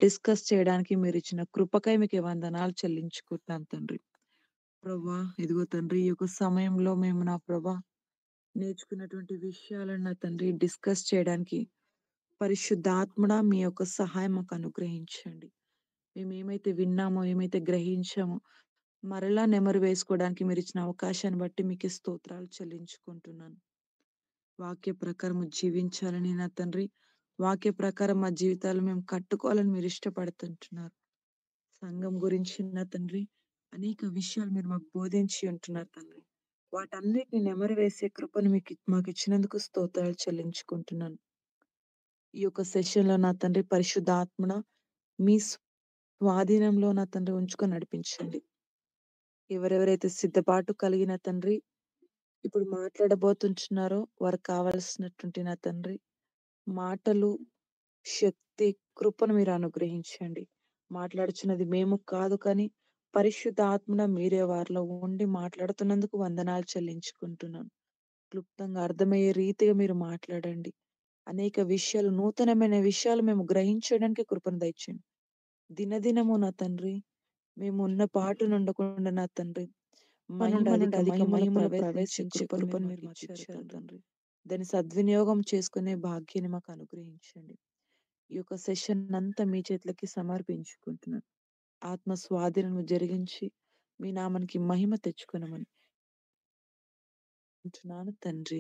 Discuss చేయడానికి మీరిచ్చిన కృపకై మీకే వందనాలు చెల్లించుకుంటున్నాను తండ్రి. ప్రభా! ఇదిగో తండ్రి ఈ యొక్క సమయంలో మేము నా ప్రభా నేర్చుకున్నటువంటి విషయాలను నా తండ్రి డిస్కస్ చేయడానికి పరిశుద్ధాత్ముడా మీ యొక్క సహాయం మాకు అనుగ్రహించండి. మేమేమైతే విన్నామో, ఏమైతే గ్రహించామో మరలా నెమరు వేసుకోవడానికి మీరిచ్చిన అవకాశాన్ని బట్టి మీకే స్తోత్రాలు చెల్లించుకుంటున్నాను. వాక్య ప్రకారం జీవించాలని నా తండ్రి, వాక్య ప్రకారం మా జీవితాలు మేము కట్టుకోవాలని మీరు ఇష్టపడుతుంటున్నారు. సంఘం గురించి నా తండ్రి అనేక విషయాలు మీరు మాకు బోధించి ఉంటున్నారు తండ్రి. వాటన్నిటిని నెమరు వేసే కృపను మీకు మాకిచ్చినందుకు స్తోత్రాలు చెల్లించుకుంటున్నాను. ఈ యొక్క సెషన్‌లో నా తండ్రి పరిశుద్ధాత్మన మీ స్వాధీనంలో నా తండ్రి ఉంచుకొని నడిపించండి. ఎవరెవరైతే సిద్ధపాటు కలిగిన తండ్రి ఇప్పుడు మాట్లాడబోతుంటున్నారో వారికి కావాల్సినటువంటి నా తండ్రి మాటలు, శక్తి, కృపను మీరు అనుగ్రహించండి. మాట్లాడుచున్నది మేము కాదు కానీ పరిశుద్ధాత్మన మీరే వారిలో ఉండి మాట్లాడుతున్నందుకు వందనాలు చెల్లించుకుంటున్నాను. క్లుప్తంగా అర్థమయ్యే రీతిగా మీరు మాట్లాడండి. అనేక విషయాలు నూతనమైన విషయాలు మేము గ్రహించడానికి కృపను దయచేయండి. దినదినము నా తండ్రి మేము ఉన్న పాటునుండకుండా నా తండ్రి మహిమ నుండి అధిక మహిమలో ప్రవేశించే కృపను మీరు మాకిచ్చారు తండ్రి. దాన్ని సద్వినియోగం చేసుకునే భాగ్యాన్ని మాకు అనుగ్రహించండి. ఈ యొక్క సెషన్ అంతా మీ చేతులకి సమర్పించుకుంటున్నాను. ఆత్మ స్వాధీనము జరిగించి మీ నామానికి మహిమ తెచ్చుకొనమని అంటున్నాను తండ్రి.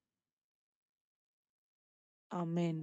ఆమేన్.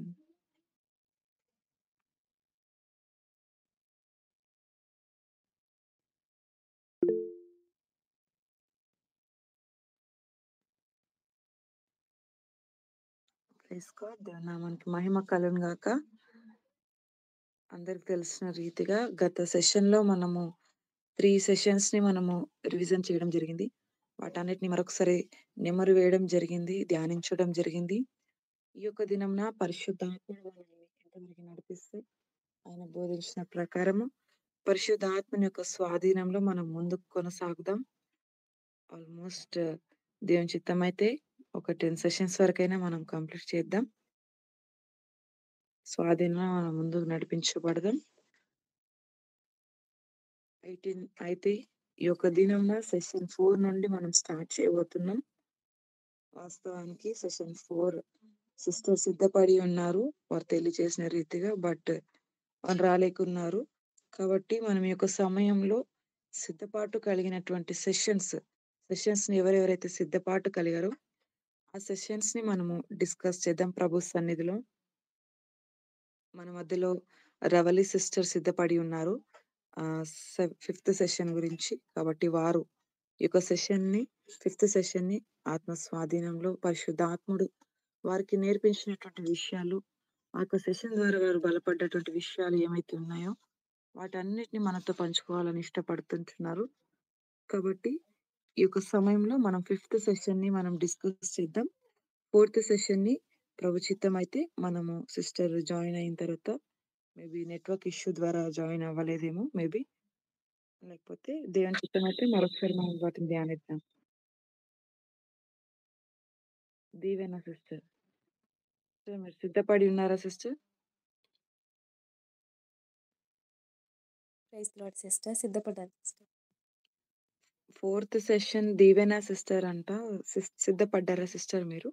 Praise God. దేవుని నామానికి మహిమ కలుగును గాక. అందరికి తెలిసిన రీతిగా గత సెషన్‌లో మనము 3 సెషన్స్‌ని మనము రివిజన్ చేయడం జరిగింది. వాటన్నిటిని మరొకసారి నెమరు వేయడం జరిగింది. ధ్యానించడం జరిగింది. ఈ యొక్క దినమున పరిశుద్ధాత్ముడు మనల్ని ఎంతవరకు నడిపిస్తే ఆయన బోధించిన ప్రకారము పరిశుద్ధాత్మని యొక్క స్వాధీనంలో మనం ముందుకు కొనసాగుదాం. ఆల్మోస్ట్ దేవుని చిత్తమైతే ఒక 10 సెషన్స్ వరకైనా మనం కంప్లీట్ చేద్దాం. స్వాధీనంలో మనం ముందుకు నడిపించబడదాం. 18 అయితే ఈ యొక్క దినమున సెషన్ 4 నుండి మనం స్టార్ట్ చేయబోతున్నాం. వాస్తవానికి సెషన్ 4 సిస్టర్ సిద్ధపడి ఉన్నారు. వారు తెలియజేసిన రీతిగా బట్ వాళ్ళు రాలేకున్నారు. కాబట్టి మనం ఈ యొక్క సమయంలో సిద్ధపాటు కలిగినటువంటి సెషన్స్ సెషన్స్‌ని ఎవరెవరైతే సిద్ధపాటు కలిగారో ఆ సెషన్స్‌ని మనము డిస్కస్ చేద్దాం ప్రభు సన్నిధిలో. మన మధ్యలో రవలి సిస్టర్ సిద్ధపడి ఉన్నారు. ఆహ్, సె ఫిఫ్త్ సెషన్ గురించి. కాబట్టి వారు ఈ యొక్క సెషన్‌ని ఫిఫ్త్ సెషన్‌ని ఆత్మ స్వాధీనంలో పరిశుద్ధాత్ముడు వారికి నేర్పించినటువంటి విషయాలు, ఆ యొక్క సెషన్ ద్వారా వారు బలపడ్డటువంటి విషయాలు ఏమైతే ఉన్నాయో వాటన్నిటిని మనతో పంచుకోవాలని ఇష్టపడుతుంటున్నారు. కాబట్టి ఈ యొక్క సమయంలో మనం ఫిఫ్త్ సెషన్‌ని మనం డిస్కస్ చేద్దాం. ఫోర్త్ సెషన్‌ని ప్రభు చిత్తమైతే మనము సిస్టర్ జాయిన్ అయిన తర్వాత మేబీ నెట్వర్క్ ఇష్యూ ద్వారా జాయిన్ అవ్వలేదేమో మేబీ. లేకపోతే దేవుని చిత్తమైతే మరొకసారి మనం వాటిని ధ్యానిద్దాం. దీవెన సిస్టర్. సిస్టర్ మీరు సిద్ధపడి ఉన్నారా సిస్టర్? Praise Lord sister. సిద్ధపడ్డాను సిస్టర్. ఫోర్త్ సెషన్ దీవెన సిస్టర్ అంట. సిస్ సిద్ధపడ్డారా సిస్టర్ మీరు?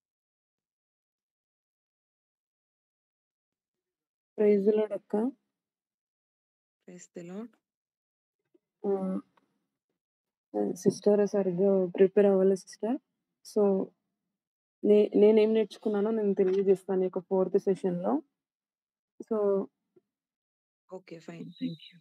ప్రైజ్ ది లార్డ్ అక్క. Praise the Lord. ఆ! ఆహ్, సిస్టర్ సరిగ్గా ప్రిపేర్ అవ్వలేదు సిస్టర్. సో, నే నేనేం నేర్చుకున్నానో నేను తెలియజేస్తాను ఈ యొక్క ఫోర్త్ సెషన్‌లో. So okay. Fine. Thank you.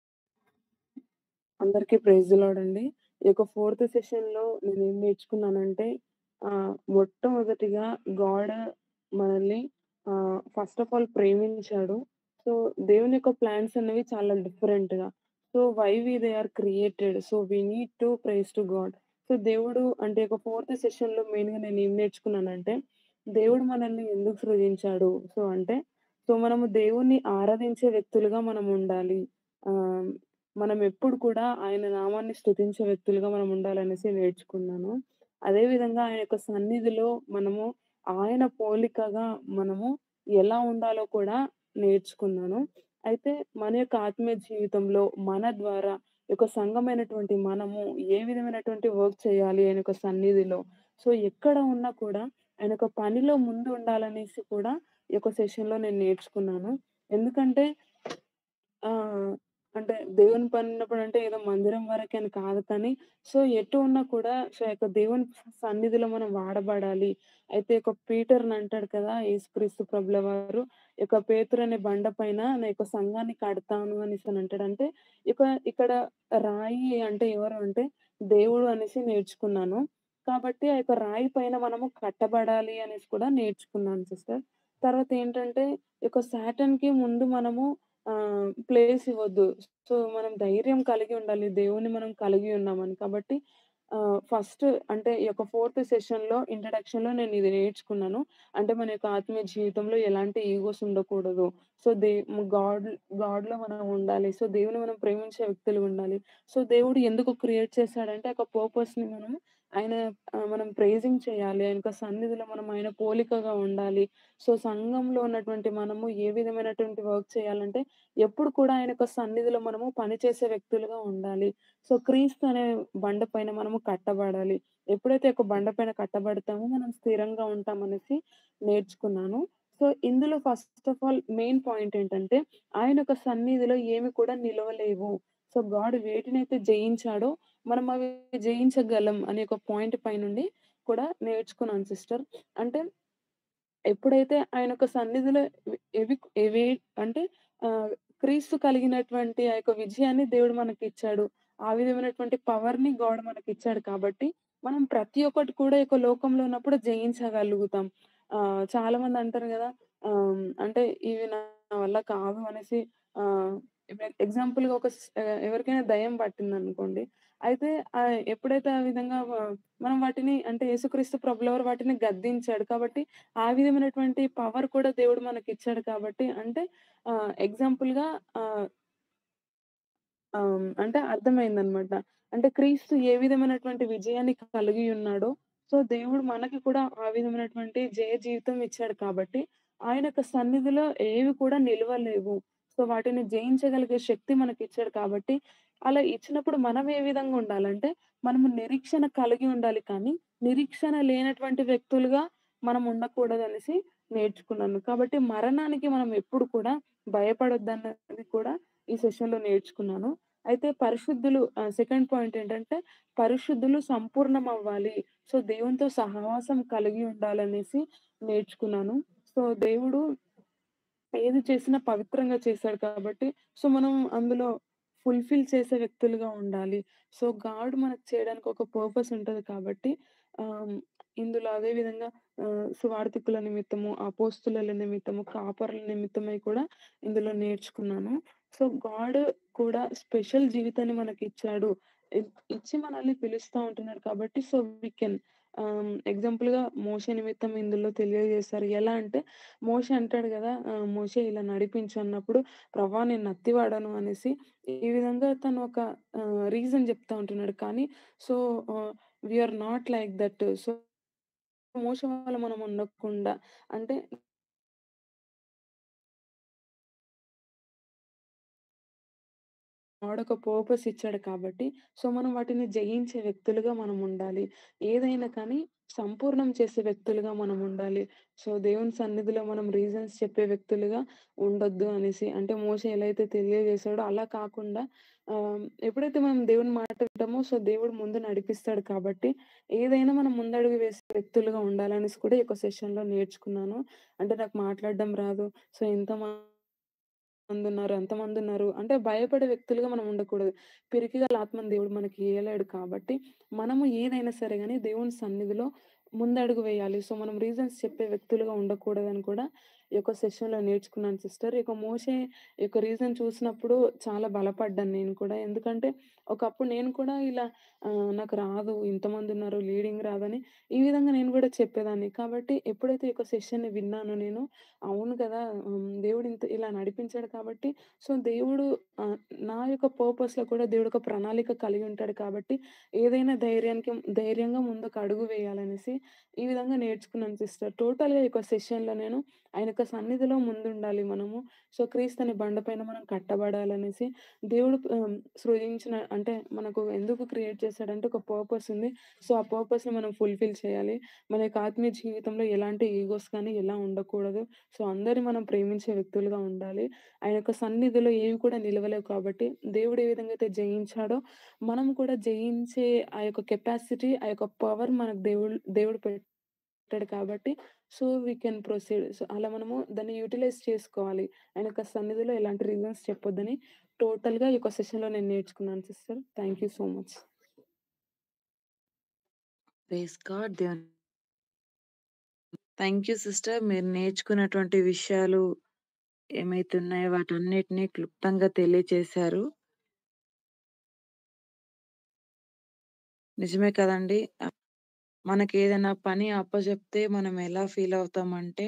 అందరికీ ప్రైజ్ ది లార్డ్ అండి. ఈ యొక్క ఫోర్త్ సెషన్‌లో నేనేం నేర్చుకున్నానంటే ఆహ్, మొట్టమొదటిగా గాడ్ మనల్ని ఆహ్, ఫస్ట్ ఆఫ్ ఆల్ ప్రేమించాడు. సో, దేవుని యొక్క ప్లాన్స్ అనేవి చాలా డిఫరెంట్‌గా. So, why we they are created. So, we need to praise to God. So, దేవుడు అంటే ఒక ఫోర్త్ సెషన్‌లో మెయిన్‌గా నేనేం నేర్చుకున్నానంటే దేవుడు మనల్ని ఎందుకు సృజించాడు. సో, అంటే సో, మనము దేవుణ్ణి ఆరాధించే వ్యక్తులుగా మనం ఉండాలి. ఆహ్, మనం ఎప్పుడు కూడా ఆయన నామాన్ని స్తుతించే వ్యక్తులుగా మనం ఉండాలనేసి నేర్చుకున్నాను. అదే విధంగా ఆయన యొక్క సన్నిధిలో మనము ఆయన పోలికగా మనము ఎలా ఉండాలో కూడా నేర్చుకున్నాను. అయితే మన యొక్క ఆత్మీయ జీవితంలో మన ద్వారా ఈ యొక్క సంఘమైనటువంటి మనము ఏ విధమైనటువంటి వర్క్ చేయాలి ఆయన యొక్క సన్నిధిలో. సో, ఎక్కడ ఉన్నా కూడా ఆయన యొక్క పనిలో ముందు ఉండాలనేసి కూడా ఈ యొక్క సెషన్‌లో నేను నేర్చుకున్నాను. ఎందుకంటే ఆహ్, అంటే దేవుని పని ఉన్నప్పుడంటే ఏదో మందిరం వరకే అని కాదు కానీ, సో, ఎటు ఉన్నా కూడా సో, యొక్క దేవుని సన్నిధిలో మనం వాడబడాలి. అయితే ఒక పీటర్‌ని అంటాడు కదా! యేసుక్రీస్తు ప్రభుల వారు, "ఈ యొక్క పేతురు అనే బండ పైన నా యొక్క సంఘాన్ని కడతాను" అనేసని అంటాడు. అంటే ఇక ఇక్కడ రాయి అంటే ఎవరు అంటే దేవుడు అనేసి నేర్చుకున్నాను. కాబట్టి ఆ యొక్క రాయి పైన మనము కట్టబడాలి అనేసి కూడా నేర్చుకున్నాను సిస్టర్. తర్వాత ఏంటంటే ఈ యొక్క సాటాన్‌కి ముందు మనము ఆహ్, ప్లేస్ ఇవ్వద్దు. సో, మనం ధైర్యం కలిగి ఉండాలి. దేవుడిని మనం కలిగి ఉన్నామని. కాబట్టి ఆహ్, ఫస్ట్ అంటే ఈ యొక్క ఫోర్త్ సెషన్‌లో ఇంట్రడక్షన్‌లో నేను ఇది నేర్చుకున్నాను. అంటే మన యొక్క ఆత్మీయ జీవితంలో ఎలాంటి ఈగోస్ ఉండకూడదు. సో, దే గాడ్ గాడ్‌లో మనం ఉండాలి. సో, దేవుని మనం ప్రేమించే వ్యక్తులుగా ఉండాలి. సో, దేవుడు ఎందుకు క్రియేట్ చేశాడంటే ఒక పర్పస్‌ని మనం ఆయన ఆహ్, మనం ప్రైజింగ్ చేయాలి. ఆయన యొక్క సన్నిధిలో మనం ఆయన పోలికగా ఉండాలి. సో, సంఘంలో ఉన్నటువంటి మనము ఏ విధమైనటువంటి వర్క్ చేయాలంటే ఎప్పుడు కూడా ఆయన యొక్క సన్నిధిలో మనము పనిచేసే వ్యక్తులుగా ఉండాలి. సో, క్రీస్తు అనే బండ పైన మనము కట్టబడాలి. ఎప్పుడైతే ఒక బండ పైన కట్టబడతామో మనం స్థిరంగా ఉంటామనేసి నేర్చుకున్నాను. సో, ఇందులో first of all main point ఏంటంటే ఆయన యొక్క సన్నిధిలో ఏమి కూడా నిలవలేవు. సో, గాడ్ వేటినైతే జయించాడో మనం అవి జయించగలం అనే ఒక పాయింట్ పైనుండి కూడా నేర్చుకున్నాను సిస్టర్. అంటే ఎప్పుడైతే ఆయన యొక్క సన్నిధిలో ఎవి ఎవి ఏవి అంటే ఆహ్, క్రీస్తు కలిగినటువంటి ఆ యొక్క విజయాన్ని దేవుడు మనకిచ్చాడు. ఆ విధమైనటువంటి పవర్‌ని గాడ్ మనకిచ్చాడు కాబట్టి, మనం ప్రతి ఒక్కటి కూడా ఈ యొక్క లోకంలో ఉన్నప్పుడు జయించగలుగుతాం. ఆహ్, చాలామంది అంటారు గదా! ఆహ్, అంటే ఇవి నా వల్ల కాదు అనేసి ఆహ్, ఇప్పుడు ఎగ్జాంపుల్‌గా ఒక స్ ఆహ్, ఎవరికైనా దెయ్యం పట్టిందనుకోండి. అయితే ఆహ్, ఎప్పుడైతే ఆ విధంగా వ మనం వాటిని అంటే యేసుక్రీస్తు ప్రభులవారు వాటిని గద్దించాడు. కాబట్టి ఆ విధమైనటువంటి పవర్ కూడా దేవుడు మనకిచ్చాడు కాబట్టి అంటే ఆహ్, ఎగ్జాంపుల్‌గా ఆహ్ ఆహ్, అంటే అర్థమైందనమాట. అంటే క్రీస్తు ఏ విధమైనటువంటి విజయాన్ని కలిగి ఉన్నాడో, సో, దేవుడు మనకి కూడా ఆ విధమైనటువంటి జయ జీవితం ఇచ్చాడు కాబట్టి, ఆయన యొక్క సన్నిధిలో ఏవి కూడా నిలవలేవు. సో, వాటిని జయించగలిగే శక్తి మనకిచ్చాడు కాబట్టి, అలా ఇచ్చినప్పుడు మనం ఏ విధంగా ఉండాలంటే, మనము నిరీక్షణ కలిగి ఉండాలి కానీ, నిరీక్షణ లేనటువంటి వ్యక్తులుగా మనం ఉండకూడదనేసి నేర్చుకున్నాను. కాబట్టి మరణానికి మనం ఎప్పుడు కూడా భయపడొద్దన్నది కూడా ఈ సెషన్‌లో నేర్చుకున్నాను. అయితే పరిశుద్ధులు ఆహ్, సెకండ్ పాయింట్ ఏంటంటే, పరిశుద్ధులు సంపూర్ణమవ్వాలి. సో, దేవునితో సహవాసం కలిగి ఉండాలనేసి నేర్చుకున్నాను. సో, దేవుడు ఏది చేసినా పవిత్రంగా చేశాడు కాబట్టి, సో, మనం అందులో ఫుల్‌ఫిల్ చేసే వ్యక్తులుగా ఉండాలి. సో, గాడ్ మనకు చేయడానికి ఒక పర్పస్ ఉంటది కాబట్టి ఆహ్, ఇందులో అదే విధంగా ఆహ్, సువార్థికుల నిమిత్తము, అపోస్తలుల నిమిత్తము, కాపరుల నిమిత్తమై కూడా ఇందులో నేర్చుకున్నాను. సో, గాడ్ కూడా స్పెషల్ జీవితాన్ని మనకిచ్చాడు. ఇ ఇచ్చి మనల్ని పిలుస్తా ఉంటున్నాడు కాబట్టి సో, వి కెన్ ఆహ్, ఎగ్జాంపుల్‌గా మోషే నిమిత్తం ఇందులో తెలియజేశారు. ఎలా అంటే మోషే అంటాడు గదా! ఆహ్, మోషే ఇలా నడిపించు అన్నప్పుడు, ప్రభా నేను నత్తివాడను అనేసి ఈ విధంగా తను ఒక ఆహ్, రీజన్ చెప్తా ఉంటున్నాడు. కానీ so, ah, we are not like that. So, Moshe వల్ల మనం ఉండకుండా అంటే వాడొక పర్పస్ ఇచ్చాడు కాబట్టి, సో, మనం వాటిని జయించే వ్యక్తులుగా మనం ఉండాలి. ఏదైనా కానీ సంపూర్ణం చేసే వ్యక్తులుగా మనం ఉండాలి. సో, దేవుని సన్నిధిలో మనం రీజన్స్ చెప్పే వ్యక్తులుగా ఉండొద్దు అనేసి. అంటే మోషే ఎలా అయితే తెలియజేశాడో అలా కాకుండా ఆహ్, ఎప్పుడైతే మనం దేవుని మాట వింటామో సో, దేవుడు ముందు నడిపిస్తాడు కాబట్టి, ఏదైనా మనం ముందడుగు వేసే వ్యక్తులుగా ఉండాలనేసి కూడా ఈ యొక్క సెషన్‌లో నేర్చుకున్నాను. అంటే నాకు మాట్లాడడం రాదు. సో, ఇంతమ మందున్నారు, అంతమందున్నారు. అంటే భయపడే వ్యక్తులుగా మనం ఉండకూడదు. పిరికిగల ఆత్మను దేవుడు మనకి ఇయ్యలేడు కాబట్టి, మనము ఏదైనా సరే గాని దేవుని సన్నిధిలో ముందడుగు వేయాలి. సో, మనం రీజన్స్ చెప్పే వ్యక్తులుగా ఉండకూడదని కూడా ఈ యొక్క సెషన్‌లో నేర్చుకున్నాను సిస్టర్. ఇక మోషే యొక్క రీజన్ చూసినప్పుడు చాలా బలపడ్డాను నేను కూడా. ఎందుకంటే, ఒకప్పుడు నేను కూడా ఇలా ఆహ్, నాకు రాదు, ఇంతమందున్నారు, లీడింగ్ రాదని ఈ విధంగా నేను గూడా చెప్పేదాన్ని. కాబట్టి ఎప్పుడైతే ఈ యొక్క సెషన్‌ని విన్నానో నేను, అవును కదా! హ్మ్. దేవుడు ఇంత ఇలా నడిపించాడు కాబట్టి, సో, దేవుడు ఆహ్, నా యొక్క పర్పస్‌లో కూడా దేవుడు ఒక ప్రణాళిక కలిగి ఉంటాడు కాబట్టి, ఏదైనా ధైర్యానికి ధైర్యంగా ముందుకు అడుగు వేయాలనేసి ఈ విధంగా నేర్చుకున్నాను సిస్టర్. టోటల్‌గా ఈ యొక్క సెషన్‌లో నేను ఆయన యొక్క సన్నిధిలో ముందుండాలి మనము. సో, క్రీస్తు అనే బండపైన మనం కట్టబడాలనేసి దేవుడు ఆహ్, సృజించిన అంటే మనకు ఎందుకు క్రియేట్ చేశాడంటే ఒక పర్పస్ ఉంది. సో, ఆ పర్పస్‌ని మనం ఫుల్‌ఫిల్ చేయాలి. మన యొక్క ఆత్మీయ జీవితంలో ఎలాంటి ఈగోస్ కానీ ఎలా ఉండకూడదు. సో, అందరిని మనం ప్రేమించే వ్యక్తులుగా ఉండాలి. ఆయన యొక్క సన్నిధిలో ఏవి కూడా నిలవలేవు కాబట్టి దేవుడు ఏ విధంగా అయితే జయించాడో మనం కూడా జయించే ఆ యొక్క కెపాసిటీ, ఆ యొక్క పవర్ మనకు దేవుడు దేవుడు పెట్టాడు కాబట్టి so, we can proceed. So, అలా మనము దాన్ని యుటిలైజ్ చేసుకోవాలి. ఆయన యొక్క సన్నిధిలో ఎలాంటి రీజన్స్ చెప్పొద్దని టోటల్‌గా ఈ యొక్క సెషన్‌లో నేను నేర్చుకున్నాను sister. Thank you so much. Praise God. దేవుని థాంక్ యూ సిస్టర్. మీరు నేర్చుకున్నటువంటి విషయాలు ఏమైతే ఉన్నాయో వాటన్నిటిని క్లుప్తంగా తెలియచేశారు. నిజమే కదండీ! ఆహ్, మనకేదైనా పని అప్పజెప్తే మనం ఎలా ఫీల్ అవుతామంటే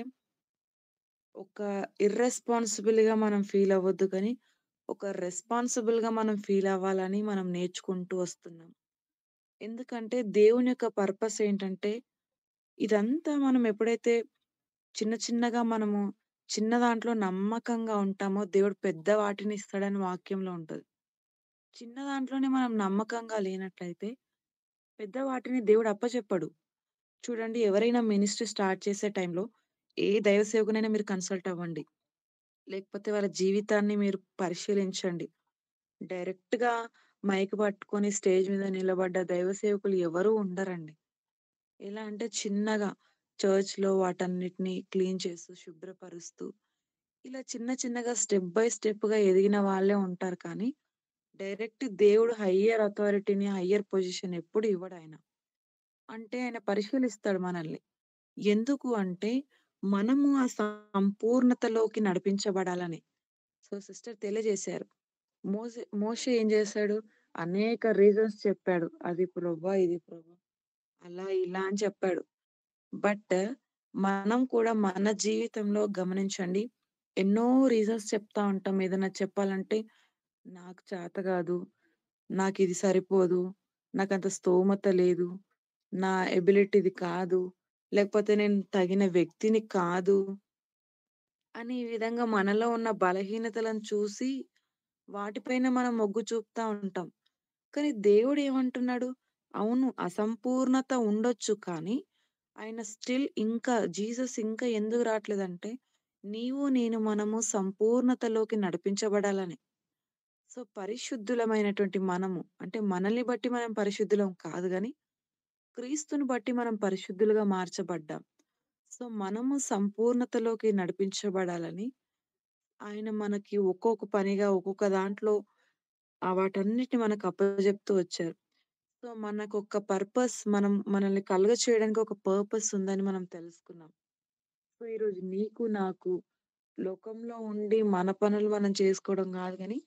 ఒక ఇర్రెస్పాన్సిబుల్‌గా మనం ఫీల్ అవ్వొద్దు కానీ, ఒక రెస్పాన్సిబుల్‌గా మనం ఫీల్ అవ్వాలని మనం నేర్చుకుంటూ వస్తున్నాం. ఎందుకంటే దేవుని యొక్క పర్పస్ ఏంటంటే, ఇదంతా మనం ఎప్పుడైతే చిన్న చిన్నగా మనము చిన్న దాంట్లో నమ్మకంగా ఉంటామో దేవుడు పెద్ద వాటిని ఇస్తాడని వాక్యంలో ఉంటది. చిన్న దాంట్లోనే మనం నమ్మకంగా లేనట్లయితే, పెద్ద వాటిని దేవుడు అప్పచెప్పడు. చూడండి ఎవరైనా మినిస్ట్రీ స్టార్ట్ చేసే టైంలో ఏ దైవ సేవకునైనా మీరు కన్సల్ట్ అవ్వండి. లేకపోతే వాళ్ళ జీవితాన్ని మీరు పరిశీలించండి. డైరెక్ట్‌గా మైక్ పట్టుకొని స్టేజ్ మీద నిలబడ్డ దైవ సేవకులు ఎవరు ఉండరండి. ఎలా అంటే చిన్నగా చర్చ్‌లో వాటన్నిటిని క్లీన్ చేస్తూ, శుభ్రపరుస్తూ, ఇలా చిన్న చిన్నగా స్టెప్ బై స్టెప్‌గా ఎదిగిన వాళ్ళే ఉంటారు కానీ, డైరెక్ట్ దేవుడు హయ్యర్ అథారిటీని, హయ్యర్ పొజిషన్ ఎప్పుడు ఇవ్వడాయన. అంటే ఆయన పరిశీలిస్తాడు మనల్ని. ఎందుకు అంటే, మనము ఆ సంపూర్ణతలోకి నడిపించబడాలని. సో, సిస్టర్ తెలియజేశారు. మోసే మోషే ఏం చేశాడు? అనేక రీజన్స్ చెప్పాడు. అది ప్రభా, ఇది ప్రభా, అలా ఇలా అని చెప్పాడు. బట్ మనం కూడా మన జీవితంలో గమనించండి. ఎన్నో రీజన్స్ చెప్తా ఉంటాం. ఏదైనా చెప్పాలంటే, నాకు చేత కాదు, నాకిది సరిపోదు, నాకంత స్తోమత లేదు, నా ఎబిలిటీ ఇది కాదు, లేకపోతే నేను తగిన వ్యక్తిని కాదు. అని ఈ విధంగా మనలో ఉన్న బలహీనతలను చూసి, వాటిపైన మనం మొగ్గు చూపుతా ఉంటాం. కానీ దేవుడు ఏమంటున్నాడు? అవును అసంపూర్ణత ఉండొచ్చు కానీ, ఆయన స్టిల్ ఇంకా జీసస్ ఇంకా ఎందుకు రాట్లేదంటే, నీవు నేను మనము సంపూర్ణతలోకి నడిపించబడాలని. సో, పరిశుద్ధులమైనటువంటి మనము అంటే మనల్ని బట్టి మనం పరిశుద్ధులం కాదు గానీ, క్రీస్తుని బట్టి మనం పరిశుద్ధులుగా మార్చబడ్డాం. సో, మనము సంపూర్ణతలోకి నడిపించబడాలని ఆయన మనకి ఒక్కొక్క పనిగా ఒక్కొక్క దాంట్లో ఆహ్, వాటన్నిటిని మనకు అప్పజెప్తూ వచ్చారు. సో, మనకొక పర్పస్ మనం మనల్ని కలుగ చేయడానికి ఒక పర్పస్ ఉందని మనం తెలుసుకున్నాం. సో, ఈరోజు నీకు, నాకు లోకంలో ఉండి మన పనులు మనం చేసుకోవడం గాదు గానీ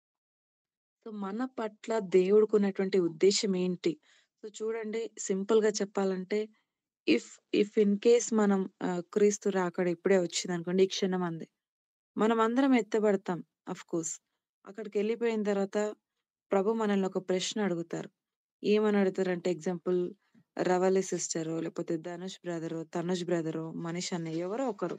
సో, మన పట్ల దేవుడికున్నటువంటి ఉద్దేశ్యం ఏంటి? సో, చూడండి సింపుల్‌గా చెప్పాలంటే ఇఫ్ ఇఫ్ ఇన్ కేస్ మనం ఆహ్, క్రీస్తు రాకడ ఇప్పుడే వచ్చిందనుకోండి, ఈ క్షణం అందే. మనమందరం ఎత్తబడతాం ఆఫ్‌కోర్స్. అక్కడికెళ్ళిపోయిన తర్వాత ప్రభు మనల్ని ఒక ప్రశ్న అడుగుతారు. ఏమని అడుగుతారంటే ఎగ్జాంపుల్ రవలి సిస్టరో, లేకపోతే ధనుష్ బ్రదరో, తనుజ్ బ్రదరో, మనీష్ అన్నయ్య ఎవరో ఒకరు.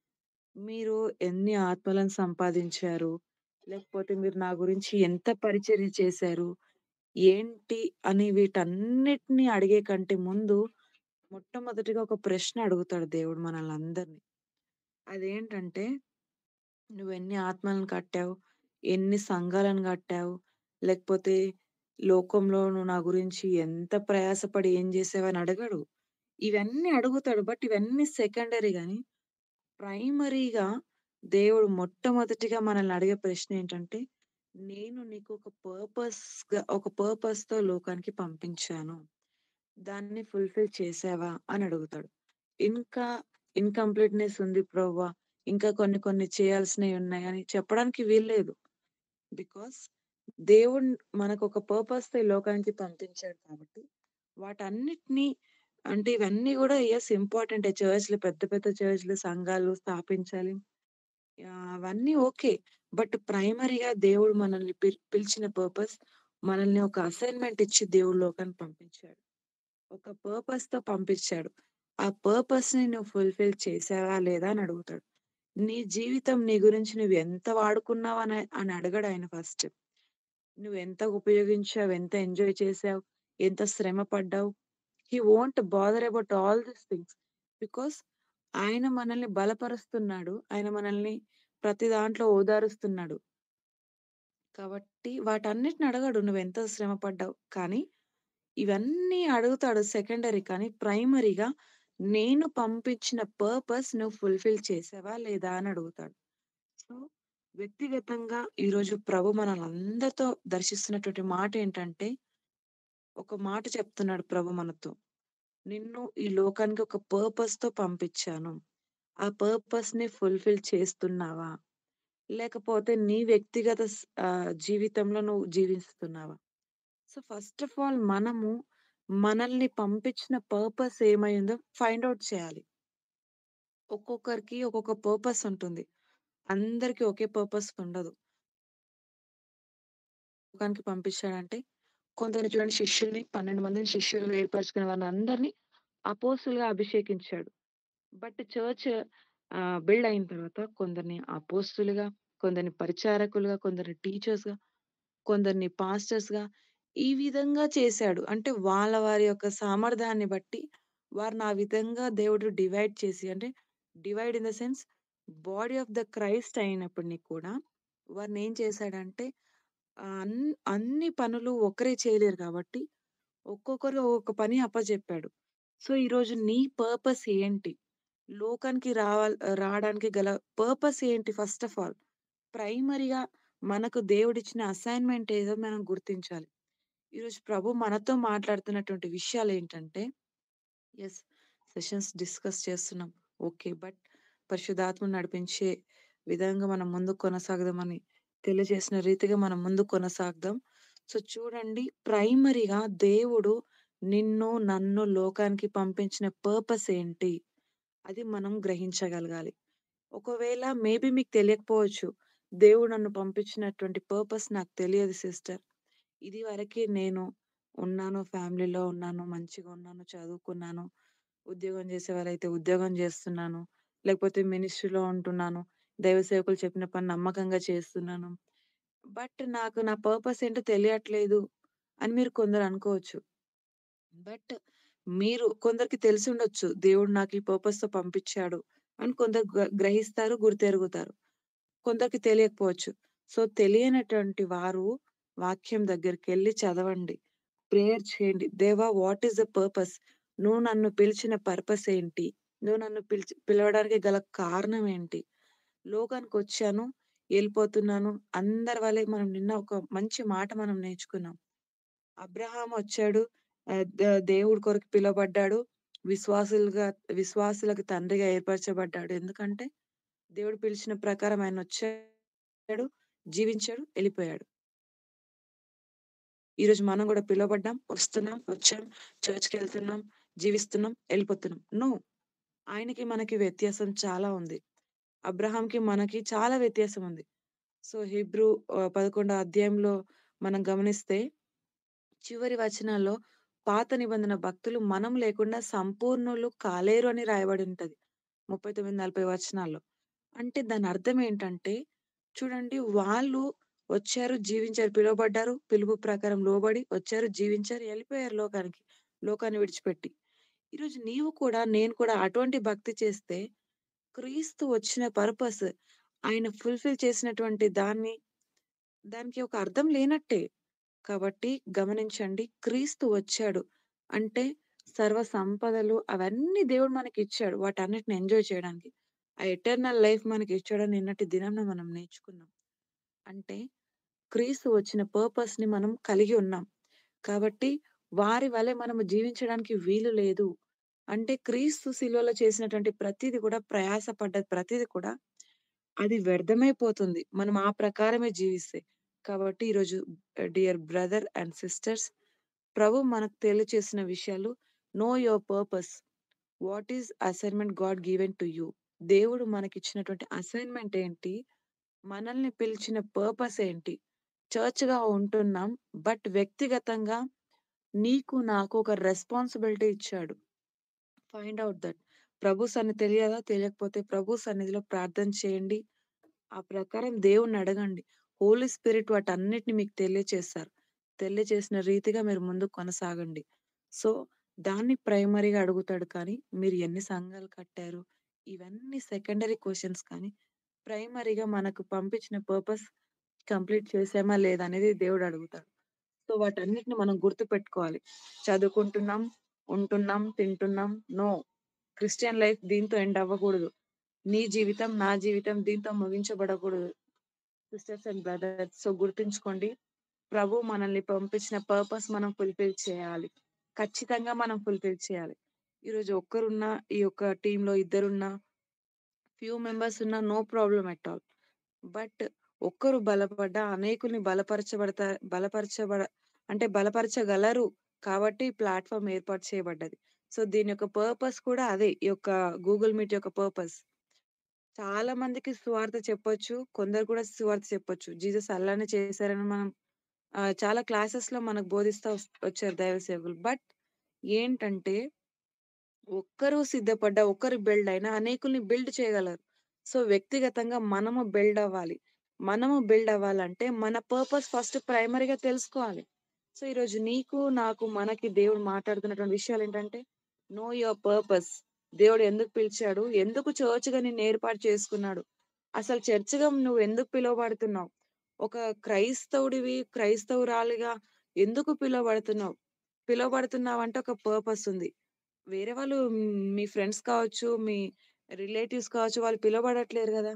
మీరు ఎన్ని ఆత్మలను సంపాదించారు? లేకపోతే మీరు నా గురించి ఎంత పరిచర్య చేశారు? ఏంటి? అని వీటన్నిటిని అడిగే కంటే ముందు మొట్టమొదటిగా ఒక ప్రశ్న అడుగుతాడు దేవుడు మనల్నందరిని. అదేంటంటే నువ్వెన్ని ఆత్మలను కట్టావు? ఎన్ని సంఘాలను కట్టావు? లేకపోతే లోకంలో నువ్వు నా గురించి ఎంత ప్రయాసపడి ఏం చేసావని అడగడు. ఇవన్నీ అడుగుతాడు. బట్ ఇవన్నీ సెకండరీ గానీ, ప్రైమరీగా దేవుడు మొట్టమొదటిగా మనల్ని అడిగే ప్రశ్న ఏంటంటే, నేను నీకు ఒక పర్పస్‌గా ఒక పర్పస్‌తో లోకానికి పంపించాను. దాన్ని ఫుల్‌ఫిల్ చేశావా? అని అడుగుతాడు. ఇంకా ఇన్‌కంప్లీట్‌నెస్ ఉంది ప్రభువా. ఇంకా కొన్ని కొన్ని చేయాల్సినయి ఉన్నాయని చెప్పడానికి వీల్లేదు. బికాజ్ దేవుడు మనకొక పర్పస్‌తో ఈ లోకానికి పంపించాడు కాబట్టి, వాటన్నిటిని అంటే ఇవన్నీ గూడా యెస్ ఇంపార్టెంటే. చర్చ్‌లు పెద్ద పెద్ద చర్చ్‌లు, సంఘాలు స్థాపించాలి. ఆహ్, అవన్నీ ఓకే. బట్ ప్రైమరీగా దేవుడు మనల్ని పిల్ పిలిచిన పర్పస్ మనల్ని ఒక అసైన్‌మెంట్ ఇచ్చి దేవుడు లోకానికి పంపించాడు. ఒక పర్పస్‌తో పంపించాడు. ఆ పర్పస్‌ని నువ్వు ఫుల్‌ఫిల్ చేశావా లేదా అని అడుగుతాడు. నీ జీవితం నీ గురించి నువ్వు ఎంత వాడుకున్నావు అని అని అడగడు ఆయన ఫస్ట్. నువ్వెంత ఉపయోగించావు, ఎంత ఎంజాయ్ చేశావు, ఎంత శ్రమ పడ్డావు. He won't bother about all these things. Because ఆయన మనల్ని బలపరుస్తున్నాడు. ఆయన మనల్ని ప్రతి దాంట్లో ఓదారుస్తున్నాడు. కాబట్టి వాటన్నిటిని అడగడు నువ్వెంత శ్రమ పడ్డావు. కానీ ఇవన్నీ అడుగుతాడు సెకండరీ కానీ ప్రైమరీగా నేను పంపించిన పర్పస్ నువ్వు ఫుల్‌ఫిల్ చేశావా లేదా అని అడుగుతాడు. సో, వ్యక్తిగతంగా ఈరోజు ప్రభు మనలందరితో దర్శిస్తున్నటువంటి మాట ఏంటంటే ఒక మాట చెప్తున్నాడు ప్రభు మనతో. నిన్ను ఈ లోకానికి ఒక పర్పస్‌తో పంపించాను. ఆ పర్పస్‌ని ఫుల్‌ఫిల్ చేస్తున్నావా? లేకపోతే నీ వ్యక్తిగత స్ ఆహ్, జీవితంలో నువ్వు జీవిస్తున్నావా? సో, ఫస్ట్ ఆఫ్ ఆల్ మనము మనల్ని పంపించిన పర్పస్ ఏమైందో ఫైండ్ ఔట్ చేయాలి. ఒక్కొక్కరికి ఒక్కొక్క పర్పస్ ఉంటుంది. అందరికి ఒకే పర్పస్ ఉండదు. లోకానికి పంపించాడంటే కొందరిని చూడండి శిష్యుల్ని 12 మందిని శిష్యులుగా ఏర్పరచుకున్న వారినందరిని అపోస్తులుగా అభిషేకించాడు. బట్ చర్చ్ ఆహ్, బిల్డ్ అయిన తర్వాత కొందరిని అపోస్తులుగా, కొందరిని పరిచారకులుగా, కొందరిని టీచర్స్‌గా, కొందరిని పాస్టర్స్‌గా ఈ విధంగా చేశాడు. అంటే వాళ్ళ వారి యొక్క సామర్థ్యాన్ని బట్టి వారిని ఆ విధంగా దేవుడు డివైడ్ చేసి అంటే divide in the sense body of the Christ అయినప్పటిని కూడా వారిని ఏం చేశాడంటే ఆహ్, అన్ అన్ని పనులు ఒకరే చేయలేరు కాబట్టి ఒక్కొక్కరు ఒక్కొక్క పని అప్పజెప్పాడు. సో, ఈరోజు నీ పర్పస్ ఏంటి? లోకానికి రావాల్ రావడానికి గల పర్పస్ ఏంటి ఫస్ట్ ఆఫ్ ఆల్? ప్రైమరీగా మనకు దేవుడిచ్చిన అసైన్‌మెంట్ ఏదో మనం గుర్తించాలి. ఈరోజు ప్రభు మనతో మాట్లాడుతున్నటువంటి విషయాలేంటంటే యెస్. సెషన్స్ డిస్కస్ చేస్తున్నాం. ఓకే. బట్ పరిశుద్ధాత్మ నడిపించే విధంగా మనం ముందుకు కొనసాగుదామని తెలియజేసిన రీతిగా మనం ముందుకు కొనసాగుదాం. సో, చూడండి ప్రైమరీగా దేవుడు నిన్ను, నన్ను లోకానికి పంపించిన పర్పస్ ఏంటి? అది మనం గ్రహించగలగాలి. ఒకవేళ మేబీ మీకు తెలియకపోవచ్చు. దేవుడు నన్ను పంపించినటువంటి పర్పస్ నాకు తెలియదు సిస్టర్. ఇదివరకే నేను ఉన్నాను, ఫ్యామిలీలో ఉన్నాను, మంచిగా ఉన్నాను, చదువుకున్నాను. ఉద్యోగం చేసేవారైతే ఉద్యోగం చేస్తున్నాను. లేకపోతే మినిస్ట్రీలో ఉంటున్నాను. దైవ సేవకులు చెప్పిన పని నమ్మకంగా చేస్తున్నాను. బట్ నాకు నా పర్పస్ ఏంటో తెలియట్లేదు అని మీరు కొందరు అనుకోవచ్చు. బట్ మీరు కొందరికి తెలిసుండొచ్చు. దేవుడు నాకు ఈ పర్పస్‌తో పంపించాడు అని కొందరు గ గ్రహిస్తారు, గుర్తెరుగుతారు. కొందరికి తెలియకపోవచ్చు. సో, తెలియనటువంటి వారు వాక్యం దగ్గరికెళ్లి చదవండి. ప్రేయర్ చేయండి. దేవా వాట్ ఈస్ ద పర్పస్? నువ్వు నన్ను పిలిచిన పర్పస్ ఏంటి? నువ్వు నన్ను పిలిచి పిలవడానికి గల కారణం ఏంటి? లోకానికొచ్చాను, ఎళ్ళిపోతున్నాను. అందరి వలె మనం నిన్న ఒక మంచి మాట మనం నేర్చుకున్నాం. అబ్రహాం వచ్చాడు. ఆహ్, ద దేవుడి కొరకు పిలువబడ్డాడు. విశ్వాసులుగా విశ్వాసులకు తండ్రిగా ఏర్పరచబడ్డాడు. ఎందుకంటే దేవుడు పిలిచిన ప్రకారం ఆయనొచ్చాడు, జీవించాడు, ఎళ్ళిపోయాడు. ఈరోజు మనం గూడా పిలువబడ్డాం, వస్తున్నాం, వచ్చాం, చర్చ్‌కెళ్తున్నాం, జీవిస్తున్నాం, ఎళ్ళిపోతున్నాం. నో. ఆయనకి మనకి వ్యత్యాసం చాలా ఉంది. అబ్రహాంకి మనకి చాలా వ్యత్యాసం ఉంది. సో, హీబ్రూ ఆహ్, 11 అధ్యాయంలో మనం గమనిస్తే చివరి వచనాల్లో పాత నిబంధన భక్తులు మనం లేకుండా సంపూర్ణులు కాలేరు అని రాయబడి ఉంటది. 39, 40 వచనాల్లో. అంటే దాని అర్థం ఏంటంటే చూడండి వాళ్ళు వచ్చారు, జీవించారు, పిలువబడ్డారు, పిలుపు ప్రకారం లోబడి వచ్చారు, జీవించారు, ఎళ్ళిపోయారు లోకానికి. లోకాన్ని విడిచిపెట్టి. ఈరోజు నీవు కూడా, నేను కూడా అటువంటి భక్తి చేస్తే క్రీస్తు వచ్చిన పర్పస్ ఆయన ఫుల్‌ఫిల్ చేసినటువంటి దాన్ని దానికి ఒక అర్థం లేనట్టే. కాబట్టి గమనించండి. క్రీస్తు వచ్చాడు. అంటే సర్వ సంపదలు అవన్నీ దేవుడు మనకిచ్చాడు. వాటన్నిటిని ఎంజాయ్ చేయడానికి. ఆ ఎటర్నల్ లైఫ్ మనకిచ్చాడని నిన్నటి దినంన మనం నేర్చుకున్నాం. అంటే క్రీస్తు వచ్చిన పర్పస్‌ని మనం కలిగి ఉన్నాం. కాబట్టి వారి వలె మనము జీవించడానికి వీలు లేదు. అంటే క్రీస్తు సిలువలో చేసినటువంటి ప్రతీది కూడా ప్రయాస పడ్డది ప్రతీది కూడా అది వ్యర్థమైపోతుంది. మనం ఆ ప్రకారమే జీవిస్తే. కాబట్టి ఈరోజు డియర్ బ్రదర్ అండ్ సిస్టర్స్ ప్రభు మనకు తెలియచేసిన విషయాలు know your purpose. What is assignment God given to you. దేవుడు మనకిచ్చినటువంటి అసైన్‌మెంట్ ఏంటి? మనల్ని పిలిచిన పర్పస్ ఏంటి? చర్చ్‌గా ఉంటున్నాం. బట్ వ్యక్తిగతంగా నీకు, నాకు ఒక రెస్పాన్సిబిలిటీ ఇచ్చాడు. Find out that. ప్రభు సన్నిధి తెలియదా? తెలియకపోతే ప్రభు సన్నిధిలో ప్రార్థన చేయండి. ఆ ప్రకారం దేవుడిని అడగండి. హోలీ స్పిరిట్ వాటన్నిటిని మీకు తెలియచేస్తారు. తెలియచేసిన రీతిగా మీరు ముందుకు కొనసాగండి. సో, దాన్ని ప్రైమరీగా అడుగుతాడు కానీ, మీరు ఎన్ని సంఘాలు కట్టారు? ఇవన్నీ సెకండరీ క్వెషన్స్ కానీ, ప్రైమరీగా మనకు పంపించిన పర్పస్ కంప్లీట్ చేశామా లేదా అనేది దేవుడు అడుగుతాడు. సో, వాటన్నిటిని మనం గుర్తుపెట్టుకోవాలి. చదువుకుంటున్నాం, ఉంటున్నాం, తింటున్నాం. నో. క్రిస్టియన్ లైఫ్ దీంతో ఎండ్ అవ్వకూడదు. నీ జీవితం, నా జీవితం దీంతో ముగించబడకూడదు. సిస్టర్స్ అండ్ బ్రదర్స్ సో, గుర్తుంచుకోండి. ప్రభు మనల్ని పంపించిన పర్పస్ మనం ఫుల్‌ఫిల్ చేయాలి. ఖచ్చితంగా మనం ఫుల్‌ఫిల్ చేయాలి. ఈరోజు ఒక్కరున్నా, ఈ యొక్క టీమ్‌లో ఇద్దరున్నా, ఫ్యూ మెంబర్స్ ఉన్నా no problem at all. But ఒక్కరు బలపడ్డా అనేకుల్ని బలపరచబడతా బలపరచబడ అంటే బలపరచగలరు కాబట్టి ప్లాట్‌ఫార్మ్ ఏర్పాటు చేయబడ్డది. సో, దీని యొక్క పర్పస్ కూడా అదే. ఈ యొక్క గూగుల్ మీట్ యొక్క పర్పస్. చాలా మందికి సువార్త చెప్పొచ్చు. కొందరు కూడా సువార్త చెప్పొచ్చు. జీసస్ అలానే చేశారని మనం ఆహ్, చాలా క్లాసెస్‌లో మనకు బోధిస్తా వస్ వచ్చారు దైవ సేవకులు. బట్ ఏంటంటే ఒక్కరు సిద్ధపడ్డ, ఒక్కరు బిల్డ్ అయినా అనేకుల్ని బిల్డ్ చేయగలరు. సో, వ్యక్తిగతంగా మనము బిల్డ్ అవ్వాలి. మనము బిల్డ్ అవ్వాలంటే మన పర్పస్ ఫస్ట్ ప్రైమరీగా తెలుసుకోవాలి. సో, ఈరోజు నీకు, నాకు, మనకి దేవుడు మాట్లాడుతున్నటువంటి విషయాలేంటంటే, నో యువర్ పర్పస్. దేవుడు ఎందుకు పిలిచాడు? ఎందుకు చర్చ్‌గా నిన్ను ఏర్పాటు చేసుకున్నాడు? అసలు చర్చ్‌గా నువ్వు ఎందుకు పిలువబడుతున్నావు? ఒక క్రైస్తవుడివి, క్రైస్తవురాలిగా ఎందుకు పిలువబడుతున్నావు? పిలువబడుతున్నావంటే ఒక పర్పస్ ఉంది. వేరే వాళ్ళు మీ ఫ్రెండ్స్ కావచ్చు, మీ రిలేటివ్స్ కావచ్చు, వాళ్ళు పిలువబడట్లేరు గదా!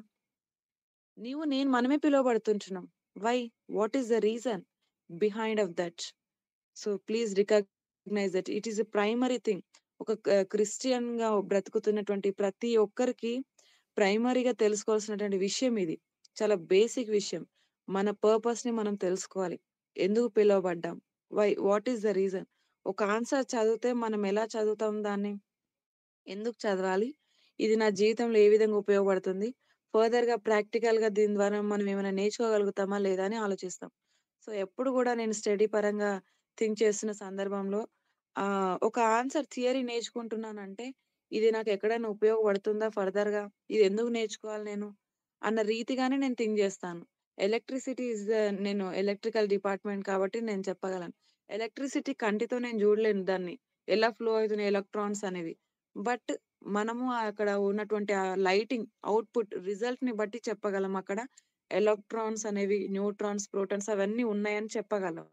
నీవు, నేను మనమే పిలువబడుతుంటున్నాం. Why? What is the reason behind of that? So, please recognise that it is a primary thing. ఒక క క్రిస్టియన్‌గా బ్రతుకుతున్నటువంటి ప్రతి ఒక్కరికి ప్రైమరీగా తెలుసుకోవాల్సినటువంటి విషయం ఇది. చాలా బేసిక్ విషయం. మన పర్పస్‌ని మనం తెలుసుకోవాలి. ఎందుకు పిలువబడ్డాం? Why? What is the reason? ఒక ఆన్సర్ చదివితే మనం ఎలా చదువుతాం దాన్ని? ఎందుకు చదవాలి? ఇది నా జీవితంలో ఏ విధంగా ఉపయోగపడుతుంది? ఫర్దర్‌గా ప్రాక్టికల్‌గా దీని ద్వారా మనం ఏమైనా నేర్చుకోగలుగుతామా? లేదా? అని ఆలోచిస్తాం. సో, ఎప్పుడు గూడా నేను స్టడీ పరంగా థింక్ చేస్తున్న సందర్భంలో ఆహ్, ఒక ఆన్సర్ థియరీ నేర్చుకుంటున్నానంటే, ఇది నాకు ఎక్కడైనా ఉపయోగపడుతుందా ఫర్దర్‌గా? ఇది ఎందుకు నేర్చుకోవాలి నేను? అన్న రీతిగానే నేను థింక్ జేస్తాను. ఎలక్ట్రిసిటీ ఈస్ ద నేను ఎలక్ట్రికల్ డిపార్ట్‌మెంట్ కాబట్టి నేను చెప్పగలను. ఎలక్ట్రిసిటీ కంటితో నేను జూడలేను దాన్ని. ఎలా ఫ్లో అవుతున్నాయి ఎలక్ట్రాన్స్ అనేవి. బట్ మనము అక్కడ ఉన్నటువంటి ఆ లైటింగ్ అవుట్‌పుట్ రిజల్ట్‌ని బట్టి చెప్పగలం అక్కడ ఎలక్ట్రాన్స్ అనేవి, న్యూట్రాన్స్, ప్రోటాన్స్ అవన్నీ ఉన్నాయని చెప్పగలం.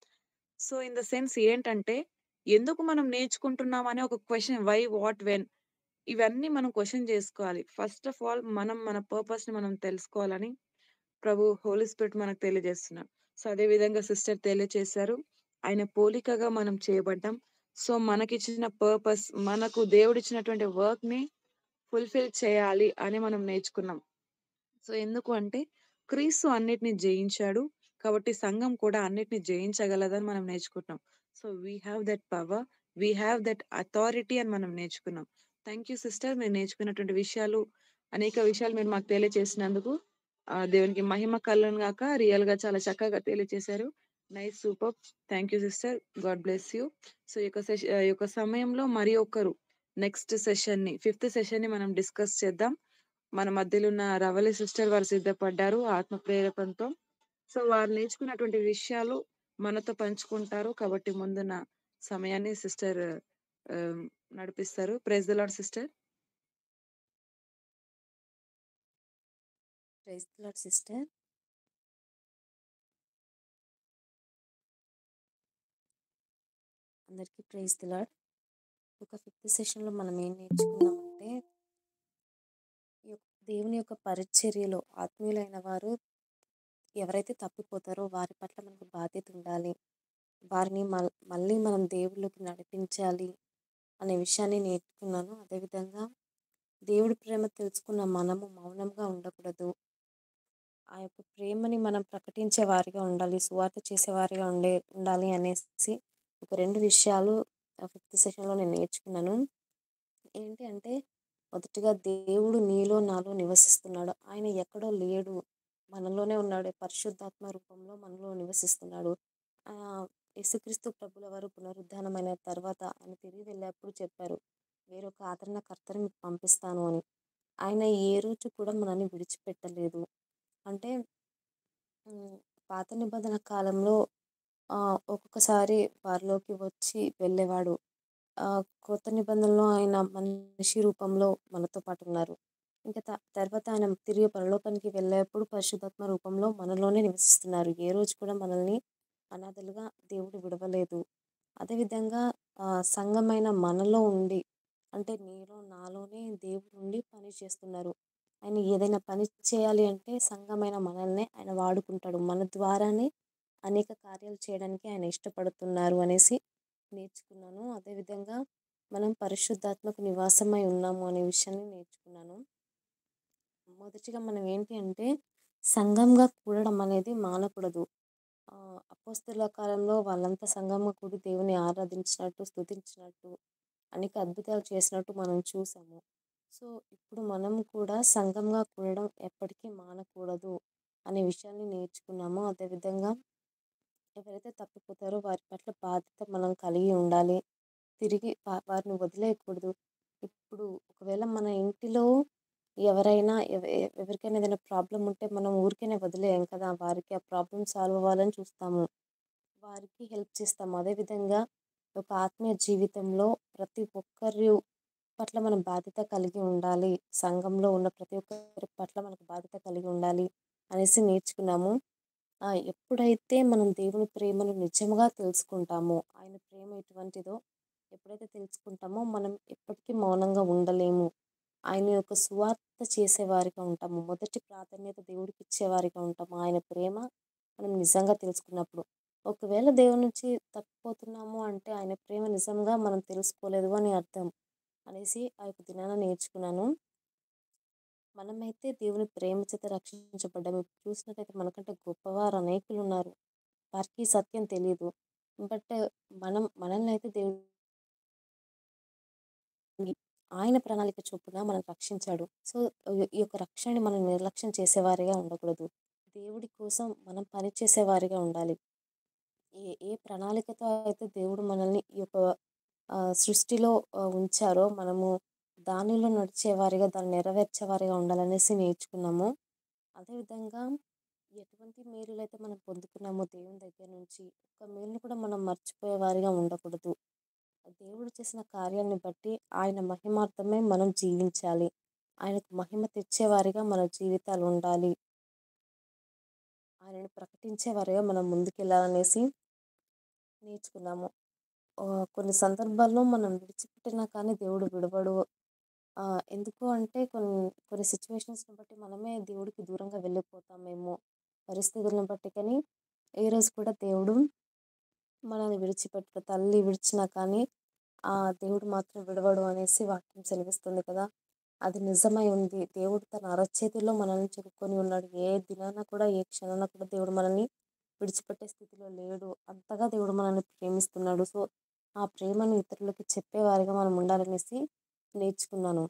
సో, ఇన్ ద సెన్స్ ఏంటంటే, ఎందుకు మనం నేర్చుకుంటున్నాం అనే ఒక క్వెషన్ వై? వాట్? వెన్? ఇవన్నీ మనం క్వెషన్ జేసుకోవాలి. ఫస్ట్ ఆఫ్ ఆల్ మనం మన పర్పస్‌ని మనం తెలుసుకోవాలని ప్రభు హోలీ స్పిరిట్ మనకు తెలియజేస్తున్నాడు. సో, అదే విధంగా సిస్టర్ తెలియచేశారు. ఆయన పోలికగా మనం చేయబడ్డాం. సో, మనకిచ్చిన పర్పస్ మనకు దేవుడిచ్చినటువంటి వర్క్‌ని ఫుల్‌ఫిల్ చేయాలి అని మనం నేర్చుకున్నాం. సో, ఎందుకు అంటే క్రీస్తు అన్నిటిని జయించాడు. కాబట్టి సంఘం కూడా అన్నిటిని జయించగలదని మనం నేర్చుకుంటున్నాం. So, we have that power. We have that authority అని మనం నేర్చుకున్నాం. Thank you sister. మీరు నేర్చుకున్నటువంటి విషయాలు, అనేక విషయాలు మీరు మాకు తెలియచేసినందుకు ఆహ్, దేవునికి మహిమ కలుగును గాక. రియల్‌గా చాలా చక్కగా తెలియచేశారు. Nice superb. Thank you sister. God bless you. So, ఈ యొక్క సెష ఈ యొక్క సమయంలో మరి ఒకరు నెక్స్ట్ సెషన్‌ని, ఫిఫ్త్ సెషన్‌ని మనం డిస్కస్ చేద్దాం. మన మధ్యలో ఉన్న రవలి సిస్టర్ వారు సిద్ధపడ్డారు ఆత్మ ప్రేరేపణతో. సో, వారు నేర్చుకున్నటువంటి విషయాలు మనతో పంచుకుంటారు. కాబట్టి ముందున్న సమయాన్ని సిస్టర్ ఆహ్, నడిపిస్తారు. Praise the Lord sister. Praise the Lord sister. అందరికీ ప్రైజ్ ది లార్డ్. ఒక ఫిఫ్త్ సెషన్‌లో మనం ఏం నేర్చుకున్నామంటే ఈ యొక్క దేవుని యొక్క పరిచర్యలో ఆత్మీయులైన వారు ఎవరైతే తప్పిపోతారో వారి పట్ల మనకు బాధ్యత ఉండాలి. వారిని మల్ మళ్ళీ మనం దేవుడిలోకి నడిపించాలి అనే విషయాన్ని నేర్చుకున్నాను. అదేవిధంగా దేవుడి ప్రేమ తెలుసుకున్న మనము మౌనంగా ఉండకూడదు. ఆ యొక్క ప్రేమని మనం ప్రకటించే వారిగా ఉండాలి. సువార్త చేసేవారిగా ఉండే ఉండాలి అనేసి ఒక 2 విషయాలు ఆహ్, ఫిఫ్త్ సెషన్‌లో నేను నేర్చుకున్నాను. ఏంటి అంటే మొదటిగా దేవుడు నీలో నాలో నివసిస్తున్నాడు. ఆయన ఎక్కడో లేడు. మనలోనే ఉన్నాడు. పరిశుద్ధాత్మ రూపంలో మనలో నివసిస్తున్నాడు. ఆహ్, యేసుక్రీస్తు ప్రభుల వారు పునరుద్ధానమైన తర్వాత ఆయన తిరిగి వెళ్ళేప్పుడు చెప్పారు. వేరొక ఆదరణకర్తని మీకు పంపిస్తాను అని ఆయన ఏ రోజు కూడా మనల్ని విడిచిపెట్టలేదు అంటే ఉమ్, పాత నిబంధన కాలంలో ఆ, ఒక్కొక్కసారి వారిలోకి వచ్చి వెళ్ళేవాడు ఆ, కొత్త నిబంధనలో ఆయన మనిషి రూపంలో మనతో పాటు ఉన్నారు ఇంకా త- తర్వాత ఆయన తిరిగి పరలోకానికి వెళ్ళేప్పుడు పరిశుద్ధాత్మ రూపంలో మనలోనే నివసిస్తున్నారు ఏ రోజు కూడా మనల్ని అనాథలుగా దేవుడు విడవలేదు అదేవిధంగా ఆ, సంఘమైన మనలో ఉండి అంటే నీలో నాలోనే దేవుడు ఉండి పని చేస్తున్నారు ఆయన ఏదైనా పని చేయాలి అంటే సంఘమైన మనల్నే ఆయన వాడుకుంటాడు మన ద్వారానే అనేక కార్యాలు చేయడానికి ఆయన ఇష్టపడుతున్నారు అనేసి నేర్చుకున్నాను అదేవిధంగా మనం పరిశుద్ధాత్మకు నివాసమై ఉన్నాము అనే విషయాన్ని నేర్చుకున్నాను మొదటిగా మనం ఏంటి అంటే సంఘంగా కూడడం అనేది మానకూడదు ఆ, అపోస్తల కాలంలో వాళ్ళంతా సంఘంగా కూడి దేవుని ఆరాధించినట్టు స్తుతించినట్టు అనేక అద్భుతాలు చేసినట్టు మనం చూసాము సో ఇప్పుడు మనం కూడా సంఘంగా కూడడం ఎప్పటికీ మానకూడదు అనే విషయాన్ని నేర్చుకున్నాము అదేవిధంగా ఎవరైతే తప్పిపోతారో వారి పట్ల బాధ్యత మనం కలిగి ఉండాలి తిరిగి వా- వారిని వదిలేయకూడదు ఇప్పుడు ఒకవేళ మన ఇంటిలో ఎవరైనా ఎవ- ఎ- ఎవరికైనా ఏదైనా ప్రాబ్లం ఉంటే మనం ఊరికేనే వదిలేయం కదా వారికి ఆ ప్రాబ్లం సాల్వ్ అవ్వాలని చూస్తాము వారికి హెల్ప్ చేస్తాము అదేవిధంగా ఒక ఆత్మీయ జీవితంలో ప్రతి ఒక్కరి పట్ల మనం బాధ్యత కలిగి ఉండాలి సంఘంలో ఉన్న ప్రతి ఒక్కరి పట్ల మనకు బాధ్యత కలిగి ఉండాలి అనేసి నేర్చుకున్నాము ఆ, ఎప్పుడైతే మనం దేవుని ప్రేమను నిజంగా తెలుసుకుంటామో ఆయన ప్రేమ ఎటువంటిదో ఎప్పుడైతే తెలుసుకుంటామో మనం ఎప్పటికీ మౌనంగా ఉండలేము ఆయన యొక్క సువార్త చేసేవారిగా ఉంటాము మొదటి ప్రాధాన్యత దేవుడికి ఇచ్చేవారిగా ఉంటాము ఆయన ప్రేమ మనం నిజంగా తెలుసుకున్నప్పుడు ఒకవేళ దేవుని నుంచి తప్పిపోతున్నాము అంటే ఆయన ప్రేమ నిజంగా మనం తెలుసుకోలేదు అని అర్థం అనేసి ఆ యొక్క దినాన నేర్చుకున్నాను మనమైతే దేవుని ప్రేమ చేత రక్షించబడ్డాము ఇప్పుడు చూసినట్టయితే మనకంటే గొప్పవారు అనేకులు ఉన్నారు వారికి ఈ సత్యం తెలియదు బట్ మనం మనల్ని అయితే దేవుడు ఆయన ప్రణాళిక చొప్పున మనం రక్షించాడు సో ఈ యొక్క రక్షణని మనం నిర్లక్ష్యం చేసేవారిగా ఉండకూడదు దేవుడి కోసం మనం పని చేసేవారిగా ఉండాలి ఏ ఏ ప్రణాళికతో అయితే దేవుడు మనల్ని ఈ యొక్క ఆ, సృష్టిలో ఆ, ఉంచారో మనము దానిలో నడిచేవారిగా దాన్ని నెరవేర్చేవారిగా ఉండాలనేసి నేర్చుకున్నాము అదేవిధంగా ఎటువంటి మేలులు అయితే మనం పొందుకున్నామో దేవుని దగ్గర నుంచి ఒక మేలుని కూడా మనం మర్చిపోయేవారిగా ఉండకూడదు దేవుడు చేసిన కార్యాన్ని బట్టి ఆయన మహిమార్థమే మనం జీవించాలి ఆయనకు మహిమ తెచ్చేవారిగా మన జీవితాలు ఉండాలి ఆయనను ప్రకటించేవారిగా మనం ముందుకెళ్ళాలనేసి నేర్చుకున్నాము ఆ, కొన్ని సందర్భాల్లో మనం విడిచిపెట్టినా కానీ దేవుడు విడవడు ఆ, ఎందుకు అంటే కొన్ని కొన్ని సిచ్యువేషన్స్ని బట్టి మనమే దేవుడికి దూరంగా వెళ్ళిపోతామేమో పరిస్థితులను బట్టి కానీ ఏ రోజు కూడా దేవుడు మనల్ని విడిచిపెట్టడు తల్లి విడిచినా కానీ ఆ దేవుడు మాత్రం విడవడు అనేసి వాక్యం సెలవిస్తుంది కదా అది నిజమై ఉంది దేవుడు తన అరచేతిలో మనల్ని చెప్పుకొని ఉన్నాడు ఏ దినాన కూడా ఏ క్షణాన కూడా దేవుడు మనల్ని విడిచిపెట్టే స్థితిలో లేడు అంతగా దేవుడు మనల్ని ప్రేమిస్తున్నాడు సో ఆ ప్రేమను ఇతరులకి చెప్పేవారిగా మనం ఉండాలనేసి నేర్చుకున్నాను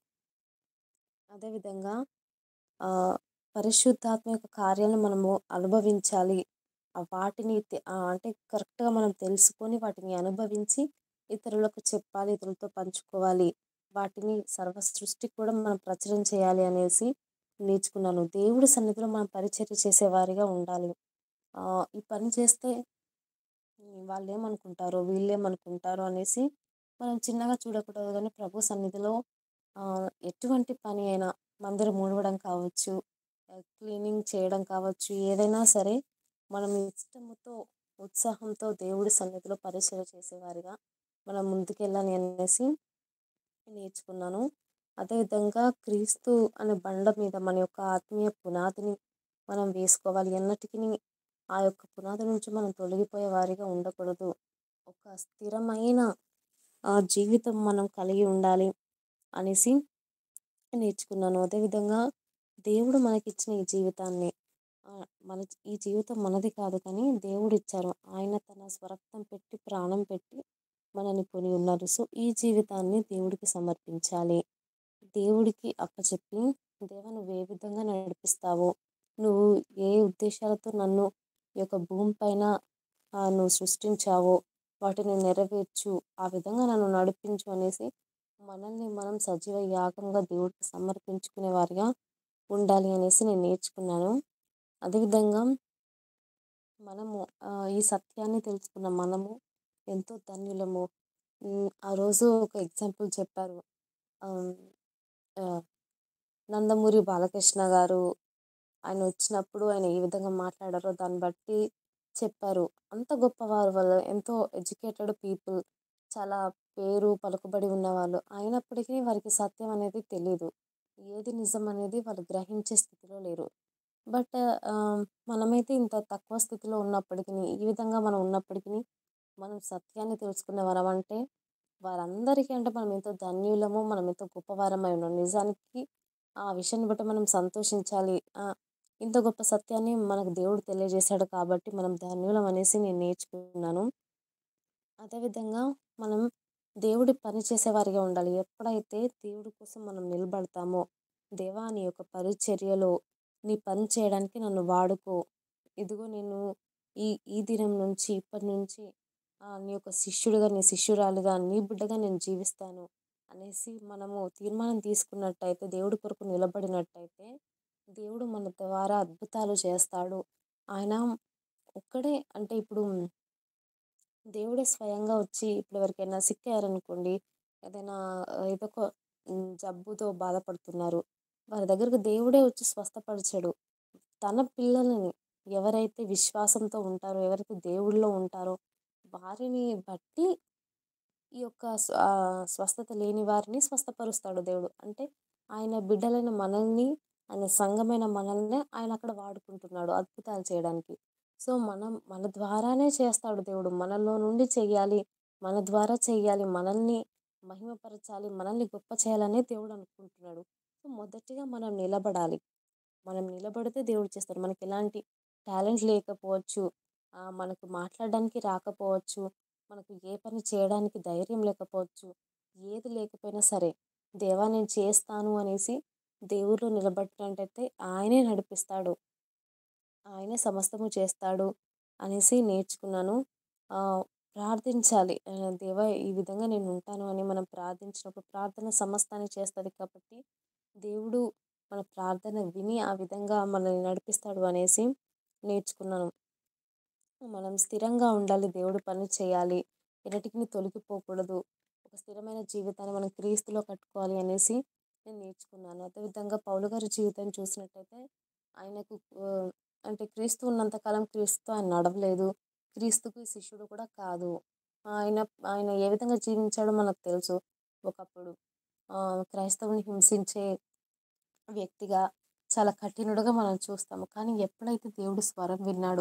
అదేవిధంగా ఆ, పరిశుద్ధాత్మ యొక్క కార్యాలను మనము అనుభవించాలి ఆ వాటిని తె- ఆ, అంటే కరెక్ట్గా మనం తెలుసుకొని వాటిని అనుభవించి ఇతరులకు చెప్పాలి ఇతరులతో పంచుకోవాలి వాటిని సర్వ సృష్టికి కూడా మనం ప్రచురం చేయాలి అనేసి నేర్చుకున్నాను దేవుడి సన్నిధిలో మనం పరిచర్య చేసేవారిగా ఉండాలి ఆ, ఈ పని చేస్తే ఉమ్, వాళ్ళు ఏమనుకుంటారో వీళ్ళు ఏమనుకుంటారో అనేసి మనం చిన్నగా చూడకూడదు కానీ ప్రభు సన్నిధిలో ఆ, ఎటువంటి పని అయినా మందిరం ఊడవడం కావచ్చు క్లీనింగ్ చేయడం కావచ్చు ఏదైనా సరే మనం ఇష్టముతో ఉత్సాహంతో దేవుడి సన్నిధిలో పరిచయం చేసేవారిగా మనం ముందుకెళ్ళాలి అనేసి నేర్చుకున్నాను అదేవిధంగా క్రీస్తు అనే బండ మీద మన యొక్క ఆత్మీయ పునాదిని మనం వేసుకోవాలి ఎన్నటికీ ఆ యొక్క పునాది నుంచి మనం తొలగిపోయే వారిగా ఉండకూడదు ఒక స్థిరమైన ఆ జీవితం మనం కలిగి ఉండాలి అనేసి నేర్చుకున్నాను అదేవిధంగా దేవుడు మనకిచ్చిన ఈ జీవితాన్ని ఆ, మన ఈ జీవితం మనది కాదు కానీ దేవుడు ఇచ్చారు ఆయన తన స్వరక్తం పెట్టి ప్రాణం పెట్టి మనని కొని ఉన్నారు సో ఈ జీవితాన్ని దేవుడికి సమర్పించాలి దేవుడికి అప్పచెప్పి దేవా నువ్వు ఏ విధంగా నడిపిస్తావో నువ్వు ఏ ఉద్దేశాలతో నన్ను ఈ యొక్క భూమి పైన ఆ, నువ్వు సృష్టించావో వాటిని నెరవేర్చు ఆ విధంగా నన్ను నడిపించు అనేసి ఆ, మనల్ని మనం సజీవ యాగంగా దేవుడికి సమర్పించుకునే వారిగా ఉండాలి అనేసి నేను నేర్చుకున్నాను అదేవిధంగా మనము ఆ, ఈ సత్యాన్ని తెలుసుకున్న మనము ఎంతో ధన్యులము ఉమ్, ఆ రోజు ఒక ఎగ్జాంపుల్ చెప్పారు ఆమ్, ఆ, నందమూరి బాలకృష్ణ గారు ఆయన వచ్చినప్పుడు ఆయన ఏ విధంగా మాట్లాడారో దాన్ని బట్టి చెప్పారు అంత గొప్పవారు వాళ్ళు ఎంతో ఎడ్యుకేటెడ్ పీపుల్ చాలా పేరు పలుకుబడి ఉన్నవాళ్ళు అయినప్పటికీ వారికి సత్యం అనేది తెలియదు ఏది నిజం అనేది వాళ్ళు గ్రహించే స్థితిలో లేరు బట్ మనమైతే ఇంత తక్కువ స్థితిలో ఉన్నప్పటికీ ఈ విధంగా మనం ఉన్నప్పటికీ మనం సత్యాన్ని తెలుసుకునే వరం అంటే వారందరికీ అంటే మనం ఎంతో ధన్యులము మనం ఎంతో గొప్పవారమై ఉన్నాం నిజానికి ఆ విషయాన్ని బట్టి మనం సంతోషించాలి ఆ, ఇంత గొప్ప సత్యాన్ని మనకు దేవుడు తెలియజేశాడు కాబట్టి మనం ధన్యులం అనేసి నేను నేర్చుకున్నాను అదేవిధంగా మనం దేవుడి పని చేసేవారిగా ఉండాలి ఎప్పుడైతే దేవుడి కోసం మనం నిలబడతామో దేవా నీ యొక్క పరిచర్యలో నీ పని చేయడానికి నన్ను వాడుకో ఇదిగో నేను ఈ ఈ దినం నుంచి ఇప్పటి నుంచి ఆ, నీ యొక్క శిష్యుడిగా నీ శిష్యురాలుగా నీ బిడ్డగా నేను జీవిస్తాను అనేసి మనము తీర్మానం తీసుకున్నట్టయితే దేవుడి కొరకు నిలబడినట్టయితే దేవుడు మన ద్వారా అద్భుతాలు చేస్తాడు ఆయన ఒక్కడే అంటే ఇప్పుడు దేవుడే స్వయంగా వచ్చి ఇప్పుడు ఎవరికైనా సిక్ అయ్యారనుకోండి ఏదైనా ఆ, ఏదో ఒక ఉమ్, జబ్బుతో బాధపడుతున్నారు వారి దగ్గరకు దేవుడే వచ్చి స్వస్థపరిచాడు తన పిల్లలని ఎవరైతే విశ్వాసంతో ఉంటారో ఎవరైతే దేవుళ్ళో ఉంటారో వారిని బట్టి ఈ యొక్క స్వ- ఆ, స్వస్థత లేని వారిని స్వస్థపరుస్తాడు దేవుడు అంటే ఆయన బిడ్డలైన మనల్ని ఆయన సంఘమైన మనల్ని ఆయన అక్కడ వాడుకుంటున్నాడు అద్భుతాలు చేయడానికి సో మనం మన ద్వారానే చేస్తాడు దేవుడు మనలో నుండి చెయ్యాలి మన ద్వారా చెయ్యాలి మనల్ని మహిమపరచాలి మనల్ని గొప్ప చేయాలనే దేవుడు అనుకుంటున్నాడు సో మొదటిగా మనం నిలబడాలి మనం నిలబడితే దేవుడు చేస్తాడు మనకి ఎలాంటి టాలెంట్ లేకపోవచ్చు ఆ, మనకు మాట్లాడడానికి రాకపోవచ్చు మనకు ఏ పని చేయడానికి ధైర్యం లేకపోవచ్చు ఏది లేకపోయినా సరే దేవా నేను చేస్తాను అనేసి దేవుడిలో నిలబడినట్టయితే ఆయనే నడిపిస్తాడు ఆయనే సమస్తము చేస్తాడు అనేసి నేర్చుకున్నాను ఆ, ప్రార్థించాలి ఆ, దేవా ఈ విధంగా నేను ఉంటాను అని మనం ప్రార్థించినప్పుడు ప్రార్థన సమస్తాన్ని చేస్తుంది కాబట్టి దేవుడు మన ప్రార్థన విని ఆ విధంగా మనల్ని నడిపిస్తాడు అనేసి నేర్చుకున్నాను మనం స్థిరంగా ఉండాలి దేవుడి పని చేయాలి ఎన్నటికి తొలగిపోకూడదు ఒక స్థిరమైన జీవితాన్ని మనం క్రీస్తులో కట్టుకోవాలి అనేసి నేను నేర్చుకున్నాను అదేవిధంగా పౌలు గారి జీవితం చూసినట్టయితే ఆయనకు ఆ, అంటే క్రీస్తు ఉన్నంతకాలం క్రీస్తు ఆయన నడవలేదు క్రీస్తుకి శిష్యుడు కూడా కాదు ఆయన ఆయన ఏ విధంగా జీవించాడో మనకు తెలుసు ఒకప్పుడు ఆ, క్రైస్తవుని హింసించే వ్యక్తిగా చాలా కఠినుడుగా మనం చూస్తాము కానీ ఎప్పుడైతే దేవుడు స్వరం విన్నాడో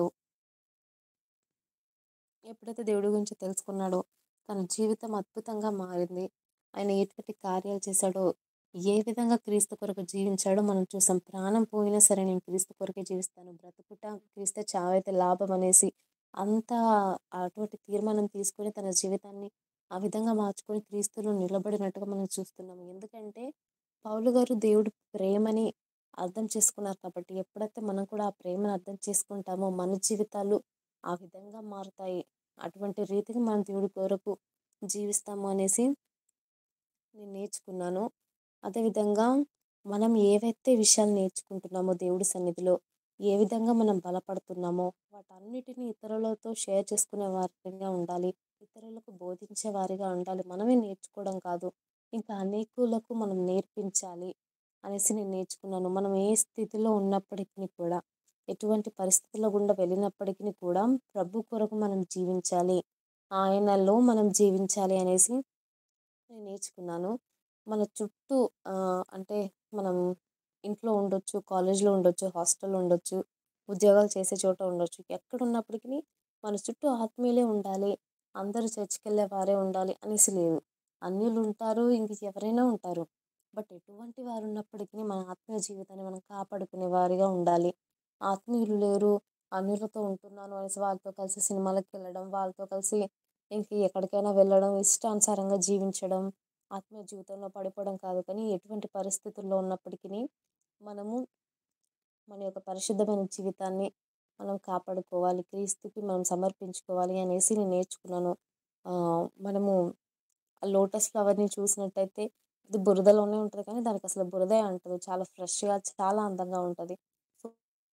ఎప్పుడైతే దేవుడి గురించి తెలుసుకున్నాడో తన జీవితం అద్భుతంగా మారింది ఆయన ఎటువంటి కార్యాలు చేశాడో ఏ విధంగా క్రీస్తు కొరకు జీవించాడో మనం చూసాం ప్రాణం పోయినా సరే నేను క్రీస్తు కొరకే జీవిస్తాను బ్రతుకుట క్రీస్తే చావైతే లాభం అనేసి అంత అటువంటి తీర్మానం తీసుకొని తన జీవితాన్ని ఆ విధంగా మార్చుకొని క్రీస్తులో నిలబడినట్టుగా మనం చూస్తున్నాము ఎందుకంటే పౌలు గారు దేవుడు ప్రేమని అర్థం చేసుకున్నారు కాబట్టి ఎప్పుడైతే మనం కూడా ఆ ప్రేమను అర్థం చేసుకుంటామో మన జీవితాలు ఆ విధంగా మారుతాయి అటువంటి రీతిగా మనం దేవుడి కొరకు జీవిస్తాము అనేసి నేను నేర్చుకున్నాను అదేవిధంగా మనం ఏవైతే విషయాలు నేర్చుకుంటున్నామో దేవుడి సన్నిధిలో ఏ విధంగా మనం బలపడుతున్నామో వాటన్నిటిని ఇతరులతో షేర్ చేసుకునే వారిగా ఉండాలి ఇతరులకు బోధించే వారిగా ఉండాలి మనమే నేర్చుకోవడం కాదు ఇంకా అనేకులకు మనం నేర్పించాలి అనేసి నేను నేర్చుకున్నాను మనం ఏ స్థితిలో ఉన్నప్పటికీ కూడా ఎటువంటి పరిస్థితుల్లో గుండా వెళ్ళినప్పటికీ కూడా ప్రభు కొరకు మనం జీవించాలి ఆయనలో మనం జీవించాలి అనేసి నేను నేర్చుకున్నాను మన చుట్టూ ఆ, అంటే మనం ఇంట్లో ఉండొచ్చు కాలేజ్లో ఉండొచ్చు హాస్టల్లో ఉండొచ్చు ఉద్యోగాలు చేసే చోట ఉండొచ్చు ఎక్కడ ఉన్నప్పటికీ మన చుట్టూ ఆత్మీయులే ఉండాలి అందరూ చర్చికి వెళ్ళే వారే ఉండాలి అనేసి లేదు అన్యులు ఉంటారు ఇంక ఎవరైనా ఉంటారు బట్ ఎటువంటి వారు ఉన్నప్పటికీ మన ఆత్మీయ జీవితాన్ని మనం కాపాడుకునే వారిగా ఉండాలి ఆత్మీయులు లేరు అన్యులతో ఉంటున్నాను అనేసి వాళ్ళతో కలిసి సినిమాలకు వెళ్ళడం వాళ్ళతో కలిసి ఇంక ఎక్కడికైనా వెళ్ళడం ఇష్టానుసారంగా జీవించడం ఆత్మీయ జీవితంలో పడిపోవడం కాదు కానీ ఎటువంటి పరిస్థితుల్లో ఉన్నప్పటికీ మనము మన యొక్క పరిశుద్ధమైన జీవితాన్ని మనం కాపాడుకోవాలి క్రీస్తుకి మనం సమర్పించుకోవాలి అనేసి నేను నేర్చుకున్నాను ఆ, మనము లోటస్ ఫ్లవర్‌ని చూసినట్టయితే అది బురదలోనే ఉంటది కానీ దానికసలు బురదే అంటదు. చాలా ఫ్రెష్‌గా చాలా అందంగా ఉంటది. సో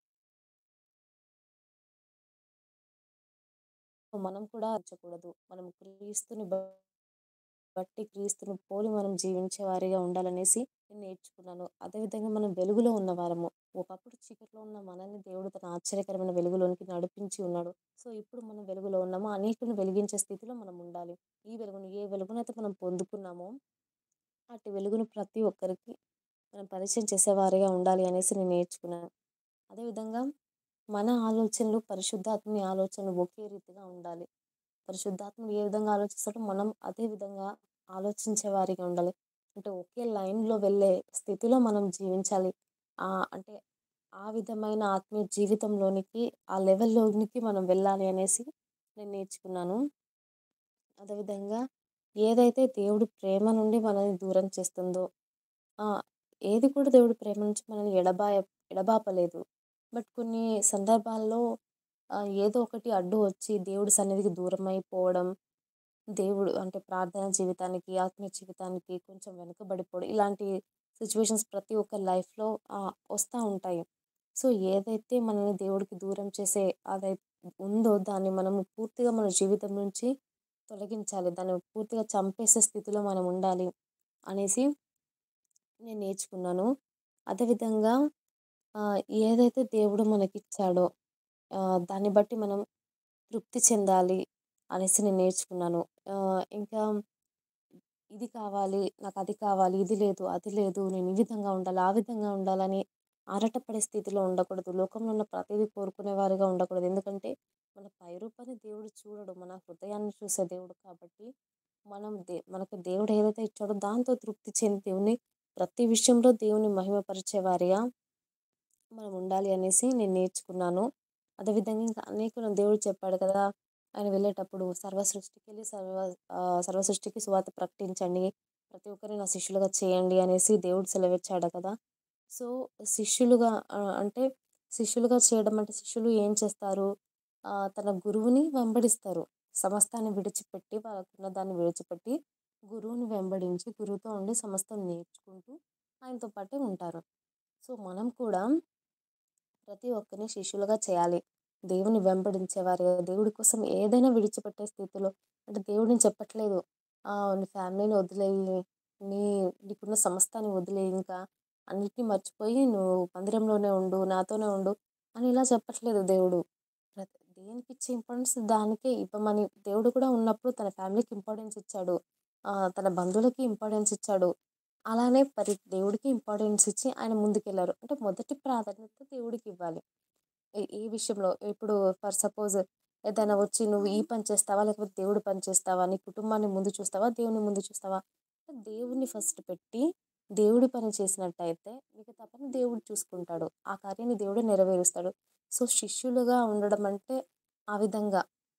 మనం కూడా అర్చకూడదు. మనం క్రీస్తుని బట్టి క్రీస్తుని పోలి మనం జీవించే వారిగా ఉండాలనేసి నేను నేర్చుకున్నాను. అదేవిధంగా మనం వెలుగులో ఉన్నవారము. ఒకప్పుడు చీకట్లో ఉన్న మనల్ని దేవుడు తన ఆశ్చర్యకరమైన వెలుగులోనికి నడిపించి ఉన్నాడు. సో, ఇప్పుడు మనం వెలుగులో ఉన్నాము. అనేకులను వెలిగించే స్థితిలో మనం ఉండాలి. ఈ వెలుగును ఏ వెలుగునైతే మనం పొందుకున్నామో అట్టి వెలుగును ప్రతి ఒక్కరికి మనం పరిచయం చేసేవారిగా ఉండాలి అనేసి నేను నేర్చుకున్నాను. అదేవిధంగా మన ఆలోచనలు పరిశుద్ధాత్మని ఆలోచనలు ఒకే రీతిగా ఉండాలి. పరిశుద్ధాత్ముడు ఏ విధంగా ఆలోచిస్తాడో మనం అదే విధంగా ఆలోచించే వారిగా ఉండాలి. అంటే ఒకే లైన్‌లో వెళ్ళే స్థితిలో మనం జీవించాలి. ఆహ్, అంటే ఆ విధమైన ఆత్మీయ జీవితంలోనికి ఆ లెవెల్‌లోనికి మనం వెళ్ళాలి అనేసి నేను నేర్చుకున్నాను. అదేవిధంగా ఏదైతే దేవుడి ప్రేమ నుండి మనల్ని దూరం చేస్తుందో ఆ! ఏది కూడా దేవుడి ప్రేమ నుంచి మనల్ని ఎడబాయ ఎడబాపలేదు. బట్ కొన్ని సందర్భాల్లో ఆహ్, ఏదో ఒకటి అడ్డు వచ్చి దేవుడి సన్నిధికి దూరమైపోవడం, దేవుడు అంటే ప్రార్థన జీవితానికి, ఆత్మీయ జీవితానికి కొంచెం వెనుకబడిపోవడం ఇలాంటి సిట్యుయేషన్స్ ప్రతి ఒక్కరి లైఫ్‌లో ఆహ్, వస్తా ఉంటాయి. సో, ఏదైతే మనల్ని దేవుడికి దూరం చేసే అదై ఉందో దాన్ని మనము పూర్తిగా మన జీవితం నుంచి తొలగించాలి. దాన్ని పూర్తిగా చంపేసే స్థితిలో మనం ఉండాలి అనేసి నేను నేర్చుకున్నాను. అదేవిధంగా ఆహ్, ఏదైతే దేవుడు మనకిచ్చాడో ఆహ్, దాన్ని బట్టి మనం తృప్తి చెందాలి అనేసి నేను నేర్చుకున్నాను. ఆహ్, ఇంకా ఇది కావాలి, నాకది కావాలి, ఇది లేదు, అది లేదు, నేను ఈ విధంగా ఉండాలి, ఆ విధంగా ఉండాలని ఆరాటపడే స్థితిలో ఉండకూడదు. లోకంలో ఉన్న ప్రతీదీ కోరుకునే వారిగా ఉండకూడదు. ఎందుకంటే మన పైరూపాన్ని దేవుడు చూడడు. మన హృదయాన్ని చూసే దేవుడు కాబట్టి మనం దే మనకు దేవుడు ఏదైతే ఇచ్చాడో దాంతో తృప్తి చెంది దేవుని ప్రతి విషయంలో దేవుని మహిమపరిచే వారిగా మనం ఉండాలి అనేసి నేను నేర్చుకున్నాను. అదేవిధంగా ఇంకా అనేకులను దేవుడు చెప్పాడు కదా! ఆయన వెళ్ళేటప్పుడు సర్వ సృష్టికెళ్ళి సర్వ ఆహ్, సర్వ సృష్టికి సువార్త ప్రకటించండి. ప్రతి ఒక్కరిని నా శిష్యులుగా చేయండి అనేసి దేవుడు సెలవిచ్చాడు కదా! సో, శిష్యులుగా ఆహ్, అంటే శిష్యులుగా చేయడం అంటే శిష్యులు ఏం చేస్తారు? ఆహ్, తన గురువుని వెంబడిస్తారు. సమస్తాన్ని విడిచిపెట్టి వాళ్ళకున్న దాన్ని విడిచిపెట్టి గురువుని వెంబడించి గురువుతో ఉండి సమస్తం నేర్చుకుంటూ ఆయనతో పాటే ఉంటారు. సో, మనం కూడా ప్రతి ఒక్కరిని శిష్యులుగా చేయాలి. దేవుని వెంబడించేవారిగా దేవుడి కోసం ఏదైనా విడిచిపెట్టే స్థితిలో అంటే దేవుడు నేను చెప్పట్లేదు. ఆహ్, నీ ఫ్యామిలీని వదిలేయి, నీ నీకున్న సమస్తాన్ని వదిలేయి ఇంకా అన్నిటిని మర్చిపోయి నువ్వు మందిరంలోనే ఉండు, నాతోనే ఉండు అని ఇలా చెప్పట్లేదు దేవుడు. ప్రతి దేనికిచ్చే ఇంపార్టెన్స్ దానికే ఇవ్వమని దేవుడు కూడా ఉన్నప్పుడు తన ఫ్యామిలీకి ఇంపార్టెన్స్ ఇచ్చాడు. ఆహ్, తన బంధువులకి ఇంపార్టెన్స్ ఇచ్చాడు. అలానే పరి దేవుడికి ఇంపార్టెన్స్ ఇచ్చి ఆయన ముందుకెళ్లారు. అంటే మొదటి ప్రాధాన్యత దేవుడికివ్వాలి. ఏ ఏ విషయంలో ఇప్పుడు ఫర్ సపోజ్ ఏదైనా వచ్చి నువ్వు ఈ పని చేస్తావా? లేకపోతే దేవుడి పని చేస్తావా? నీ కుటుంబాన్ని ముందు చూస్తావా? దేవుడిని ముందు చూస్తావా? దేవుడిని ఫస్ట్ పెట్టి దేవుడి పని చేసినట్టయితే మిగతా పని దేవుడు చూసుకుంటాడు. ఆ కార్యాన్ని దేవుడే నెరవేరుస్తాడు. సో, శిష్యులుగా ఉండడం అంటే ఆ విధంగా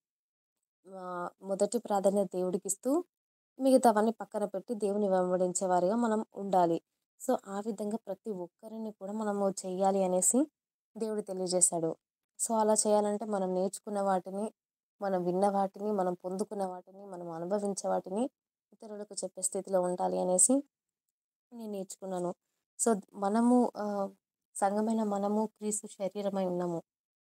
ఆహ్, మొదటి ప్రాధాన్యత దేవుడికిస్తూ మిగతావన్నీ పక్కన పెట్టి దేవుని వెంబడించే వారిగా మనం ఉండాలి. సో, ఆ విధంగా ప్రతి ఒక్కరిని కూడా మనము చెయ్యాలి అనేసి దేవుడు తెలియజేశాడు. సో, అలా చేయాలంటే మనం నేర్చుకున్న వాటిని, మనం విన్న వాటిని, మనం పొందుకున్న వాటిని, మనం అనుభవించే వాటిని ఇతరులకు చెప్పే స్థితిలో ఉండాలి అనేసి నేను నేర్చుకున్నాను. సో, మనము ఆహ్, సంఘమైన మనము క్రీస్తు శరీరమై ఉన్నాము.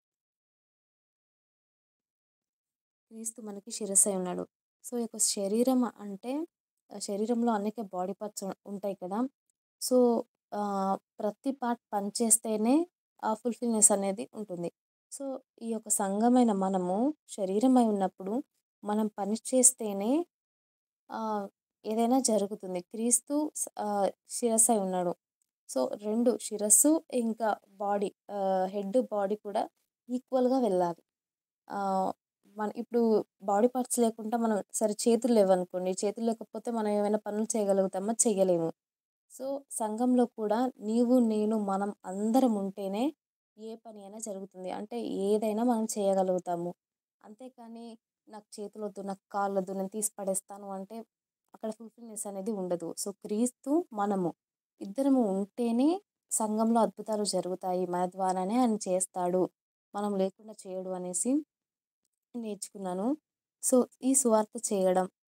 క్రీస్తు మనకి శిరస్సై ఉన్నాడు. సో, ఈ యొక్క శరీరం అంటే శరీరంలో అనేక బాడీ పార్ట్స్ ఉ ఉంటాయి కదా! సో, ఆహ్, ప్రతి పార్ట్ పనిచేస్తేనే ఆ ఫుల్‌ఫిల్‌నెస్ అనేది ఉంటుంది. సో, ఈ యొక్క సంఘమైన మనము శరీరమై ఉన్నప్పుడు మనం పని చేస్తేనే ఆహ్, ఏదైనా జరుగుతుంది. క్రీస్తు స్ ఆహ్, శిరస్సై ఉన్నాడు. సో, 2 శిరస్సు ఇంకా బాడీ ఆహ్, హెడ్, బాడీ కూడా ఈక్వల్‌గా వెళ్ళాలి. ఆహ్, మన ఇప్పుడు బాడీ పార్ట్స్ లేకుండా మనం సరే చేతులు లేవనుకోండి. చేతులు లేకపోతే మనం ఏమైనా పనులు చేయగలుగుతామా? చెయ్యలేము. సో, సంఘంలో కూడా నీవు, నేను, మనం అందరం ఉంటేనే ఏ పని అయినా జరుగుతుంది. అంటే ఏదైనా మనం చేయగలుగుతాము. అంతేకానీ నాకు చేతులొద్దు, నాకు కాళ్ళొద్దు, నేను తీసి పడేస్తాను అంటే అక్కడ ఫుల్‌ఫిల్‌నెస్ అనేది ఉండదు. సో, క్రీస్తు, మనము ఇద్దరము ఉంటేనే సంఘంలో అద్భుతాలు జరుగుతాయి. మన ద్వారానే ఆయన చేస్తాడు. మనం లేకుండా చేయడు అనేసి నేర్చుకున్నాను. సో, ఈ సువార్త చేయడం,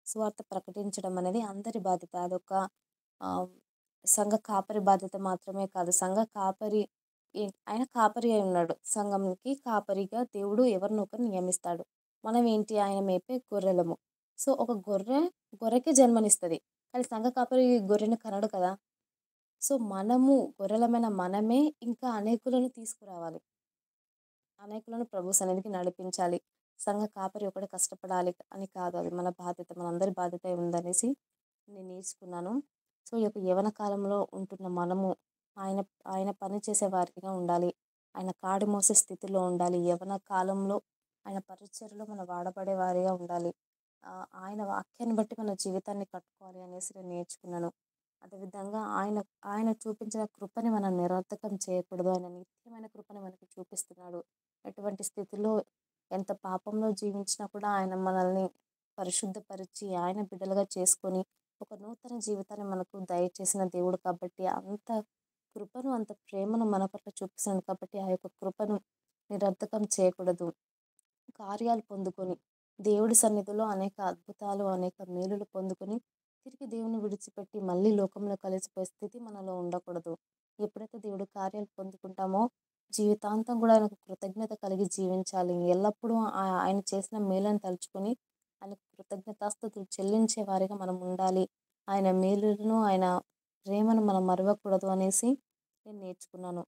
సువార్త ప్రకటించడం అనేది అందరి బాధ్యత. అదొక ఆహ్, సంఘ కాపరి బాధ్యత మాత్రమే కాదు. సంఘ కాపరి ఎ ఆయన కాపరి అయి ఉన్నాడు. సంఘంకి కాపరిగా దేవుడు ఎవరినో ఒకరిని నియమిస్తాడు. మనం ఏంటి ఆయన మేపే గొర్రెలము. సో, ఒక గొర్రె గొర్రెకే జన్మనిస్తది. కానీ సంఘ కాపరి గొర్రెని కనడు కదా! సో, మనము గొర్రెలమైన మనమే ఇంకా అనేకులను తీసుకురావాలి. అనేకులను ప్రభు సన్నిధికి నడిపించాలి. సంఘ కాపరి ఒకడే కష్టపడాలి అని కాదు. అది మన బాధ్యత. మనందరి బాధ్యత ఉందనేసి నేను నేర్చుకున్నాను. సో, ఈ యొక్క యవ్వన కాలంలో ఉంటున్న మనము ఆయన ఆయన పని చేసే వారిగా ఉండాలి. ఆయన కాడి మోసే స్థితిలో ఉండాలి. యవ్వన కాలంలో ఆయన పరిచర్యలో మనం వాడబడే వారిగా ఉండాలి. ఆహ్, ఆయన వాక్యాన్ని బట్టి మన జీవితాన్ని కట్టుకోవాలి అనేసి నేను నేర్చుకున్నాను. అదేవిధంగా ఆయన ఆయన చూపించిన కృపని మనం నిరర్థకం చేయకూడదు. ఆయన నిత్యమైన కృపని మనకి చూపిస్తున్నాడు. ఎటువంటి స్థితిలో ఎంత పాపంలో జీవించినా కూడా ఆయన మనల్ని పరిశుద్ధపరిచి ఆయన బిడ్డలుగా చేసుకొని ఒక నూతన జీవితాన్ని మనకు దయచేసిన దేవుడు కాబట్టి అంత కృపను, అంత ప్రేమను మన పట్ల చూపిస్తున్నాడు కాబట్టి ఆ యొక్క కృపను నిరర్థకం చేయకూడదు. కార్యాలు పొందుకొని దేవుడి సన్నిధిలో అనేక అద్భుతాలు, అనేక మేలులు పొందుకొని తిరిగి దేవుని విడిచిపెట్టి మళ్ళీ లోకంలో కలిసిపోయే స్థితి మనలో ఉండకూడదు. ఎప్పుడైతే దేవుడి కార్యాలు పొందుకుంటామో జీవితాంతం కూడా ఆయనకు కృతజ్ఞత కలిగి జీవించాలి. ఎల్లప్పుడూ ఆహ్, ఆయన చేసిన మేలును తలుచుకొని ఆయనకు కృతజ్ఞతాస్తుతులు చెల్లించే వారిగా మనం ఉండాలి. ఆయన మేలులను, ఆయన ప్రేమను మనం మరవకూడదు అనేసి నేను నేర్చుకున్నాను.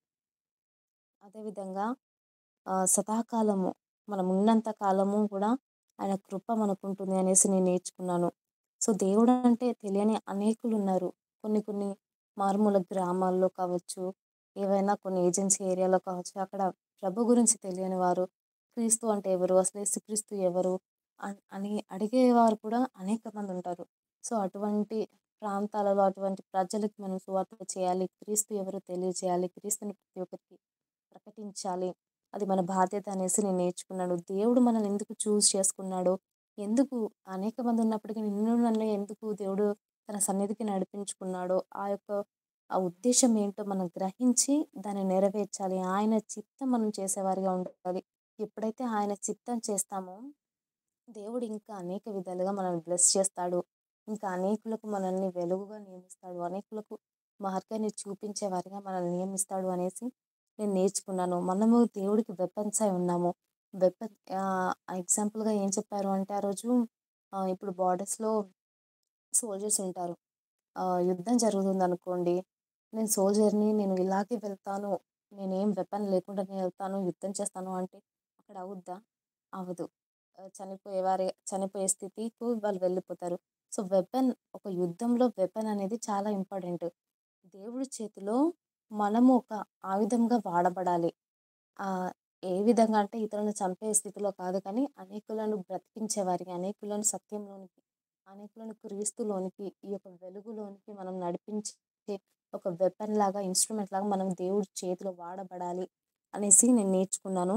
అదేవిధంగా ఆహ్, సదాకాలము మనం ఉన్నంత కాలము కూడా ఆయన కృప మనకుంటుంది అనేసి నేను నేర్చుకున్నాను. సో, దేవుడంటే తెలియని అనేకులున్నారు. కొన్ని కొన్ని మారుమూల గ్రామాల్లో కావచ్చు, ఏవైనా కొన్ని ఏజెన్సీ ఏరియాలో కావచ్చు, అక్కడ ప్రభు గురించి తెలియని వారు, క్రీస్తు అంటే ఎవరు? అసలు యేసుక్రీస్తు ఎవరు? అన్ అని అడిగేవారు కూడా అనేక మంది ఉంటారు. సో, అటువంటి ప్రాంతాలలో అటువంటి ప్రజలకి మనం సువార్త చేయాలి. క్రీస్తు ఎవరో తెలియజేయాలి. క్రీస్తుని ప్రతి ఒక్కరికి ప్రకటించాలి. అది మన బాధ్యత అనేసి నేను నేర్చుకున్నాను. దేవుడు మనల్ని ఎందుకు చూజ్ చేసుకున్నాడో, ఎందుకు అనేక మంది ఉన్నప్పటికీ నిన్ను నన్ను ఎందుకు దేవుడు తన సన్నిధికి నడిపించుకున్నాడో, ఆ యొక్క ఆ ఉద్దేశ్యం ఏంటో మనం గ్రహించి దాన్ని నెరవేర్చాలి. ఆయన చిత్తం మనం చేసేవారిగా ఉండాలి. ఎప్పుడైతే ఆయన చిత్తం చేస్తామో దేవుడు ఇంకా అనేక విధాలుగా మనల్ని బ్లెస్ చేస్తాడు. ఇంకా అనేకులకు మనల్ని వెలుగుగా నియమిస్తాడు. అనేకులకు మార్గాన్ని చూపించే వారిగా మనల్ని నియమిస్తాడు అనేసి నేను నేర్చుకున్నాను. మనము దేవుడికి వెపన్స్ అయి ఉన్నాము. వెపన్ ఆహ్, ఎగ్జాంపుల్‌గా ఏం చెప్పారు అంటే ఆ రోజు ఆహ్, ఇప్పుడు బార్డర్స్‌లో సోల్జర్స్ ఉంటారు. ఆహ్, యుద్ధం జరుగుతుందనుకోండి. నేను సోల్జర్‌ని నేను ఇలాగే వెళ్తాను. నేనేం వెపన్ లేకుండానే వెళ్తాను. యుద్ధం చేస్తాను అంటే అక్కడ అవుద్దా? అవ్వదు. ఆహ్, చనిపోయేవారే చనిపోయే స్థితికి వాళ్ళు వెళ్ళిపోతారు. సో, వెపన్ ఒక యుద్ధంలో వెపన్ అనేది చాలా ఇంపార్టెంట్. దేవుడి చేతిలో మనము ఒక ఆయుధంగా వాడబడాలి. ఆహ్, ఏ విధంగా అంటే ఇతరులను చంపే స్థితిలో కాదు కానీ అనేకులను బ్రతికించే వారిగా, అనేకులను సత్యంలోనికి, అనేకులను క్రీస్తులోనికి, ఈ యొక్క వెలుగులోనికి మనం నడిపించే ఒక వెపన్ లాగా, ఇన్‌స్ట్రుమెంట్ లాగా మనం దేవుడి చేతిలో వాడబడాలి అనేసి నేను నేర్చుకున్నాను.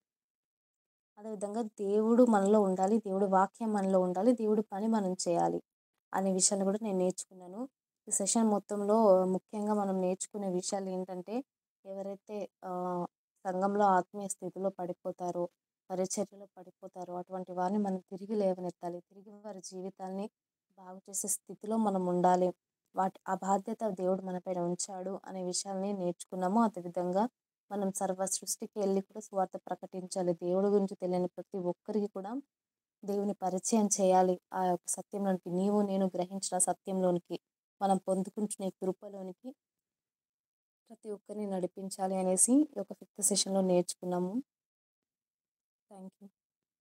అదేవిధంగా దేవుడు మనలో ఉండాలి. దేవుడి వాక్యం మనలో ఉండాలి. దేవుడి పని మనం చేయాలి. అనే విషయాన్ని కూడా నేను నేర్చుకున్నాను. ఈ సెషన్ మొత్తంలో ముఖ్యంగా మనం నేర్చుకునే విషయాలు ఏంటంటే ఎవరైతే ఆహ్, సంఘంలో ఆత్మీయ స్థితిలో పడిపోతారో, పరిచర్యలో పడిపోతారో అటువంటి వారిని మనం తిరిగి లేవనెత్తాలి. తిరిగి వారి జీవితాల్ని బాగు చేసే స్థితిలో మనం ఉండాలి. వాటి ఆ బాధ్యత దేవుడు మన పైన ఉంచాడు అనే విషయాల్ని నేర్చుకున్నాము. అదేవిధంగా మనం సర్వ సృష్టికి ఎళ్లి కూడా సువార్త ప్రకటించాలి. దేవుడి గురించి తెలియని ప్రతి ఒక్కరికి కూడా దేవుని పరిచయం చేయాలి. ఆ యొక్క సత్యంలోనికి నీవు నేను గ్రహించిన సత్యంలోనికి మనం పొందుకుంటున్న ఈ కృపలోనికి ప్రతి ఒక్కరిని నడిపించాలి అనేసి ఈ యొక్క ఫిఫ్త్ సెషన్‌లో నేర్చుకున్నాము. Thank you.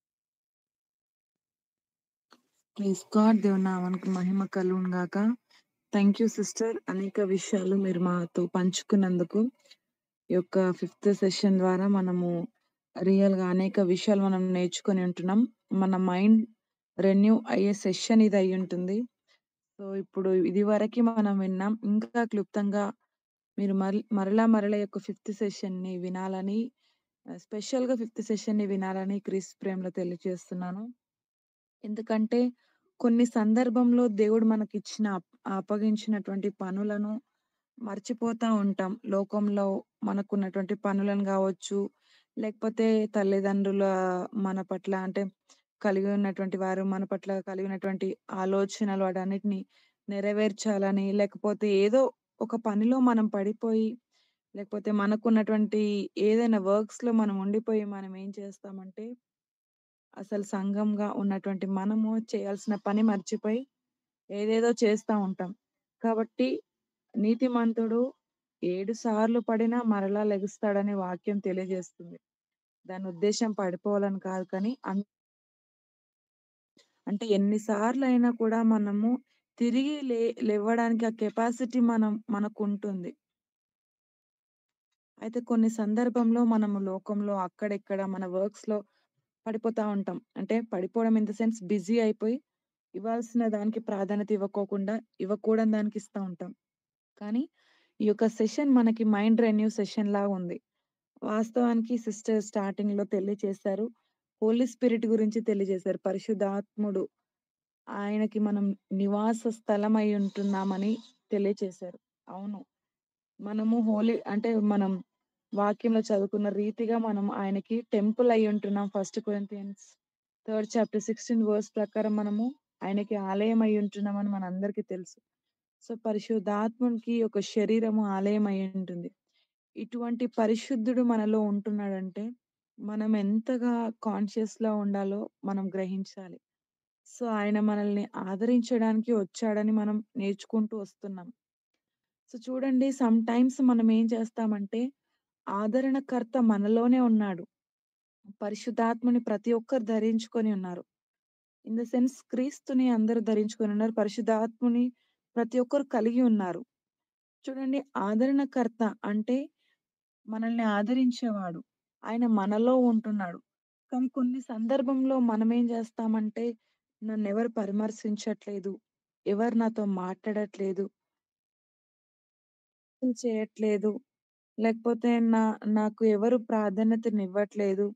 Praise God. దేవుని నామానికి మహిమ కలుగును గాక. Thank you sister. అనేక విషయాలు మీరు మాతో పంచుకున్నందుకు. ఈ యొక్క ఫిఫ్త్ సెషన్ ద్వారా మనము రియల్‌గా అనేక విషయాలు మనం నేర్చుకొని ఉంటున్నాం. మన మైండ్ రెన్యూ అయ్యే సెషన్ ఇది అయ్యుంటుంది. సో, ఇప్పుడు ఇదివరకి మనం విన్నాం. ఇంకా క్లుప్తంగా మీరు మరల్ మరలా మరలా ఈ యొక్క ఫిఫ్త్ సెషన్‌ని వినాలని ఆహ్, స్పెషల్‌గా ఫిఫ్త్ సెషన్‌ని వినాలని క్రీస్తు ప్రేమలో తెలియజేస్తున్నాను. ఎందుకంటే కొన్ని సందర్భంలో దేవుడు మనకిచ్చిన అప్ అప్పగించినటువంటి పనులను మర్చిపోతా ఉంటాం. లోకంలో మనకున్నటువంటి పనులను గావచ్చు, లేకపోతే తల్లిదండ్రుల మన పట్ల అంటే కలిగి ఉన్నటువంటి వారు మన పట్ల కలిగి ఉన్నటువంటి ఆలోచనలు వాటన్నిటిని నెరవేర్చాలని, లేకపోతే ఏదో ఒక పనిలో మనం పడిపోయి, లేకపోతే మనకున్నటువంటి ఏదైనా వర్క్స్‌లో మనం ఉండిపోయి మనం ఏం చేస్తామంటే అసలు సంఘంగా ఉన్నటువంటి మనము చేయాల్సిన పని మర్చిపోయి ఏదేదో చేస్తా ఉంటాం. కాబట్టి నీతిమంతుడు 7 సార్లు పడినా మరలా లెగుస్తాడని వాక్యం తెలియజేస్తుంది. దాని ఉద్దేశ్యం పడిపోవాలని కాదు కానీ అన్ అంటే ఎన్ని సార్లయినా కూడా మనము తిరిగి లే లెవ్వడానికి ఆ కెపాసిటీ మనం మనకుంటుంది. అయితే కొన్ని సందర్భంలో మనము లోకంలో అక్కడిక్కడ మన వర్క్స్‌లో పడిపోతా ఉంటాం. అంటే పడిపోవడం ఇన్ ద సెన్స్ బిజీ అయిపోయి ఇవ్వాల్సిన దానికి ప్రాధాన్యత ఇవ్వకోకుండా ఇవ్వకూడని దానికి ఇస్తా ఉంటాం. కానీ ఈ యొక్క సెషన్ మనకి మైండ్ రెన్యూ సెషన్‌లాగా ఉంది. వాస్తవానికి సిస్టర్ స్టార్టింగ్‌లో తెలియచేశారు. హోలీ స్పిరిట్ గురించి తెలియజేశారు. పరిశుద్ధాత్ముడు ఆయనకి మనం నివాస స్థలం అయి ఉంటున్నామని తెలియచేశారు. అవును. మనము హోలీ అంటే మనం వాక్యంలో చదువుకున్న రీతిగా మనం ఆయనకి టెంపుల్ అయి ఉంటున్నాం. First Corinthians third chapter 16 verse ప్రకారం మనము ఆయనకి ఆలయం అయి ఉంటున్నామని మనందరికీ తెలుసు. సో, పరిశుద్ధాత్మునికి ఒక శరీరము ఆలయం అయి ఉంటుంది. ఇటువంటి పరిశుద్ధుడు మనలో ఉంటున్నాడంటే మనం ఎంతగా కాన్షియస్‌లో ఉండాలో మనం గ్రహించాలి. సో, ఆయన మనల్ని ఆదరించడానికి వచ్చాడని మనం నేర్చుకుంటూ వస్తున్నాం. సో, చూడండి సమ్ టైమ్స్ మనం ఏం చేస్తామంటే ఆదరణకర్త మనలోనే ఉన్నాడు. పరిశుద్ధాత్మని ప్రతి ఒక్కరు ధరించుకొని ఉన్నారు. ఇన్ ద సెన్స్ క్రీస్తుని అందరూ ధరించుకొని ఉన్నారు. పరిశుద్ధాత్ముని ప్రతి ఒక్కరు కలిగి ఉన్నారు. చూడండి ఆదరణకర్త అంటే మనల్ని ఆదరించేవాడు. ఆయన మనలో ఉంటున్నాడు. కానీ కొన్ని సందర్భంలో మనమేం చేస్తామంటే నన్నెవరు పరామర్శించట్లేదు. ఎవరు నాతో మాట్లాడట్లేదు. చేయట్లేదు. లేకపోతే నా నాకు ఎవరు ప్రాధాన్యతనివ్వట్లేదు.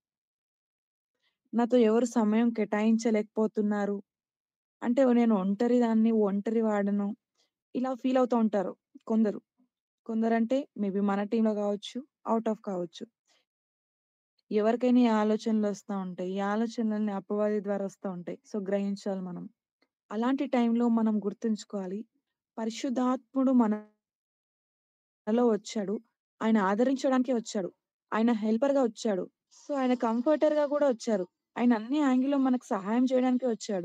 నాతో ఎవరు సమయం కేటాయించలేకపోతున్నారు. అంటే నేను ఒంటరిదాన్ని, ఒంటరి వాడను. ఇలా ఫీల్ అవుతూ ఉంటారు కొందరు. కొందరంటే మేబీ మన టీమ్‌లో కావచ్చు, ఔట్ ఆఫ్ కావచ్చు. ఎవరికైనా ఈ ఆలోచనలొస్తా ఉంటాయి. ఈ ఆలోచనలన్నీ అపవాది ద్వారా వస్తా ఉంటాయి. సో, గ్రహించాలి మనం. అలాంటి టైంలో మనం గుర్తుంచుకోవాలి. పరిశుద్ధాత్ముడు మనలో వచ్చాడు. ఆయన ఆదరించడానికే వచ్చాడు. ఆయన హెల్పర్‌గా వచ్చాడు. సో, ఆయన కంఫర్టర్‌గా కూడా వచ్చారు. ఆయన అన్ని యాంగిల్‌లో మనకు సహాయం చేయడానికే వచ్చాడు.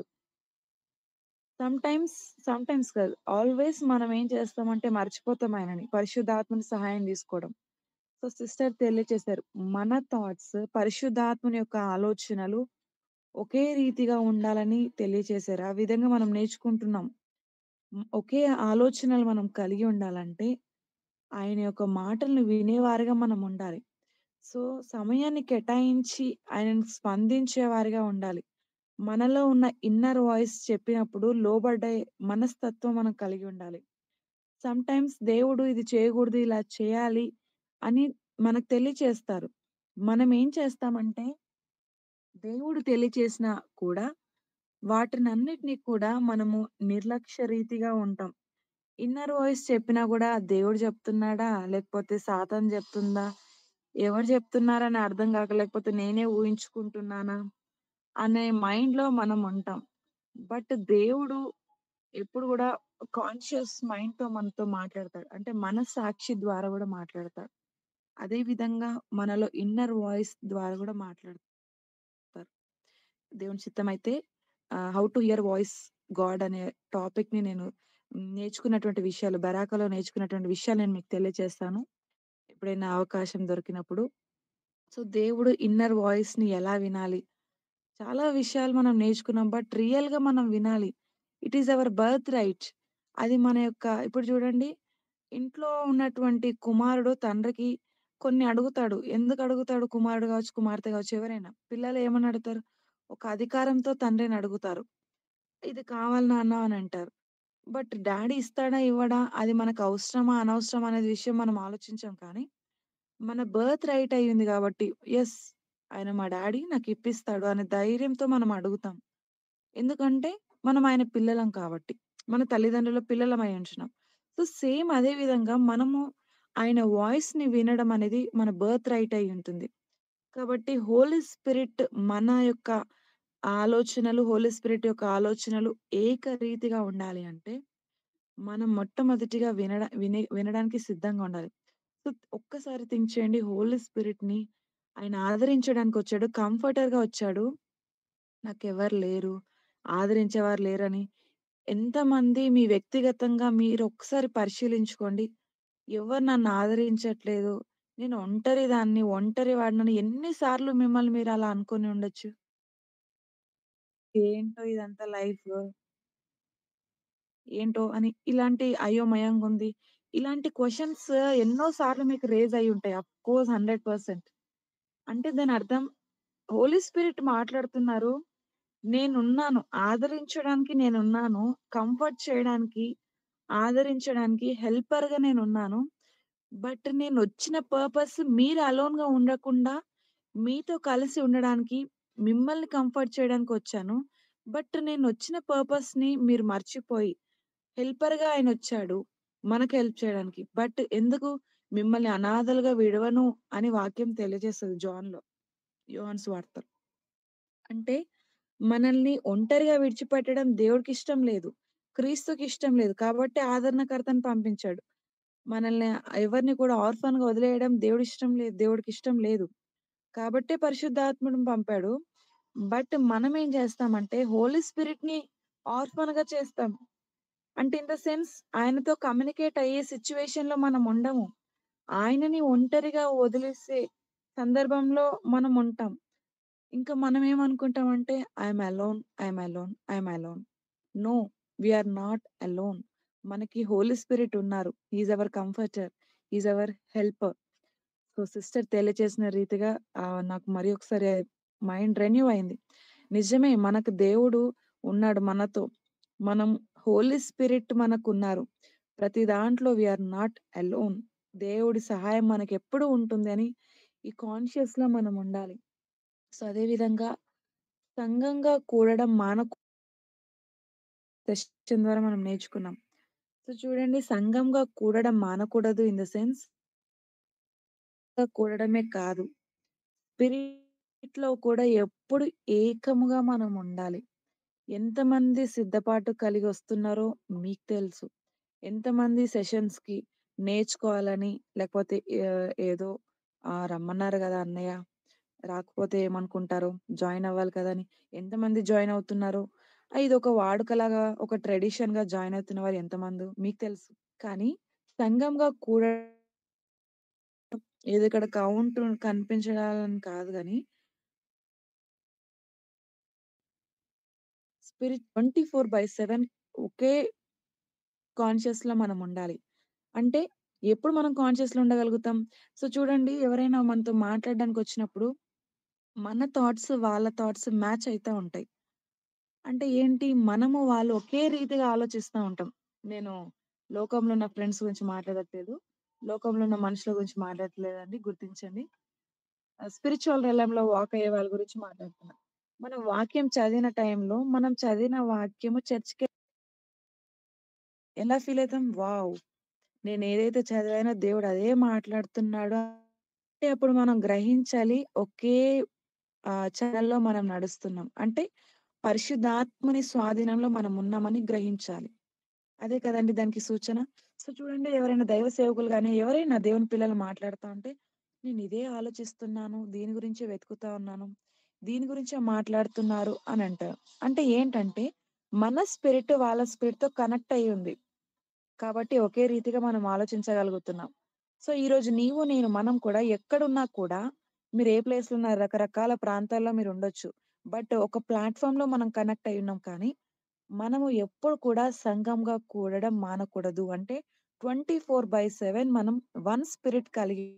సమ్ టైమ్స్, సమ్ టైమ్స్ కాదు. ఆల్‌వేస్ మనం ఏం చేస్తామంటే మర్చిపోతాం ఆయనని. పరిశుద్ధాత్మని సహాయం తీసుకోవడం. సో, సిస్టర్ తెలియచేశారు. మన థాట్స్ పరిశుద్ధాత్మని యొక్క ఆలోచనలు ఒకే రీతిగా ఉండాలని తెలియచేశారు. ఆ విధంగా మనం నేర్చుకుంటున్నాం. హ్మ్. ఒకే ఆలోచనలు మనం కలిగి ఉండాలంటే ఆయన యొక్క మాటలను వినేవారుగా మనం ఉండాలి. సో, సమయాన్ని కేటాయించి ఆయనను స్పందించేవారిగా ఉండాలి. మనలో ఉన్న ఇన్నర్ వాయిస్ చెప్పినప్పుడు లోబడే మనస్తత్వం మనం కలిగి ఉండాలి. సమ్ టైమ్స్ దేవుడు ఇది చేయకూడదు, ఇలా చేయాలి అని మనకు తెలియచేస్తారు. మనం ఏం చేస్తామంటే దేవుడు తెలియచేసినా కూడా వాటినన్నిటిని కూడా మనము నిర్లక్ష్య రీతిగా ఉంటాం. ఇన్నర్ వాయిస్ చెప్పినా గూడా దేవుడు చెప్తున్నాడా? లేకపోతే సాతాను చెప్తుందా? ఎవరు చెప్తున్నారని అర్థం కాక లేకపోతే నేనే ఊహించుకుంటున్నానా? అనే మైండ్‌లో మనం ఉంటాం. బట్ దేవుడు ఎప్పుడు గూడా కాన్షియస్ మైండ్‌తో మనతో మాట్లాడతాడు. అంటే మనస్సాక్షి ద్వారా గూడా మాట్లాడతాడు. అదే విధంగా మనలో ఇన్నర్ వాయిస్ ద్వారా గూడా మాట్లాడతారు. దేవుని చిత్తమైతే ah, how to hear voice God అనే టాపిక్‌ని నేను నేర్చుకున్నటువంటి విషయాలు బరాకాలో నేర్చుకున్నటువంటి విషయాలు నేను మీకు తెలియజేస్తాను. ఎప్పుడైనా అవకాశం దొరికినప్పుడు. సో, దేవుడు ఇన్నర్ వాయిస్‌ని ఎలా వినాలి? చాలా విషయాలు మనం నేర్చుకున్నాం. బట్ రియల్‌గా మనం వినాలి. It is our birth right. అది మన యొక్క ఇప్పుడు చూడండి ఇంట్లో ఉన్నటువంటి కుమారుడు తండ్రికి కొన్ని అడుగుతాడు. ఎందుకు అడుగుతాడు కుమారుడు కావచ్చు, కుమార్తె కావచ్చు ఎవరైనా. పిల్లలు ఏమని అడుగుతారు? ఒక అధికారంతో తండ్రిని అడుగుతారు. ఇది కావాలి నాన్న అని అంటారు. బట్ డ్యాడీ ఇస్తాడా? ఇవ్వడా? అది మనకు అవసరమా? అనవసరమా? అనే విషయం మనం ఆలోచించం కానీ, మన బర్త్ రైట్ అయ్యింది కాబట్టి యెస్ ఆయన మా డ్యాడీ నాకు ఇప్పిస్తాడు అనే ధైర్యంతో మనం అడుగుతాం. ఎందుకంటే మనం ఆయన పిల్లలం కాబట్టి. మన తల్లిదండ్రుల పిల్లలమై ఉంటున్నాం. సో, సేమ్ అదే విధంగా మనము ఆయన వాయిస్‌ని వినడం అనేది మన బర్త్ రైట్ అయి ఉంటుంది. కాబట్టి హోలీ స్పిరిట్ మన యొక్క ఆలోచనలు హోలీ స్పిరిట్ యొక్క ఆలోచనలు ఏకరీతిగా ఉండాలి అంటే, మనం మొట్టమొదటిగా వినడ విని వినడానికి సిద్ధంగా ఉండాలి. సో, ఒక్కసారి థింక్ చేయండి హోలీ స్పిరిట్‌ని ఆయన ఆదరించడానికొచ్చాడు. కంఫర్టర్‌గా వచ్చాడు. నాకెవరు లేరు, ఆదరించేవారు లేరని ఎంతమంది మీ వ్యక్తిగతంగా మీరొక్కసారి పరిశీలించుకోండి. ఎవరు నన్ను ఆదరించట్లేదు. నేను ఒంటరి దాన్ని, ఒంటరి వాడినని ఎన్ని సార్లు మిమ్మల్ని మీరు అలా అనుకోని ఉండొచ్చు? ఏంటో ఇదంతా లైఫ్. ఏంటో అని ఇలాంటి అయోమయంగుంది. ఇలాంటి క్వెషన్స్ ఎన్నో సార్లు మీకు రైజ్ అయ్యుంటాయి. అఫ్‌కోర్స్ 100% అంటే దానర్థం హోలీ స్పిరిట్ మాట్లాడుతున్నారు. నేనున్నాను. ఆదరించడానికి నేనున్నాను. కంఫర్ట్ చేయడానికి, ఆదరించడానికి హెల్పర్‌గా నేనున్నాను. బట్ నేనొచ్చిన పర్పస్ మీరు అలోన్‌గా ఉండకుండా, మీతో కలిసి ఉండడానికి, మిమ్మల్ని కంఫర్ట్ చేయడానికొచ్చాను. బట్ నేనొచ్చిన పర్పస్‌ని మీరు మర్చిపోయి, హెల్పర్‌గా ఆయనొచ్చాడు. మనకు హెల్ప్ చేయడానికి. బట్ ఎందుకు మిమ్మల్ని అనాథలుగా విడవను అని వాక్యం తెలియజేస్తది జాన్‌లో. యోహాను సువార్తలో. అంటే మనల్ని ఒంటరిగా విడిచిపెట్టడం దేవుడికిష్టం లేదు. క్రీస్తుకిష్టం లేదు. కాబట్టి ఆదరణకర్తని పంపించాడు. మనల్ని ఎవరిని కూడా ఆర్ఫన్‌గా వదిలేయడం దేవుడిష్టం లేదు. దేవుడికిష్టం లేదు. కాబట్టే పరిశుద్ధాత్ముడిని పంపాడు. బట్ మనమేం చేస్తామంటే హోలీ స్పిరిట్‌ని ఆర్ఫన్‌గా చేస్తాం. అంటే ఇన్ ద సెన్స్ ఆయనతో కమ్యూనికేట్ అయ్యే సిట్యుయేషన్‌లో మనం ఉండము. ఆయనని ఒంటరిగా వదిలేసే సందర్భంలో మనం ఉంటాం. ఇంకా మనమేమనుకుంటామంటే I am alone, I am alone, I am alone. No we are not alone. మనకి హోలీ స్పిరిట్ ఉన్నారు. He is our comforter. He is our helper. So, sister తెలియచేసిన రీతిగా ఆహ్, నాకు మరి ఒకసారి మైండ్ రెన్యూ అయింది. నిజమే మనకు దేవుడు ఉన్నాడు మనతో. మనం హోలీ స్పిరిట్ మనకున్నారు. ప్రతి దాంట్లో వి ఆర్ నాట్ అలోన్. దేవుడి సహాయం మనకెప్పుడూ ఉంటుంది అని ఈ కాన్షియస్‌లో మనం ఉండాలి. సో, అదే విధంగా సంఘంగా కూడడం మానకు సెషన్ ద్వారా మనం నేర్చుకున్నాం. సో, చూడండి సంఘంగా కూడడం మానకూడదు ఇన్ ద సెన్స్ గా కూడడమే కాదు. స్పిరిట్‌లో కూడా ఎప్పుడు ఏకముగా మనం ఉండాలి. ఎంతమంది సిద్ధపాటు కలిగి వస్తున్నారో మీకు తెలుసు. ఎంతమంది సెషన్స్‌కి నేర్చుకోవాలని లేకపోతే ఆహ్, ఏదో ఆహ్, రమ్మన్నారు గదా అన్నయ్య! రాకపోతే ఏమనుకుంటారో, జాయిన్ అవ్వాలి కదా! అని ఎంతమంది జాయిన్ అవుతున్నారో, ఆహ్, ఇదొక వాడుకలాగా, ఒక ట్రెడిషన్‌గా జాయిన్ అవుతున్న వారు ఎంతమందో మీకు తెలుసు. కానీ సంఘంగా కూడ ఏదో ఇక్కడ కౌంట్ కనిపించడాలని కాదు గానీ స్పిరిట్ 24/7 ఒకే కాన్షియస్‌లో మనం ఉండాలి. అంటే ఎప్పుడు మనం కాన్షియస్‌లో ఉండగలుగుతాం? సో, చూడండి ఎవరైనా మనతో మాట్లాడడానికొచ్చినప్పుడు మన థాట్స్, వాళ్ళ థాట్స్ మ్యాచ్ అయితా ఉంటాయి. అంటే ఏంటి? మనము, వాళ్ళు ఒకే రీతిగా ఆలోచిస్తా ఉంటాం. నేను లోకంలో ఉన్న ఫ్రెండ్స్ గురించి మాట్లాడట్లేదు. లోకంలో ఉన్న మనుషుల గురించి మాట్లాడట్లేదండి గుర్తించండి. ఆహ్, స్పిరిచ్యువల్ రెలమ్‌లో వాక్ అయ్యే వాళ్ళ గురించి మాట్లాడుతున్నా. మనం వాక్యం చదివిన టైంలో, మనం చదివిన వాక్యము చర్చ్‌కి ఎలా ఫీల్ అయితాం? వావ్! నేనేదైతే చదివానో దేవుడు అదే మాట్లాడుతున్నాడు అంటే అప్పుడు మనం గ్రహించాలి ఒకే ఆహ్, ఛానెల్‌లో మనం నడుస్తున్నాం. అంటే పరిశుద్ధాత్మని స్వాధీనంలో మనం ఉన్నామని గ్రహించాలి. అదే కదండీ దానికి సూచన. సో, చూడండి ఎవరైనా దైవ సేవకులు గాని, ఎవరైనా దేవుని పిల్లలు మాట్లాడుతా ఉంటే, నేనిదే ఆలోచిస్తున్నాను. దీని గురించే వెతుకుతా ఉన్నాను. దీని గురించే మాట్లాడుతున్నారు అని అంటారు. అంటే ఏంటంటే మన స్పిరిట్ వాళ్ళ స్పిరిట్‌తో కనెక్ట్ అయ్యి ఉంది. కాబట్టి ఒకే రీతిగా మనం ఆలోచించగలుగుతున్నాం. సో, ఈరోజు నీవు, నేను, మనం కూడా ఎక్కడున్నా కూడా మీరు ఏ ప్లేస్‌లో ఉన్నారు రకరకాల ప్రాంతాల్లో మీరుండొచ్చు. బట్ ఒక ప్లాట్‌ఫార్మ్‌లో మనం కనెక్ట్ అయ్యున్నాం కానీ, మనము ఎప్పుడు కూడా సంఘంగా కూడడం మానకూడదు. అంటే 24/7 మనం వన్ స్పిరిట్ కలిగి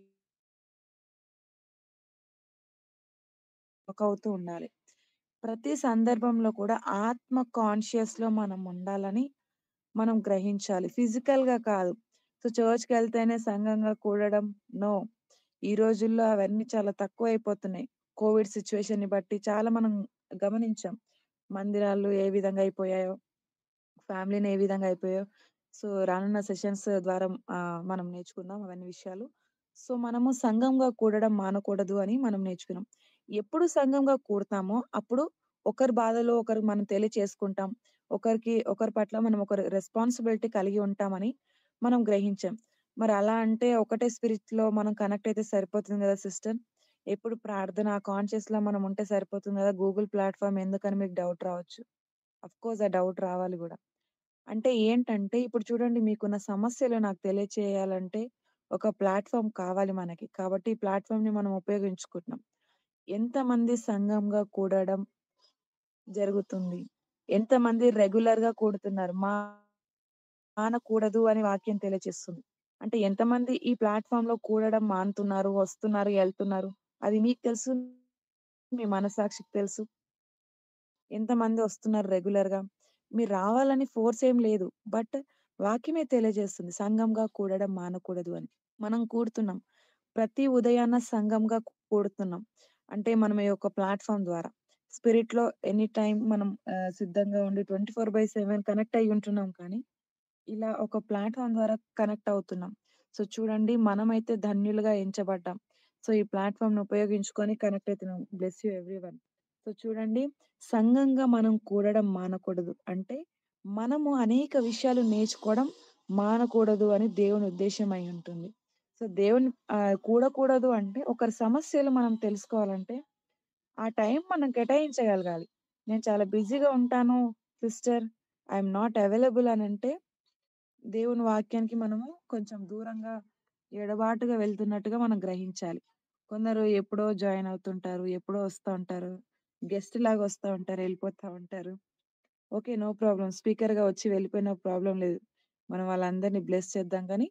వాక్ అవుతూ ఉండాలి. ప్రతి సందర్భంలో కూడా ఆత్మ కాన్షియస్‌లో మనం ఉండాలని మనం గ్రహించాలి. ఫిజికల్‌గా కాదు. సో, చర్చ్‌కెళ్తేనే సంఘంగా కూడడం నో. ఈ రోజుల్లో అవన్నీ చాలా తక్కువైపోతున్నాయి. కోవిడ్ సిట్యుయేషన్‌ని బట్టి చాలా మనం గమనించాం. మందిరాలు ఏ విధంగా అయిపోయాయో, ఫ్యామిలీని ఏ విధంగా అయిపోయాయో. సో, రానున్న సెషన్స్ ద్వారా ఆహ్, మనం నేర్చుకుందాం అవన్నీ విషయాలు. సో, మనము సంఘంగా కూడడం మానకూడదు అని మనం నేర్చుకున్నాం. ఎప్పుడు సంఘంగా కూడతామో అప్పుడు ఒకరి బాధలో ఒకరికి మనం తెలియచేసుకుంటాం. ఒకరికి ఒకరి పట్ల మనం ఒక రెస్పాన్సిబిలిటీ కలిగి ఉంటామని మనం గ్రహించాం. మరి అలా అంటే ఒకటే స్పిరిట్‌లో మనం కనెక్ట్ అయితే సరిపోతుంది గదా సిస్టర్. ఎప్పుడు ప్రార్థన కాన్షియస్‌లో మనం ఉంటే సరిపోతుంది గదా! గూగుల్ ప్లాట్‌ఫార్మ్ ఎందుకని మీకు డౌట్ రావచ్చు. ఆఫ్‌కోర్స్ ఆ డౌట్ రావాలి గూడా. అంటే ఏంటంటే ఇప్పుడు చూడండి మీకున్న సమస్యలు నాకు తెలియచేయాలంటే ఒక ప్లాట్‌ఫార్మ్ కావాలి మనకి. కాబట్టి ఈ ప్లాట్‌ఫార్మ్‌ని మనం ఉపయోగించుకుంటున్నాం. ఎంతమంది సంఘంగా కూడడం జరుగుతుంది? ఎంతమంది రెగ్యులర్‌గా కూడుతున్నారు? మానకూడదు అని వాక్యం తెలియచేస్తుంది. అంటే ఎంతమంది ఈ ప్లాట్‌ఫార్మ్‌లో కూడడం మానుతున్నారు, వస్తున్నారు, ఎళ్తున్నారు? అది మీకు తెలుసు. మీ మనస్సాక్షికి తెలుసు. ఎంతమంది వస్తున్నారు రెగ్యులర్‌గా? మీరు రావాలని ఫోర్స్ ఏం లేదు. బట్ వాక్యమే తెలియజేస్తుంది. సంఘంగా కూడడం మానకూడదు అని. మనం కూడుతున్నాం. ప్రతి ఉదయాన సంఘంగా కూడుతున్నాం. అంటే మనం ఈ యొక్క ప్లాట్‌ఫార్మ్ ద్వారా. స్పిరిట్‌లో ఎనీ టైమ్ మనం ఆహ్, సిద్ధంగా ఉండి 24/7 కనెక్ట్ అయ్యి ఉంటున్నాం కానీ, ఇలా ఒక ప్లాట్‌ఫార్మ్ ద్వారా కనెక్ట్ అవుతున్నాం. సో చూడండి మనమైతే ధన్యులుగా ఎంచబడ్డాం. సో ఈ ప్లాట్‌ఫార్మ్‌ని ఉపయోగించుకొని కనెక్ట్ అయితున్నాం. Bless you everyone. సో చూడండి సంఘంగా మనం కూడడం మానకూడదు. అంటే మనము అనేక విషయాలు నేర్చుకోవడం మానకూడదు అని దేవుని ఉద్దేశ్యం అయి ఉంటుంది. సో దేవుని ఆహ్, కూడకూడదు అంటే ఒకరి సమస్యలు మనం తెలుసుకోవాలంటే ఆ టైం మనం కేటాయించగలగాలి. నేను చాలా బిజీగా ఉంటాను sister. I am not available అనంటే దేవుని వాక్యానికి మనము కొంచెం దూరంగా ఎడబాటుగా వెళ్తున్నట్టుగా మనం గ్రహించాలి. కొందరు ఎప్పుడో జాయిన్ అవుతుంటారు. ఎప్పుడో వస్తా ఉంటారు. గెస్ట్ లాగా వస్తా ఉంటారు. ఎళ్ళిపోతా ఉంటారు. ఓకే. No problem. స్పీకర్‌గా వచ్చి వెళ్ళిపోయినా ప్రాబ్లమ్ లేదు. మనం వాళ్ళందరిని బ్లెస్ చేద్దాం గానీ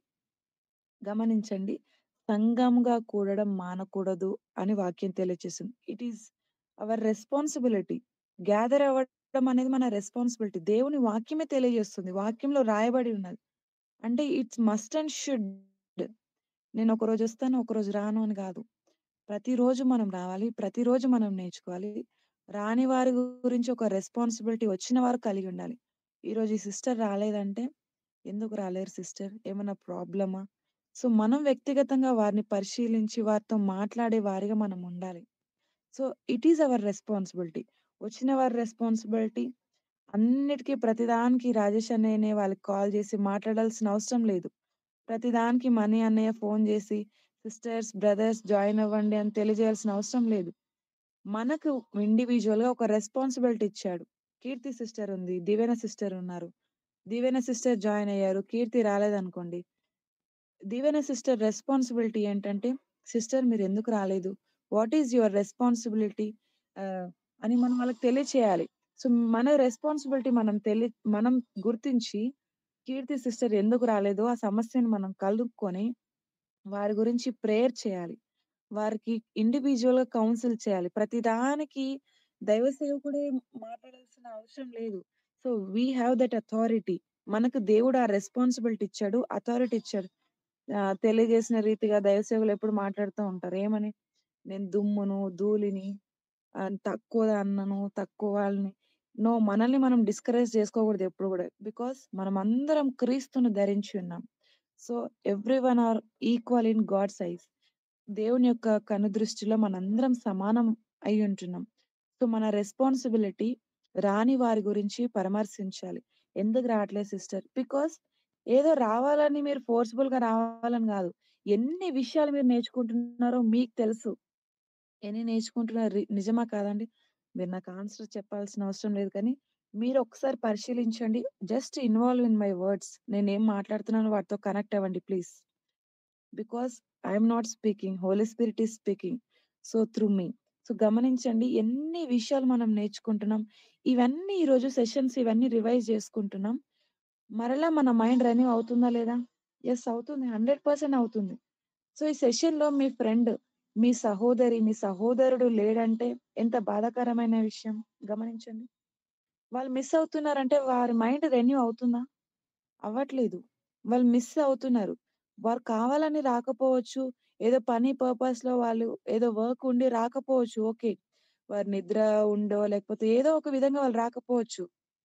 గమనించండి. సంఘంగా కూడడం మానకూడదు అని వాక్యం తెలియచేస్తుంది. It is our responsibility. Gather అవ్వడం అనేది మన రెస్పాన్సిబిలిటీ. దేవుని వాక్యమే తెలియజేస్తుంది. వాక్యంలో రాయబడి ఉన్నది. అంటే ఇట్స్ మస్ట్ అండ్ షుడ్. నేను ఒకరోజు వస్తాను, ఒకరోజు రాను అని గాదు. ప్రతిరోజు మనం రావాలి. ప్రతిరోజు మనం నేర్చుకోవాలి. రాని వారి గురించి ఒక రెస్పాన్సిబిలిటీ వచ్చిన వారు కలిగి ఉండాలి. ఈరోజు ఈ సిస్టర్ రాలేదంటే, ఎందుకు రాలేరు సిస్టర్? ఏమన్నా ప్రాబ్లమా? సో మనం వ్యక్తిగతంగా వారిని పరిశీలించి వారితో మాట్లాడే వారిగా మనం ఉండాలి. So it is our responsibility. వచ్చిన వారి రెస్పాన్సిబిలిటీ అన్నిటికి ప్రతిదానికి రాజేష్ అన్నయ్యనే వాళ్ళకి కాల్ చేసి మాట్లాడాల్సిన అవసరం లేదు. ప్రతిదానికి మనీ అన్నయ్య ఫోన్ చేసి సిస్టర్స్, బ్రదర్స్ జాయిన్ అవ్వండి అని తెలియజేయాల్సిన అవసరం లేదు. మనకు ఇండివిడ్యువల్‌గా ఒక రెస్పాన్సిబిలిటీ ఇచ్చాడు. కీర్తి సిస్టర్ ఉంది. దివ్యన సిస్టర్ ఉన్నారు. దివ్యన సిస్టర్ జాయిన్ అయ్యారు. కీర్తి రాలేదనుకోండి. దివ్యన సిస్టర్ రెస్పాన్సిబిలిటీ ఏంటంటే, సిస్టర్ మీరెందుకు రాలేదు? What is your responsibility? Ah, అని మనం వాళ్ళకి తెలియచేయాలి. సో మన రెస్పాన్సిబిలిటీ మనం తెలి మనం గుర్తించి కీర్తి సిస్టర్ ఎందుకు రాలేదో ఆ సమస్యను మనం కనుక్కొని వారి గురించి ప్రేయర్ చేయాలి. వారికి ఇండివిడ్యువల్‌గా కౌన్సిల్ చేయాలి. ప్రతిదానికి దైవ సేవకుడే మాట్లాడాల్సిన అవసరం లేదు. So we have that authority. మనకు దేవుడు ఆ రెస్పాన్సిబిలిటీ ఇచ్చాడు. అథారిటీ ఇచ్చాడు. ఆహ్, తెలియజేసిన రీతిగా దైవ సేవకులు ఎప్పుడు మాట్లాడుతూ ఉంటారు. ఏమని? నేను దుమ్మును, ధూళిని ఆహ్, తక్కువ అన్నను, తక్కువ వాళ్ళని నో మనల్ని మనం డిస్కరేజ్ చేసుకోకూడదు ఎప్పుడు గూడా. బికాజ్ మనమందరం క్రీస్తుని ధరించి ఉన్నాం. So everyone are equal in God's eyes. దేవుని యొక్క కనుదృష్టిలో మనందరం సమానం అయి ఉంటున్నాం. సో మన రెస్పాన్సిబిలిటీ రాని వారి గురించి పరామర్శించాలి. ఎందుకు రావట్లేదు సిస్టర్? బికాజ్ ఏదో రావాలని మీరు ఫోర్స్‌బుల్‌గా రావాలని గాదు. ఎన్ని విషయాలు మీరు నేర్చుకుంటున్నారో మీకు తెలుసు. ఎన్ని నేర్చుకుంటున్నారు రి నిజమా కాదండి? మీరు నాకు ఆన్సర్ చెప్పాల్సిన అవసరం లేదు కానీ, మీరు ఒకసారి పరిశీలించండి. Just involve in my words. నేనేం మాట్లాడుతున్నానో వాటితో కనెక్ట్ అవ్వండి please. Because I am not speaking. Holy Spirit is speaking. So through me. So గమనించండి ఎన్ని విషయాలు మనం నేర్చుకుంటున్నాం. ఇవన్నీ ఈరోజు సెషన్స్ ఇవన్నీ రివైజ్ చేసుకుంటున్నాం. మరలా మన మైండ్ రెన్యూ అవుతుందా లేదా? యెస్ అవుతుంది. 100% అవుతుంది. సో ఈ సెషన్‌లో మీ ఫ్రెండ్, మీ సహోదరి, మీ సహోదరుడు లేడంటే ఎంత బాధాకరమైన విషయం గమనించండి. వాళ్ళు మిస్ అవుతున్నారంటే వారి మైండ్ రెన్యూ అవుతుందా? అవ్వట్లేదు. వాళ్ళు మిస్ అవుతున్నారు. వారు కావాలని రాకపోవచ్చు. ఏదో పని పర్పస్‌లో వాళ్ళు ఏదో వర్క్ ఉండి రాకపోవచ్చు. ఓకే. వారి నిద్ర ఉండో లేకపోతే ఏదో ఒక విధంగా వాళ్ళు రాకపోవచ్చు.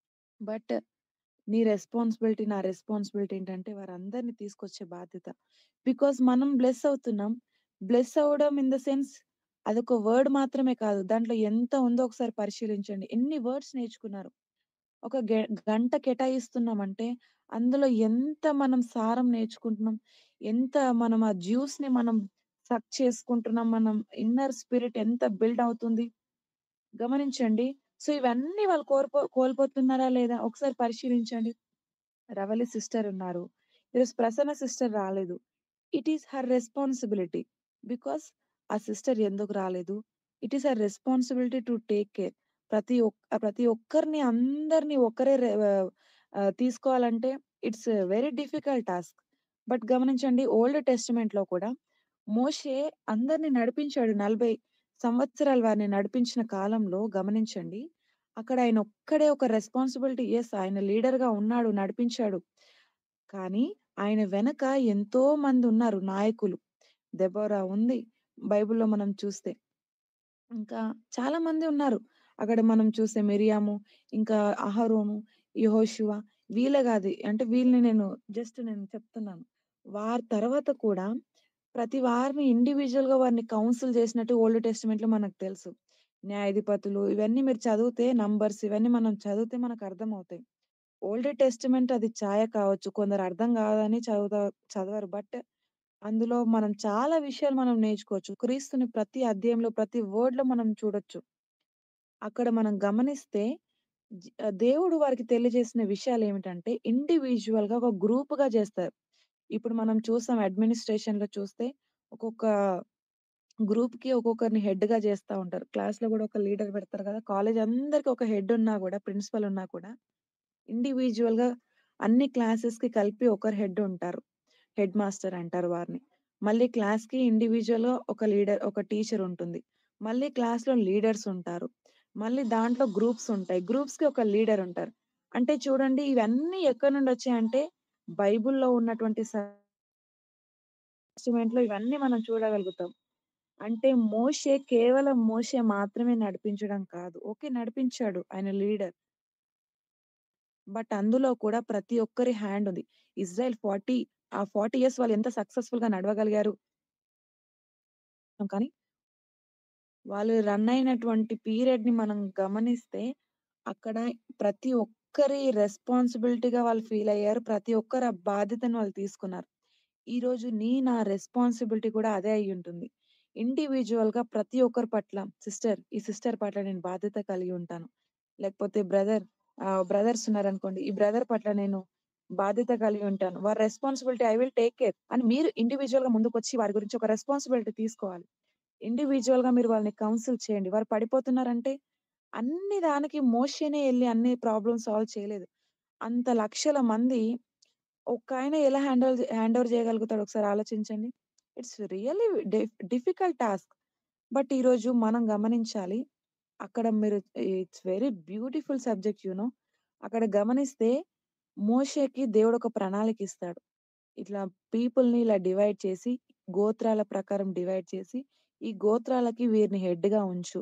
బట్ నీ రెస్పాన్సిబిలిటీ, నా రెస్పాన్సిబిలిటీ ఏంటంటే వారందరిని తీసుకొచ్చే బాధ్యత. బికాజ్ మనం బ్లెస్ అవుతున్నాం. బ్లెస్ అవ్వడం ఇన్ ద సెన్స్ అదొక వర్డ్ మాత్రమే కాదు. దాంట్లో ఎంత ఉందో ఒకసారి పరిశీలించండి. ఎన్ని వర్డ్స్ నేర్చుకున్నారు. ఒక గె గంట కేటాయిస్తున్నామంటే, అందులో ఎంత మనం సారం నేర్చుకుంటున్నాం. ఎంత మనం ఆ జ్యూస్‌ని మనం సక్ చేసుకుంటున్నాం. మనం ఇన్నర్ స్పిరిట్ ఎంత బిల్డ్ అవుతుంది. గమనించండి. సో, ఇవన్నీ వాళ్ళు కోల్పో కోల్పోతున్నారా లేదా? ఒకసారి పరిశీలించండి. రవలి సిస్టర్ ఉన్నారు. ఈరోజు ప్రసన్న సిస్టర్ రాలేదు. It is her responsibility. Because ఆ సిస్టర్ ఎందుకు రాలేదు? It is her responsibility to take care. ప్రతి ఒక్ ప్రతి ఒక్కరిని అందరిని ఒకరే రె ఆహ్, ఆహ్, తీసుకోవాలంటే it's very difficult task. But గమనించండి ఓల్డ్ టెస్టమెంట్‌లో కూడా మోషే అందరిని నడిపించాడు. 40 సంవత్సరాలు వారిని నడిపించిన కాలంలో గమనించండి. అక్కడ ఆయన ఒక్కడే ఒక రెస్పాన్సిబిలిటీ యెస్ ఆయన లీడర్‌గా ఉన్నాడు, నడిపించాడు. కానీ ఆయన వెనక ఎంతో మంది ఉన్నారు నాయకులు. దెబోరా ఉంది. బైబిల్‌లో మనం చూస్తే. ఇంకా చాలా మంది ఉన్నారు. అక్కడ మనం చూస్తే మిరియాము, ఇంకా అహరోను, యెహోషువ వీళ్ళే గాదు. అంటే వీళ్ళని నేను జస్ట్ నేను చెప్తున్నాను. వారి తర్వాత కూడా ప్రతి వారిని ఇండివిడ్యుయల్‌గా వారిని కౌన్సిల్ చేసినట్టు ఓల్డ్ టెస్టమెంట్‌లో మనకు తెలుసు. న్యాయాధిపతులు ఇవన్నీ మీరు చదివితే నంబర్స్ ఇవన్నీ మనం చదివితే మనకు అర్థమవుతాయి. ఓల్డ్ టెస్టమెంట్ అది ఛాయ కావచ్చు. కొందరు అర్థం కాదని చదువుతా చదవరు. బట్ అందులో మనం చాలా విషయాలు మనం నేర్చుకోవచ్చు. క్రీస్తుని ప్రతి అధ్యాయంలో, ప్రతి వర్డ్‌లో మనం చూడొచ్చు. అక్కడ మనం గమనిస్తే జి ఆహ్, దేవుడు వారికి తెలియజేసిన విషయాలేమిటంటే ఇండివిడ్యుయల్‌గా ఒక గ్రూప్‌గా చేస్తారు. ఇప్పుడు మనం చూసాం అడ్మినిస్ట్రేషన్‌లో చూస్తే ఒక్కొక్క గ్రూప్‌కి ఒక్కొక్కరిని హెడ్‌గా చేస్తా ఉంటారు. క్లాస్‌లో గూడా ఒక లీడర్ పెడతారు కదా! కాలేజ్ అందరికి ఒక హెడ్ ఉన్నా గూడా ప్రిన్సిపల్ ఉన్నా కూడా ఇండివిడ్యుయల్‌గా అన్ని క్లాసెస్‌కి కలిపి ఒకరు హెడ్ ఉంటారు. హెడ్ మాస్టర్ అంటారు వారిని. మళ్ళీ క్లాస్‌కి ఇండివిడ్యుయల్‌గా ఒక లీడర్ ఒక టీచర్ ఉంటుంది. మళ్ళీ క్లాస్‌లో లీడర్స్ ఉంటారు. మళ్ళీ దాంట్లో గ్రూప్స్ ఉంటాయి. గ్రూప్స్‌కి ఒక లీడర్ ఉంటారు. అంటే చూడండి ఇవన్నీ ఎక్కడి నుండి వచ్చాయంటే బైబిల్‌లో ఉన్నటువంటి స టెస్టిమెంట్‌లో ఇవన్నీ మనం చూడగలుగుతాం. అంటే మోషే కేవలం మోషే మాత్రమే నడిపించడం కాదు. ఓకే. నడిపించాడు. ఆయన లీడర్. బట్ అందులో కూడా ప్రతి ఒక్కరి హ్యాండ్ ఉంది. ఇజ్రాయెల్ 40 ఆ 40 ఇయర్స్ వాళ్ళు ఎంత సక్సెస్‌ఫుల్‌గా నడవగలిగారు. కానీ వాళ్ళు రన్ అయినటువంటి పీరియడ్‌ని మనం గమనిస్తే అక్కడ ప్రతి ఒక్కరి రెస్పాన్సిబిలిటీగా వాళ్ళు ఫీల్ అయ్యారు. ప్రతి ఒక్కరు ఆ బాధ్యతను వాళ్ళు తీసుకున్నారు. ఈరోజు నీ నా రెస్పాన్సిబిలిటీ కూడా అదే అయ్యుంటుంది. ఇండివిడ్యుయల్‌గా ప్రతి ఒక్కరి పట్ల సిస్టర్ ఈ సిస్టర్ పట్ల నేను బాధ్యత కలిగి ఉంటాను. లేకపోతే బ్రదర్ ఆహ్, బ్రదర్స్ ఉన్నారనుకోండి. ఈ బ్రదర్ పట్ల నేను బాధ్యత కలిగి ఉంటాను. వారి responsibility I will take care అని మీరు ఇండివిడ్యుయల్‌గా ముందుకొచ్చి వారి గురించి ఒక రెస్పాన్సిబిలిటీ తీసుకోవాలి. ఇండివిడ్యుయల్‌గా మీరు వాళ్ళని కౌన్సిల్ చేయండి. వారు పడిపోతున్నారంటే అన్ని దానికి మోషేనే ఎళ్లి అన్ని ప్రాబ్లమ్స్ సాల్వ్ చేయలేదు. అంత లక్షల మంది ఒకాయన ఎలా హ్యాండిల్ హ్యాండ్ ఓవర్ చేయగలుగుతాడో ఒకసారి ఆలోచించండి. ఇట్స్ రియల్లీ డిఫ్ డిఫికల్ట్ టాస్క్. బట్ ఈరోజు మనం గమనించాలి. అక్కడ మీరు it's very beautiful subject you know. అక్కడ గమనిస్తే మోషేకి దేవుడు ఒక ప్రణాళిక ఇస్తాడు. ఇట్లా పీపుల్‌ని ఇలా డివైడ్ చేసి గోత్రాల ప్రకారం డివైడ్ చేసి ఈ గోత్రాలకి వీరిని హెడ్‌గా ఉంచు.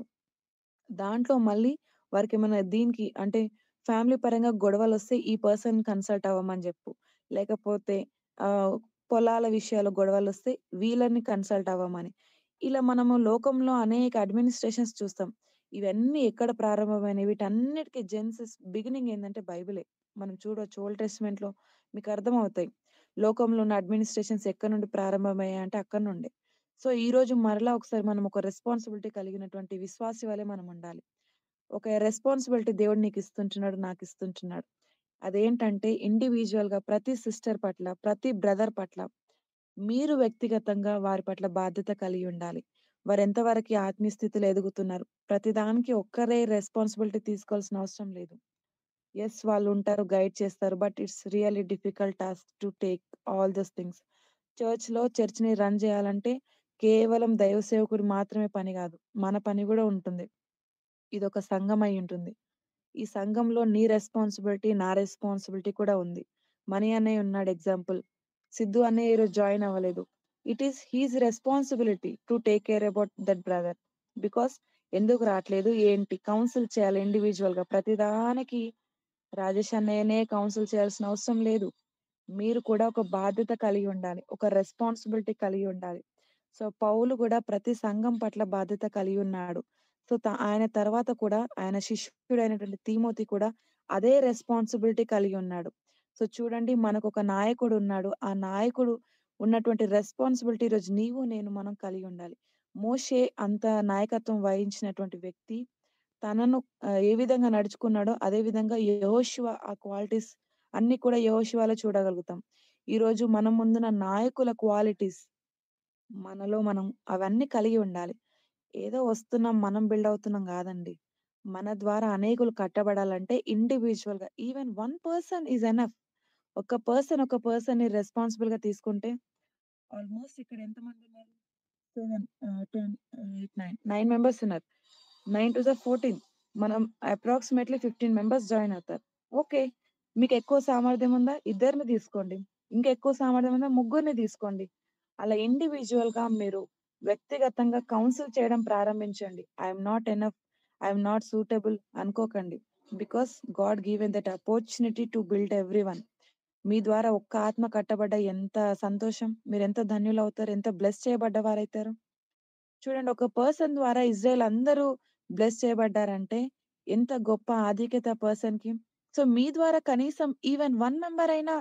దాంట్లో మళ్ళీ వారికేమైనా దీనికి అంటే ఫ్యామిలీ పరంగా గొడవలొస్తే ఈ పర్సన్ కన్సల్ట్ అవ్వమని జెప్పు. లేకపోతే ఆహ్, పొలాల విషయాల్లో గొడవలొస్తే వీళ్ళని కన్సల్ట్ అవ్వమని. ఇలా మనము లోకంలో అనేక అడ్మినిస్ట్రేషన్స్ చూస్తాం. ఇవన్నీ ఎక్కడ ప్రారంభమైనయి వీటన్నిటికి జెన్సిస్ బిగినింగ్ ఏందంటే బైబిలే. మనం చూడొచ్చు ఓల్డ్ టెస్టమెంట్‌లో మీకు అర్థమవుతాయి. లోకంలో ఉన్న అడ్మినిస్ట్రేషన్స్ ఎక్కడి నుండి ప్రారంభమయ్యాయంటే అక్కడి నుండే. సో, ఈరోజు మరలా ఒకసారి మనం ఒక రెస్పాన్సిబిలిటీ కలిగినటువంటి విశ్వాసి వలె మనం ఉండాలి. ఒక రెస్పాన్సిబిలిటీ దేవుడు నీకిస్తుంటున్నాడు, నాకిస్తుంటున్నాడు. అదేంటంటే ఇండివిడ్యుయల్‌గా ప్రతి సిస్టర్ పట్ల, ప్రతి బ్రదర్ పట్ల మీరు వ్యక్తిగతంగా వారి పట్ల బాధ్యత కలిగి ఉండాలి. వారెంత వరకి ఆత్మీయ స్థితిలో ఎదుగుతున్నారు. ప్రతిదానికి ఒక్కరే రెస్పాన్సిబిలిటీ తీసుకోవాల్సిన అవసరం లేదు. యెస్ వాళ్ళుంటారు, గైడ్ చేస్తారు. But it's really difficult task to take all those things. చర్చ్‌లో చర్చ్‌ని రన్ చేయాలంటే కేవలం దైవ సేవకుడు మాత్రమే పని గాదు. మన పని గూడా ఉంటుంది. ఇదొక సంఘం అయ్యుంటుంది. ఈ సంఘంలో నీ రెస్పాన్సిబిలిటీ, నా రెస్పాన్సిబిలిటీ కూడా ఉంది. మణి అన్నయ్య ఉన్నాడు ఎగ్జాంపుల్. సిద్ధు అన్నయ్య ఈరోజు జాయిన్ అవ్వలేదు. It is his responsibility to take care about that brother. Because ఎందుకు రాట్లేదు? ఏంటి? కౌన్సిల్ చేయాలి ఇండివిడ్యుయల్‌గా. ప్రతిదానికి రాజేష్ అన్నయ్యనే కౌన్సిల్ చేయాల్సిన అవసరం లేదు. మీరు కూడా ఒక బాధ్యత కలిగి ఉండాలి. ఒక రెస్పాన్సిబిలిటీ కలిగి ఉండాలి. సో, పౌలు గూడా ప్రతి సంఘం పట్ల బాధ్యత కలిగి ఉన్నాడు. సో, త ఆయన తర్వాత కూడా ఆయన శిష్యుడైనటువంటి తిమోతి కూడా అదే రెస్పాన్సిబిలిటీ కలిగి ఉన్నాడు. సో, చూడండి మనకొక నాయకుడున్నాడు. ఆ నాయకుడు ఉన్నటువంటి రెస్పాన్సిబిలిటీ ఈరోజు నీవు, నేను మనం కలిగి ఉండాలి. మోషే అంత నాయకత్వం వహించినటువంటి వ్యక్తి తనను ఆహ్, ఏ విధంగా నడుచుకున్నాడో అదే విధంగా యెహోషువ ఆ క్వాలిటీస్ అన్నీ కూడా యెహోషువలో చూడగలుగుతాం. ఈరోజు మన ముందున్న నాయకుల క్వాలిటీస్ మనలో మనం అవన్నీ కలిగి ఉండాలి. ఏదో వస్తున్నాం, మనం బిల్డ్ అవుతున్నాం గాదండి. మన ద్వారా అనేకులు కట్టబడాలంటే ఇండివిడ్యువల్‌గా even one person is enough. ఒక పర్సన్, ఒక పర్సన్‌ని రెస్పాన్సిబుల్‌గా తీసుకుంటే ఆల్‌మోస్ట్ ఇక్కడ ఎంతమందున్నారు? 7 ఆహ్, 10 8, 9 9 మెంబర్స్ ఉన్నారు. 9 టూ జా 14 మనం అప్రాక్సిమేట్‌లీ 15 మెంబర్స్ జాయిన్ అవుతారు. ఓకే. మీకెక్కువ సామర్థ్యం ఉందా? ఇద్దరిని తీసుకోండి. ఇంకా ఎక్కువ సామర్థ్యం ఉందా? ముగ్గురిని తీసుకోండి. అలా ఇండివిడ్యువల్‌గా మీరు వ్యక్తిగతంగా కౌన్సిల్ చేయడం ప్రారంభించండి. I am not enough. I am not suitable అనుకోకండి. Because God given that opportunity to build everyone. మీ ద్వారా ఒక్క ఆత్మ కట్టబడ్డ ఎంత సంతోషం. మీరెంత ధన్యులవుతారు. ఎంత బ్లెస్ చేయబడ్డవారైతారు. చూడండి ఒక పర్సన్ ద్వారా ఇజ్రాయెల్ అందరూ బ్లెస్ చేయబడ్డారంటే ఎంత గొప్ప ఆధిక్యత పర్సన్‌కి. సో, మీ ద్వారా కనీసం ఈవెన్ 1 మెంబర్ అయినా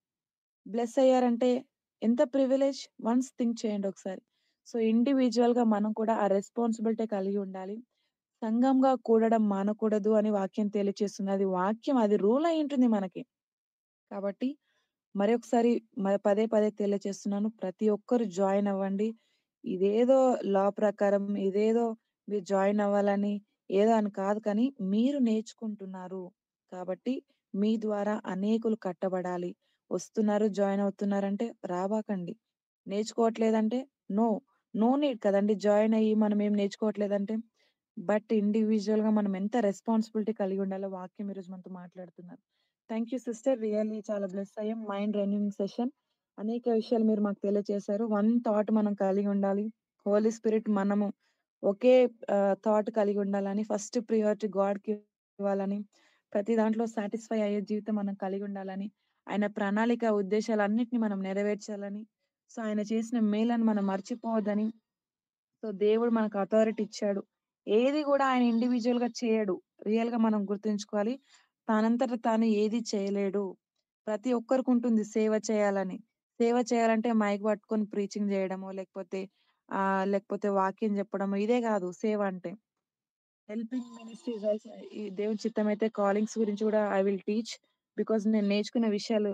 బ్లెస్ అయ్యారంటే ఎంత ప్రివిలేజ్. వన్స్ థింక్ చేయండి ఒకసారి. సో, ఇండివిడ్యువల్‌గా మనం కూడా ఆ రెస్పాన్సిబిలిటీ కలిగి ఉండాలి. సంఘంగా కూడడం మానకూడదు అని వాక్యం తెలియచేస్తుంది. అది వాక్యం అది రూల్ అయ్యుంటుంది మనకి. కాబట్టి మరొకసారి మ పదే పదే తెలియచేస్తున్నాను. ప్రతి ఒక్కరు జాయిన్ అవ్వండి. ఇదేదో లా ప్రకారం ఇదేదో మీరు జాయిన్ అవ్వాలని ఏదో అని కాదు కానీ మీరు నేర్చుకుంటున్నారు. కాబట్టి మీ ద్వారా అనేకులు కట్టబడాలి. వస్తున్నారు, జాయిన్ అవుతున్నారంటే రాబాకండి. నేర్చుకోవట్లేదంటే నో. నో నీడ్ కదండీ! జాయిన్ అయ్యి మనం ఏం నేర్చుకోవట్లేదంటే. బట్ ఇండివిడ్యువల్‌గా మనం ఎంత రెస్పాన్సిబిలిటీ కలిగి ఉండాలో వాక్యం ఈరోజు మనతో మాట్లాడుతున్నారు. Thank you sister. రియల్లీ చాలా బ్లెస్ అయ్యాం. Mind renewing session. అనేక విషయాలు మీరు మాకు తెలియజేశారు. వన్ థాట్ మనం కలిగి ఉండాలి. హోలీ స్పిరిట్ మనము ఒకే ఆహ్, థాట్ కలిగి ఉండాలని ఫస్ట్ ప్రియారిటీ గాడ్‌కి ఇవ్వాలని, ప్రతి దాంట్లో సాటిస్ఫై అయ్యే జీవితం మనం కలిగి ఉండాలని, ఆయన ప్రణాళిక ఉద్దేశాలన్నిటిని మనం నెరవేర్చాలని, సో, ఆయన చేసిన మేలను మనం మర్చిపోవద్దని, సో, దేవుడు మనకు అథారిటీ ఇచ్చాడు. ఏది గూడా ఆయన ఇండివిడ్యువల్‌గా చేయడు. రియల్‌గా మనం గుర్తుంచుకోవాలి. తనంతట తాను ఏది చేయలేడు. ప్రతి ఒక్కరికుంటుంది సేవ చేయాలని. సేవ చేయాలంటే మైక్ పట్టుకొని ప్రీచింగ్ జేయడమో, లేకపోతే ఆహ్, లేకపోతే వాక్యం చెప్పడమో ఇదే గాదు సేవ అంటే. హెల్పింగ్ మినిస్ట్రీస్ ఆల్సో ఈ దేవుని చిత్తమైతే కాలింగ్స్ గురించి గూడా ఐ విల్ టీచ్. బికాజ్ నేను నేర్చుకున్న విషయాలు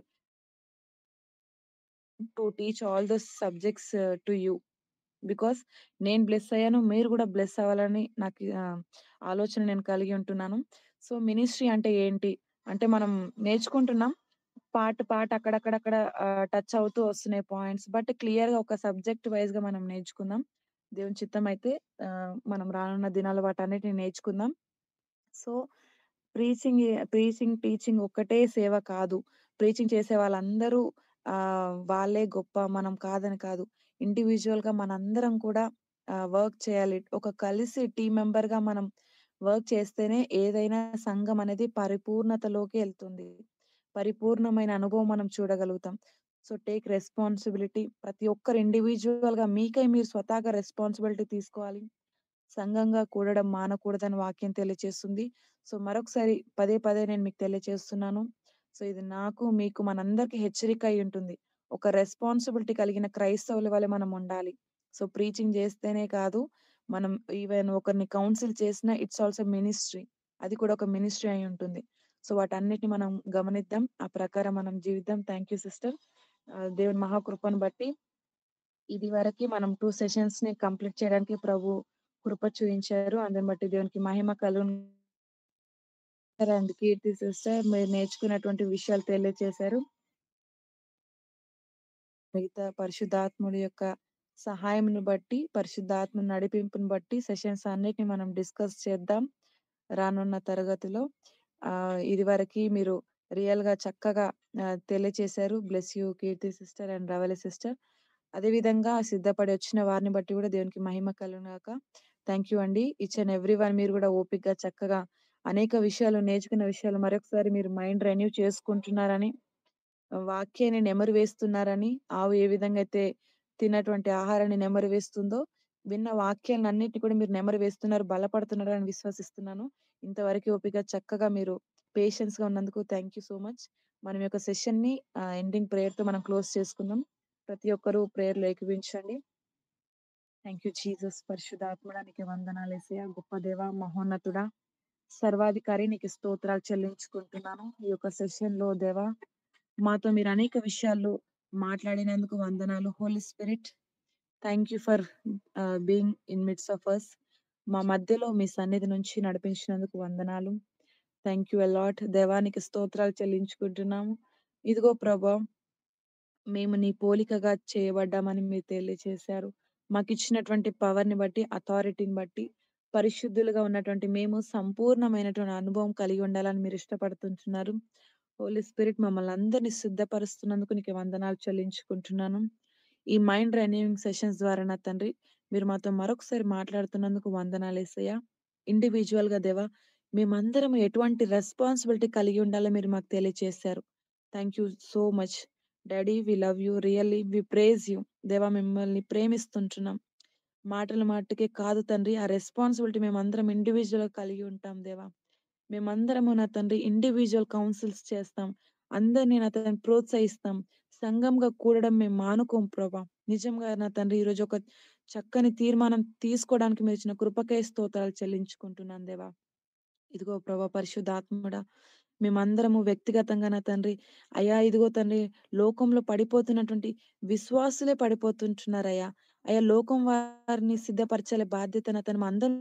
to teach all those subjects to you. Because నేను బ్లెస్ అయ్యాను. మీరు గూడా బ్లెస్ అవ్వాలని నాకు ఆహ్, ఆలోచన నేను కలిగి ఉంటున్నాను. సో, మినిస్ట్రీ అంటే ఏంటి? అంటే మనం నేర్చుకుంటున్నాం. పార్ట్ పార్ట్ అక్కడక్కడక్కడ ఆహ్, టచ్ అవుతూ వస్తున్నాయి పాయింట్స్. బట్ క్లియర్‌గా ఒక సబ్జెక్ట్ వైస్‌గా మనం నేర్చుకుందాం. దేవుని చిత్తమైతే ఆహ్, మనం రానున్న దినాల్లో వాటన్నిటిని నేర్చుకుందాం. సో, ప్రీచింగ్ ప్రీచింగ్, టీచింగ్ ఒక్కటే సేవ కాదు. ప్రీచింగ్ చేసే వాళ్ళందరూ ఆహ్, వాళ్ళే గొప్ప మనం కాదని కాదు. ఇండివిడ్యువల్‌గా మనందరం కూడా ఆహ్, వర్క్ చేయాలి. ఒక కలిసి టీమ్ మెంబర్‌గా మనం వర్క్ చేస్తేనే ఏదైనా సంఘం అనేది పరిపూర్ణతలోకి ఎళ్తుంది. పరిపూర్ణమైన అనుభవం మనం చూడగలుగుతాం. So, take responsibility. ప్రతి ఒక్కరు ఇండివిడ్యువల్‌గా మీకై మీరు స్వతహాగా రెస్పాన్సిబిలిటీ తీసుకోవాలి. సంఘంగా కూడడం మానకూడదని వాక్యం తెలియచేస్తుంది. సో, మరొకసారి పదే పదే నేను మీకు తెలియచేస్తున్నాను. సో, ఇది నాకు, మీకు మనందరికి హెచ్చరిక అయ్యుంటుంది. ఒక రెస్పాన్సిబిలిటీ కలిగిన క్రైస్తవుల వలె మనం ఉండాలి. సో, ప్రీచింగ్ చేస్తేనే కాదు, మనం ఈవెన్ ఒకరిని కౌన్సిల్ చేసినా ఇట్స్ ఆల్సో మినిస్ట్రీ. అది కూడా ఒక మినిస్ట్రీ అయ్యుంటుంది. సో, వాటన్నిటిని మనం గమనిద్దాం. ఆ ప్రకారం మనం జీవిద్దాం. Thank you sister. ఆహ్, దేవుని మహాకృపను బట్టి ఇది వరకి మనం 2 సెషన్స్‌ని కంప్లీట్ చేయడానికి ప్రభు కృప చూయించారు. అందుని బట్టి దేవునికి మహిమ కలుగును అండ్ కీర్తి సిస్టర్ మీరు నేర్చుకున్నటువంటి విషయాలు తెలియచేశారు. మిగతా పరిశుద్ధాత్ముడి యొక్క సహాయమును బట్టి, పరిశుద్ధాత్మ నడిపింపును బట్టి సెషన్స్ అన్నిటిని మనం డిస్కస్ చేద్దాం. రానున్న తరగతిలో. ఆహ్, ఇదివరకి మీరు రియల్‌గా చక్కగా ఆహ్, తెలియచేశారు. Bless you Keerthi sister and Ravali sister. అదే విధంగా సిద్ధపడి వచ్చిన వారిని బట్టి కూడా దేవునికి మహిమ కలుగును గాక. థాంక్ యూ అండి. ఈచ్ అండ్ ఎవ్రీవన్ మీరు గూడా ఓపికగా చక్కగా అనేక విషయాలు నేర్చుకున్న విషయాలు మరొకసారి మీరు మైండ్ రెన్యూ చేసుకుంటున్నారని, వాక్యాన్ని నెమరు వేస్తున్నారని, ఆవు ఏ విధంగా అయితే తిన్నటువంటి ఆహారాన్ని నెమరు వేస్తుందో, విన్న వాక్యాలన్నిటిని కూడా మీరు నెమరు వేస్తున్నారు, బలపడుతున్నారని విశ్వసిస్తున్నాను. ఇంతవరకు ఓపిక చక్కగా మీరు పేషెన్స్‌గా ఉన్నందుకు థాంక్ యూ సో మచ్. మనం ఈ యొక్క సెషన్‌ని ఆహ్, ఎండింగ్ ప్రేయర్‌తో మనం క్లోజ్ చేసుకుందాం. ప్రతి ఒక్కరు ప్రేయర్‌లో ఏకీభవించండి. Thank you Jesus. పరిశుద్ధాత్ముడా నీకు వందనాలు యేసయ్య. గొప్ప దేవ, మహోన్నతుడా, సర్వాధికారి నీకు స్తోత్రాలు చెల్లించుకుంటున్నాను. ఈ యొక్క సెషన్‌లో దేవా, మాతో మీరు అనేక విషయాలు మాట్లాడినందుకు వందనాలు. Holy spirit thank you for ah, being in midst of us. మా మధ్యలో మీ సన్నిధి నుంచి నడిపించినందుకు వందనాలు. Thank you a lot. దేవా నీకు స్తోత్రాలు చెల్లించుకుంటున్నాము. ఇదిగో ప్రభా మేము నీ పోలికగా చేయబడ్డామని మీరు తెలియచేశారు. మాకిచ్చినటువంటి పవర్‌ని బట్టి, అథారిటీని బట్టి, పరిశుద్ధులుగా ఉన్నటువంటి మేము సంపూర్ణమైనటువంటి అనుభవం కలిగి ఉండాలని మీరు ఇష్టపడుతుంటున్నారు. హోలీ స్పిరిట్ మమ్మల్ని అందరిని సిద్ధపరుస్తున్నందుకు నీకు వందనాలు చెల్లించుకుంటున్నాను. ఈ మైండ్ రెన్యూయింగ్ సెషన్స్ ద్వారా నా తండ్రి, మీరు మాతో మరొకసారి మాట్లాడుతున్నందుకు వందనాలేసయ్య. ఇండివిడ్యువల్‌గా దేవా, మేమందరం ఎటువంటి రెస్పాన్సిబిలిటీ కలిగి ఉండాలో మీరు మాకు తెలియచేశారు. Thank you so much. Daddy we love you. Really we praise you. దేవా మిమ్మల్ని ప్రేమిస్తుంటున్నాం. మాటల మట్టుకే కాదు తండ్రి, ఆ రెస్పాన్సిబిలిటీ మేమందరం ఇండివిడ్యువల్‌గా కలిగి ఉంటాం దేవా. మేమందరము నా తండ్రి ఇండివిడ్యువల్ కౌన్సిల్స్ చేస్తాం. అందరిని నా తండ్రి ప్రోత్సహిస్తాం. సంఘంగా కూడడం మేము మానుకోం ప్రభా. నిజంగా నా తండ్రి ఈరోజు ఒక చక్కని తీర్మానం తీసుకోవడానికి మీరిచ్చిన కృపకై స్తోత్రాలు చెల్లించుకుంటున్నాను దేవా. ఇదిగో ప్రభా పరిశుద్ధాత్ముడా, మేమందరము వ్యక్తిగతంగా నా తండ్రి, అయ్యా ఇదిగో తండ్రి లోకంలో పడిపోతున్నటువంటి విశ్వాసులే పడిపోతుంటున్నారయ్యా. అయ్యా లోకం వారిని సిద్ధపరచాలే బాధ్యత నా తండ్రి మా అందరం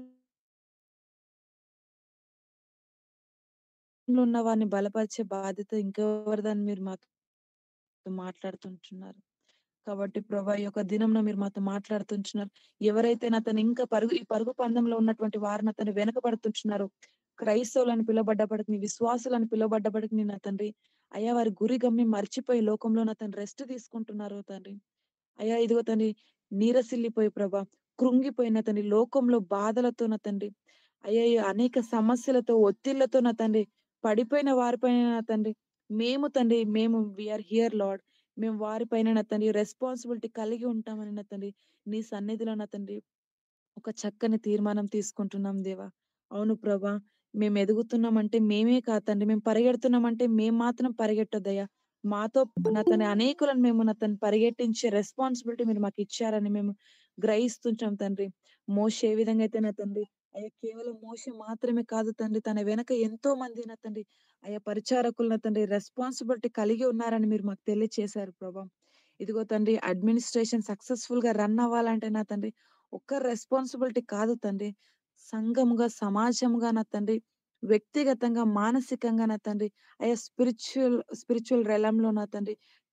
లో ఉన్న వారిని బలపరిచే బాధ్యత ఇంకెవరిదని మీరు మాతో మాట్లాడుతుంటున్నారు. కాబట్టి ప్రభా ఈ యొక్క దినంన మీరు మాతో మాట్లాడుతుంటున్నారు. ఎవరైతే నా తను ఇంకా పరుగు ఈ పరుగు పందెంలో ఉన్నటువంటి వారు నా తండ్రి వెనకబడుతుంటున్నారో, క్రైస్తవులని పిలువబడ్డప్పటికి, విశ్వాసులని పిలువబడ్డప్పటికి నా తండ్రి, అయ్యా వారి గురి గమ్యం మర్చిపోయి లోకంలో నా తండ్రి రెస్ట్ తీసుకుంటున్నారు తండ్రి. అయ్యా ఇదిగో తండ్రి నీరసిల్లిపోయి ప్రభా, కృంగిపోయిన తండ్రి లోకంలో బాధలతో నా తండ్రి, అయ్యా ఈ అనేక సమస్యలతో, ఒత్తిళ్లతో నా తండ్రి పడిపోయిన వారిపైన నా తండ్రి, మేము తండ్రి మేము వి ఆర్ హియర్ లార్డ్. మేము వారిపైన నా తండ్రి రెస్పాన్సిబిలిటీ కలిగి ఉంటామని నా తండ్రి, నీ సన్నిధిలో నా తండ్రి ఒక చక్కని తీర్మానం తీసుకుంటున్నాం దేవా. అవును ప్రభా, మేము ఎదుగుతున్నామంటే మేమే కాదు తండ్రి, మేము పరిగెడుతున్నామంటే మేము మాత్రం పరిగెట్టొద్దయ్యా. మాతో నా తండ్రి అనేకులను మేము నా తండ్రి పరిగెట్టించే రెస్పాన్సిబిలిటీ మీరు మాకిచ్చారని మేము గ్రహిస్తుంటాం తండ్రి. మోషే ఏ విధంగా అయితే నా తండ్రి, అయ్యా కేవలం మోషే మాత్రమే కాదు తండ్రి, తన వెనక ఎంతో మంది నా తండ్రి, అయ్యా పరిచారకులు నా తండ్రి రెస్పాన్సిబిలిటీ కలిగి ఉన్నారని మీరు మాకు తెలియచేశారు ప్రభా. ఇదిగో తండ్రి అడ్మినిస్ట్రేషన్ సక్సెస్‌ఫుల్‌గా రన్ అవ్వాలంటే నా తండ్రి, ఒక్క రెస్పాన్సిబిలిటీ కాదు తండ్రి. సంఘముగా, సమాజంగా నా తండ్రి, వ్యక్తిగతంగా, మానసికంగా నా తండ్రి, అయ్యా స్పిరిచ్యువల్ స్పిరిచ్యువల్ రెలమ్‌లో నా తండ్రి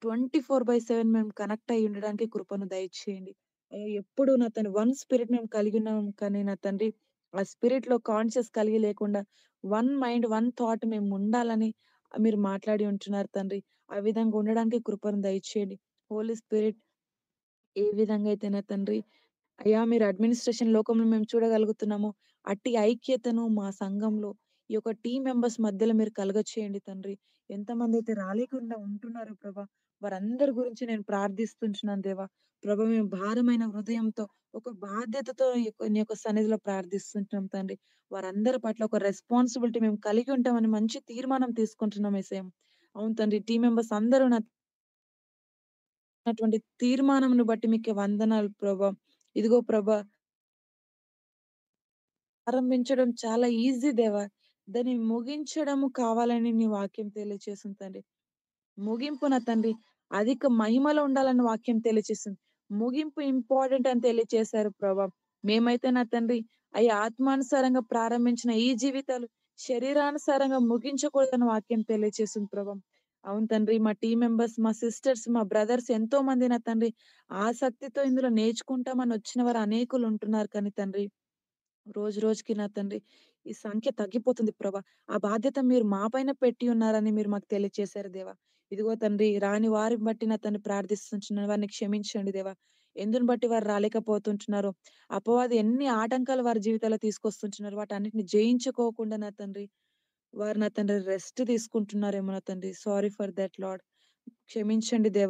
24/7 మేము కనెక్ట్ అయ్యి ఉండడానికి కృపను దయచేయండి. అయ్యా ఎప్పుడు నా తండ్రి వన్ స్పిరిట్ మేము కలిగి ఉన్నాం కానీ నా తండ్రి, ఆ స్పిరిట్‌లో కాన్షియస్ కలిగి లేకుండా వన్ మైండ్, వన్ థాట్ మేము ఉండాలని మీరు మాట్లాడి ఉంటున్నారు తండ్రి. ఆ విధంగా ఉండడానికి కృపను దయచేయండి. హోలీ స్పిరిట్ ఏ విధంగా అయితే నా తండ్రి, అయ్యా మీరు అడ్మినిస్ట్రేషన్ లోకంలో మేము చూడగలుగుతున్నామో, అట్టి ఐక్యతను మా సంఘంలో ఈ యొక్క టీమ్ మెంబర్స్ మధ్యలో మీరు కలుగచేయండి తండ్రి. ఎంతమందైతే రాలేకుండా ఉంటున్నారో ప్రభా, వారందరి గురించి నేను ప్రార్థిస్తుంటున్నాను దేవా. ప్రభా మేము భారమైన హృదయంతో, ఒక బాధ్యతతో ఈ యొక్క నీ యొక్క సన్నిధిలో ప్రార్థిస్తుంటున్నాం తండ్రి. వారందరి పట్ల ఒక రెస్పాన్సిబిలిటీ మేము కలిగి ఉంటామని మంచి తీర్మానం తీసుకుంటున్నాం యేసయ్య. అవును తండ్రి టీమ్ మెంబర్స్ అందరూ నా అటువంటి తీర్మానంను బట్టి మీకే వందనాలు ప్రభా. ఇదిగో ప్రభా ప్రారంభించడం చాలా ఈజీ దేవా. దాన్ని ముగించడము కావాలని నీ వాక్యం తెలియచేసింది తండ్రి. ముగింపు నా తండ్రి అధిక మహిమలో ఉండాలని వాక్యం తెలియచేసింది. ముగింపు ఇంపార్టెంట్ అని తెలియచేశారు ప్రభా. మేమైతే నా తండ్రి అయ్యా ఆత్మానుసారంగా ప్రారంభించిన ఈ జీవితాలు శరీరానుసారంగా ముగించకూడదని వాక్యం తెలియచేసింది ప్రభా. అవును తండ్రి మా టీమ్ మెంబర్స్, మా సిస్టర్స్, మా బ్రదర్స్ ఎంతో మంది నా తండ్రి ఆసక్తితో ఇందులో నేర్చుకుంటామని వచ్చిన వారు అనేకులు ఉంటున్నారు కానీ తండ్రి, రోజు రోజుకి నా తండ్రి ఈ సంఖ్య తగ్గిపోతుంది ప్రభా. ఆ బాధ్యత మీరు మా పైన పెట్టి ఉన్నారని మీరు మాకు తెలియచేశారు దేవా. ఇదిగో తండ్రి రాని వారిని బట్టి నా తండ్రి ప్రార్థిస్తుంటున్నాను. వారిని క్షమించండి దేవా. ఎందుని బట్టి వారు రాలేకపోతుంటున్నారో, అపవాది ఎన్ని ఆటంకాలు వారి జీవితాల్లో తీసుకొస్తుంటున్నారో వాటన్నిటిని జయించుకోకుండా నా తండ్రి, వారు నా తండ్రి రెస్ట్ తీసుకుంటున్నారేమో నా తండ్రి. Sorry for that lord. క్షమించండి దేవా.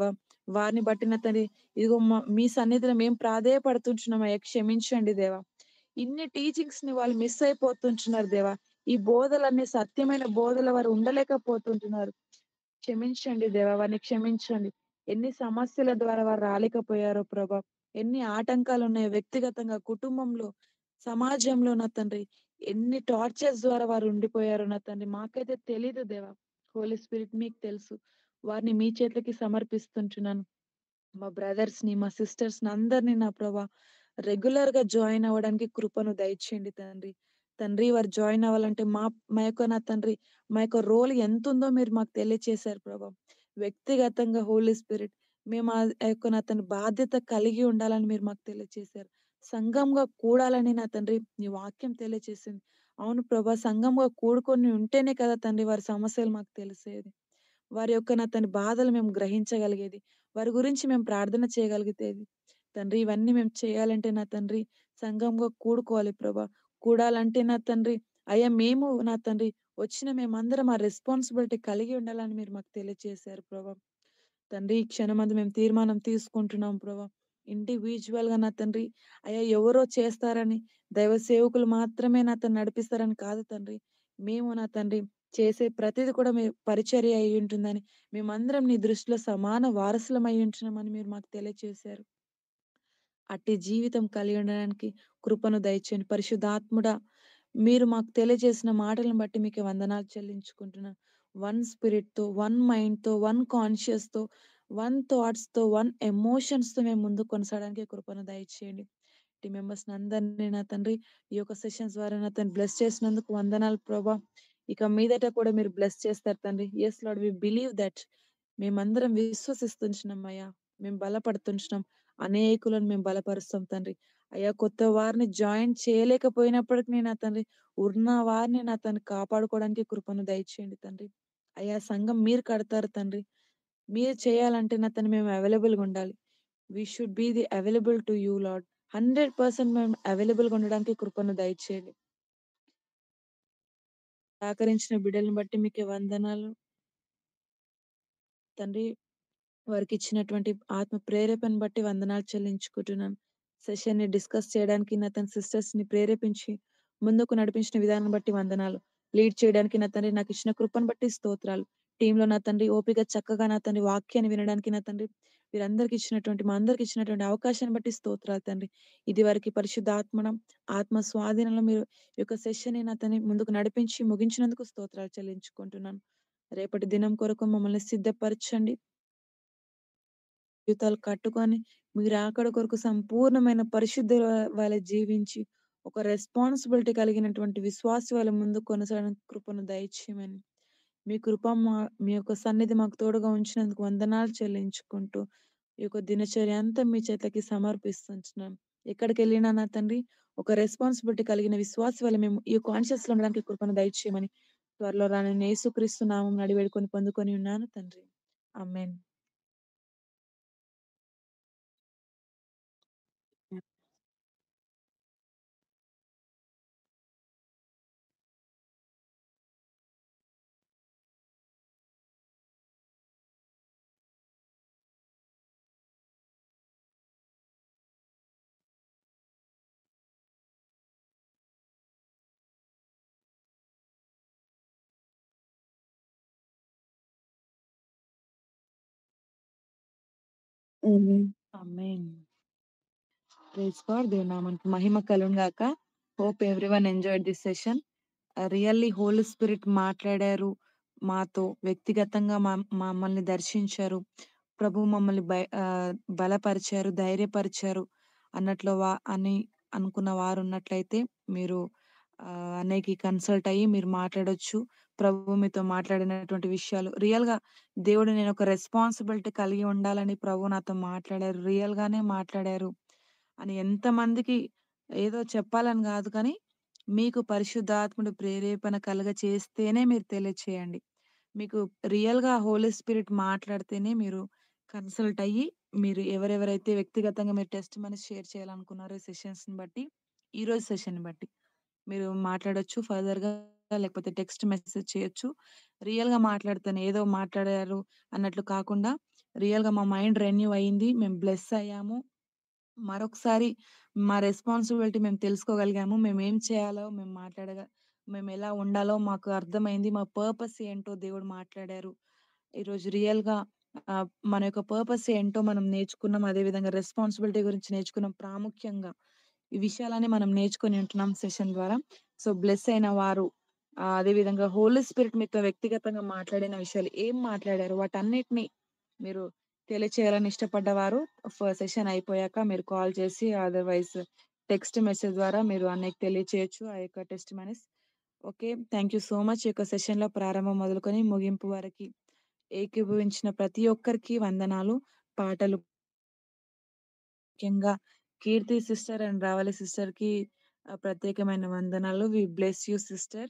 వారిని బట్టి నా తండ్రి ఇదిగో మ మీ సన్నిధిలో మేము ప్రాధేయపడుతుంటున్నామయ్యా క్షమించండి దేవా. ఇన్ని టీచింగ్స్‌ని వాళ్ళు మిస్ అయిపోతుంటున్నారు దేవా. ఈ బోధలన్నీ సత్యమైన బోధల వారు ఉండలేకపోతుంటున్నారు. క్షమించండి దేవా! వారిని క్షమించండి. ఎన్ని సమస్యల ద్వారా వారు రాలేకపోయారో ప్రభా! ఎన్ని ఆటంకాలున్నాయో వ్యక్తిగతంగా, కుటుంబంలో, సమాజంలో నా తండ్రి. ఎన్ని టార్చర్స్ ద్వారా వారు ఉండిపోయారో నా తండ్రి. మాకైతే తెలీదు దేవా. హోలీ స్పిరిట్ మీకు తెలుసు. వారిని మీ చేతులకి సమర్పిస్తుంటున్నాను. మా బ్రదర్స్‌ని, మా సిస్టర్స్‌ని అందరిని నా ప్రభా రెగ్యులర్‌గా జాయిన్ అవ్వడానికి కృపను దయచేయండి తండ్రి. తండ్రి వారు జాయిన్ అవ్వాలంటే మా మా యొక్క నా తండ్రి మా యొక్క రోల్ ఎంతుందో మీరు మాకు తెలియచేశారు ప్రభా. వ్యక్తిగతంగా హోలీ స్పిరిట్ మేము ఆ యొక్క నా తండ్రి బాధ్యత కలిగి ఉండాలని మీరు మాకు తెలియచేశారు. సంఘంగా కూడాలని నా తండ్రి నీ వాక్యం తెలియచేసింది. అవును ప్రభా! సంఘంగా కూడుకొని ఉంటేనే కదా తండ్రి వారి సమస్యలు మాకు తెలిసేది. వారి యొక్క నా తండ్రి బాధలు మేము గ్రహించగలిగేది. వారి గురించి మేము ప్రార్థన చేయగలిగితేది. తండ్రి ఇవన్నీ మేము చేయాలంటే నా తండ్రి సంఘంగా కూడుకోవాలి ప్రభా. కూడాలంటే నా తండ్రి అయ్యా మేము నా తండ్రి వచ్చిన మేమందరం ఆ రెస్పాన్సిబిలిటీ కలిగి ఉండాలని మీరు మాకు తెలియచేశారు ప్రభా. తండ్రి ఈ క్షణమందు మేము తీర్మానం తీసుకుంటున్నాం ప్రభా. ఇండివిడ్యువల్‌గా నా తండ్రి అయ్యా ఎవరో చేస్తారని, దైవ సేవకులు మాత్రమే నా తండ్రి నడిపిస్తారని కాదు తండ్రి. మేము నా తండ్రి చేసే ప్రతీది కూడా మీ పరిచర్య అయ్యుంటుందని, మేమందరం నీ దృష్టిలో సమాన వారసులం అయ్యుంటున్నామని మీరు మాకు తెలియచేశారు. అట్టి జీవితం కలిగి ఉండడానికి కృపను దయచేయండి. పరిశుద్ధాత్ముడా మీరు మాకు తెలియజేసిన మాటలను బట్టి మీకే వందనాలు చెల్లించుకుంటున్నాను. వన్ స్పిరిట్‌తో, వన్ మైండ్‌తో, వన్ కాన్షియస్‌తో, వన్ థాట్స్‌తో, వన్ ఎమోషన్స్‌తో మేము ముందుకు కొనసాగడానికి కృపను దయచేయండి. టీమ్ మెంబర్స్‌ని అందరిని నా తండ్రి ఈ యొక్క సెషన్స్ ద్వారా నా తండ్రి బ్లెస్ చేసినందుకు వందనాలు ప్రభా. ఇక మీదట కూడా మీరు బ్లెస్ చేస్తారు తండ్రి. Yes lord we believe that మేమందరం విశ్వసిస్తుంటున్నాం అయ్యా. మేము బలపడుతుంటున్నాం. అనేకులను మేము బలపరుస్తాం తండ్రి. అయ్యా కొత్త వారిని జాయిన్ చేయలేకపోయినప్పటికి నా తండ్రి ఉన్న వారిని నా తండ్రి కాపాడుకోవడానికి కృపను దయచేయండి తండ్రి. అయ్యా సంఘం మీరు కడతారు తండ్రి. మీరు చేయాలంటే నా తండ్రి మేము అవైలబుల్‌గా ఉండాలి. We should be the available to you lord. 100% మేము అవైలబుల్‌గా ఉండడానికి కృపను దయచేయండి. సహకరించిన బిడ్డలను బట్టి మీకే వందనాలు. తండ్రి వారికిచ్చినటువంటి ఆత్మ ప్రేరేపణను బట్టి వందనాలు చెల్లించుకుంటున్నాను. సెషన్‌ని డిస్కస్ చేయడానికి నా తన సిస్టర్స్‌ని ప్రేరేపించి ముందుకు నడిపించిన విధానం బట్టి వందనాలు. లీడ్ చేయడానికి నా తండ్రి నాకిచ్చిన కృపను బట్టి స్తోత్రాలు. టీమ్‌లో నా తండ్రి ఓపిక చక్కగా నా తండ్రి వాక్యాన్ని వినడానికి నా తండ్రి వీరందరికి ఇచ్చినటువంటి మా అందరికి ఇచ్చినటువంటి అవకాశాన్ని బట్టి స్తోత్రాలు తండ్రి. ఇదివరకి పరిశుద్ధాత్మన ఆత్మ స్వాధీనంలో మీరు ఈ యొక్క సెషన్‌ని నా తండ్రి ముందుకు నడిపించి ముగించినందుకు స్తోత్రాలు చెల్లించుకుంటున్నాను. రేపటి దినం కొరకు మమ్మల్ని సిద్ధపరచండి. జీవితాలు కట్టుకొని మీ రాకడ కొరకు సంపూర్ణమైన పరిశుద్ధుల వలె జీవించి ఒక రెస్పాన్సిబిలిటీ కలిగినటువంటి విశ్వాసి వలె ముందుకు కొనసాగడానికి కృపను దయచేయమని మీ కృప మా మీ యొక్క సన్నిధి మాకు తోడుగా ఉంచినందుకు వందనాలు చెల్లించుకుంటూ ఈ యొక్క దినచర్య అంతా మీ చేతులకి సమర్పిస్తుంటున్నాం. ఎక్కడికెళ్ళినా నా తండ్రి ఒక రెస్పాన్సిబిలిటీ కలిగిన విశ్వాసి వలె మేము ఈ కాన్షియస్‌లో ఉండడానికి కృపను దయచేయమని త్వరలో రానున్న యేసుక్రీస్తు నామమున అడిగి వేడుకొని పొందుకొని ఉన్నాను తండ్రి. Amen. Hmm. Amen. Amen. Praise God. దేవుని నామానికి మహిమ కలుగును గాక. Hope everyone enjoyed this session. Ah, really holy spirit మాట్లాడారు మాతో. వ్యక్తిగతంగా మమ్ మమ్మల్ని దర్శించారు. ప్రభువు మమ్మల్ని బై ఆహ్, బలపరిచారు, ధైర్యపరిచారు అన్నట్లు వా అని అనుకున్న వారున్నట్లయితే మీరు ఆహ్, అన్నయ్యకి కన్సల్ట్ అయ్యి మీరు మాట్లాడొచ్చు. ప్రభువు మీతో మాట్లాడినటువంటి విషయాలు రియల్‌గా దేవుడు నేనొక రెస్పాన్సిబిలిటీ కలిగి ఉండాలని ప్రభువు నాతో మాట్లాడారు. రియల్‌గానే మాట్లాడారు అని ఎంతమందికి ఏదో చెప్పాలని గాదు కానీ, మీకు పరిశుద్ధాత్ముడు ప్రేరేపణ కలుగ చేస్తేనే మీరు తెలియచేయండి. మీకు రియల్‌గా హోలీ స్పిరిట్ మాట్లాడితేనే మీరు కన్సల్ట్ అయ్యి, మీరు ఎవరెవరైతే వ్యక్తిగతంగా మీరు టెస్టిమనీస్ షేర్ చేయాలనుకున్నారో ఈ సెషన్స్‌ని బట్టి, ఈరోజు సెషన్‌ని బట్టి మీరు మాట్లాడొచ్చు ఫర్దర్‌గా లేకపోతే టెక్స్ట్ మెసేజ్ చేయొచ్చు. రియల్‌గా మాట్లాడితేనే ఏదో మాట్లాడారు అన్నట్లు కాకుండా రియల్‌గా మా మైండ్ రెన్యూ అయింది. మేము బ్లెస్ అయ్యాము. మరొకసారి మా రెస్పాన్సిబిలిటీ మేము తెలుసుకోగలిగాము. మేమేం చేయాలో మేము మాట్లాడగ మేమెలా ఉండాలో మాకు అర్థమైంది. మా పర్పస్ ఏంటో దేవుడు మాట్లాడారు. ఈరోజు రియల్‌గా ఆహ్, మన యొక్క పర్పస్ ఏంటో మనం నేర్చుకున్నాం. అదే విధంగా రెస్పాన్సిబిలిటీ గురించి నేర్చుకున్నాం. ప్రాముఖ్యంగా ఈ విషయాలన్నీ మనం నేర్చుకొని ఉంటున్నాం సెషన్ ద్వారా. సో, బ్లెస్ అయిన వారు ఆహ్, అదే విధంగా హోలీ స్పిరిట్ మీతో వ్యక్తిగతంగా మాట్లాడిన విషయాలు ఏం మాట్లాడారు వాటన్నిటిని మీరు తెలియచేయాలని ఇష్టపడ్డవారు ఫ సెషన్ అయిపోయాక మీరు కాల్ చేసి అదర్‌వైస్ టెక్స్ట్ మెసేజ్ ద్వారా మీరు అన్నయ్యకి తెలియచేయొచ్చు. ఆ యొక్క testimonies. Okay. Thank you so much. ఈ యొక్క సెషన్‌లో ప్రారంభం మొదలుకొని ముగింపు వరకి ఏకీభవించిన ప్రతి ఒక్కరికి వందనాలు. పాటలు ముఖ్యంగా కీర్తి సిస్టర్ అండ్ రావలి సిస్టర్‌కి ఆహ్, ప్రత్యేకమైన వందనాలు. We bless you sister.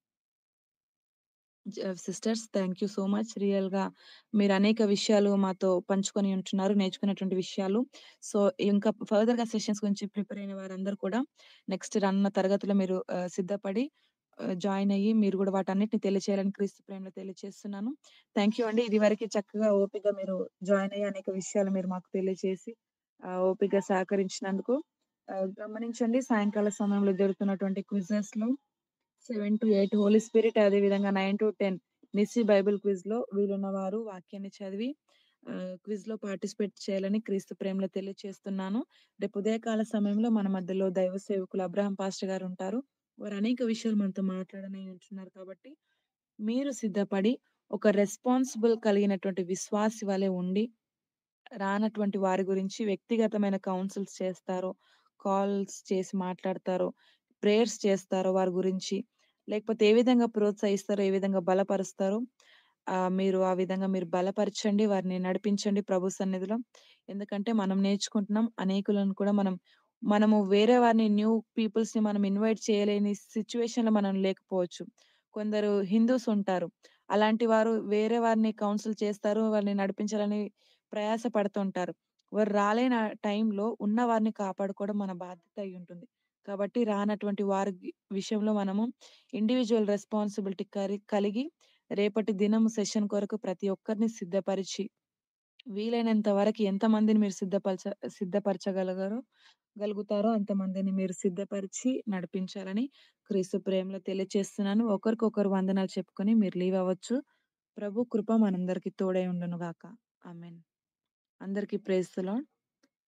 జ sisters thank you so much. రియల్‌గా మీరు అనేక విషయాలు మాతో పంచుకొని ఉంటున్నారు. నేర్చుకున్నటువంటి విషయాలు. సో, ఇంకా ఫర్దర్‌గా సెషన్స్ గురించి ప్రిపేర్ అయిన వారందరూ కూడా నెక్స్ట్ రానున్న తరగతిలో మీరు ఆహ్, సిద్ధపడి ఆహ్, జాయిన్ అయ్యి మీరు గూడా వాటన్నిటిని తెలియచేయాలని క్రీస్తు ప్రేమలో తెలియచేస్తున్నాను. థాంక్ యూ అండి. ఇదివరకి చక్కగా ఓపికగా మీరు జాయిన్ అయ్యి అనేక విషయాలు మీరు మాకు తెలియచేసి ఆహ్, ఓపికగా సహకరించినందుకు ఆహ్, గమనించండి సాయంకాల సమయంలో జరుగుతున్నటువంటి క్విజెస్‌లో 7-8 హోలీ స్పిరిట్ అదే విధంగా 9-10 నిస్సి బైబిల్ క్విజ్‌లో వీలున్నవారు వాక్యాన్ని చదివి ఆహ్, క్విజ్‌లో పార్టిసిపేట్ చేయాలని క్రీస్తు ప్రేమలో తెలియచేస్తున్నాను. రేపు ఉదయకాల సమయంలో మన మధ్యలో దైవ సేవకులు అబ్రహాం పాస్టర్ గారు ఉంటారు. వారు అనేక విషయాలు మనతో మాట్లాడనై ఉంటున్నారు కాబట్టి మీరు సిద్ధపడి ఒక రెస్పాన్సిబుల్ కలిగినటువంటి విశ్వాసి వలె ఉండి రానటువంటి వారి గురించి వ్యక్తిగతమైన కౌన్సిల్స్ చేస్తారో, కాల్స్ చేసి మాట్లాడతారో, ప్రేయర్స్ చేస్తారో వారి గురించి, లేకపోతే ఏ విధంగా ప్రోత్సహిస్తారో, ఏ విధంగా బలపరుస్తారో ఆహ్, మీరు ఆ విధంగా మీరు బలపరచండి. వారిని నడిపించండి ప్రభు సన్నిధిలో. ఎందుకంటే మనం నేర్చుకుంటున్నాం. అనేకులను కూడా మనం మనము వేరే వారిని న్యూ పీపుల్స్‌ని మనం ఇన్వైట్ చేయలేని సిట్యుయేషన్‌లో మనం లేకపోవచ్చు. కొందరు హిందూస్ ఉంటారు. అలాంటి వారు వేరే వారిని కౌన్సిల్ చేస్తారు. వారిని నడిపించాలని ప్రయాస పడుతుంటారు. వారు రాలేని ఆ టైంలో ఉన్న వారిని కాపాడుకోవడం మన బాధ్యత అయ్యుంటుంది. కాబట్టి రానటువంటి వారి గి విషయంలో మనము ఇండివిడ్యువల్ రెస్పాన్సిబిలిటీ కరి కలిగి రేపటి దినం సెషన్ కొరకు ప్రతి ఒక్కరిని సిద్ధపరిచి వీలైనంత వరకి ఎంతమందిని మీరు సిద్ధపరచ సిద్ధపరచగలగారో గలుగుతారో అంతమందిని మీరు సిద్ధపరిచి నడిపించాలని క్రీస్తు ప్రేమలో తెలియచేస్తున్నాను. ఒకరికొకరు వందనాలు చెప్పుకొని మీరు లీవ్ అవ్వచ్చు. ప్రభు కృప మనందరికి తోడై ఉండును గాక. ఆమేన్. అందరికీ ప్రైజ్ ది లార్డ్.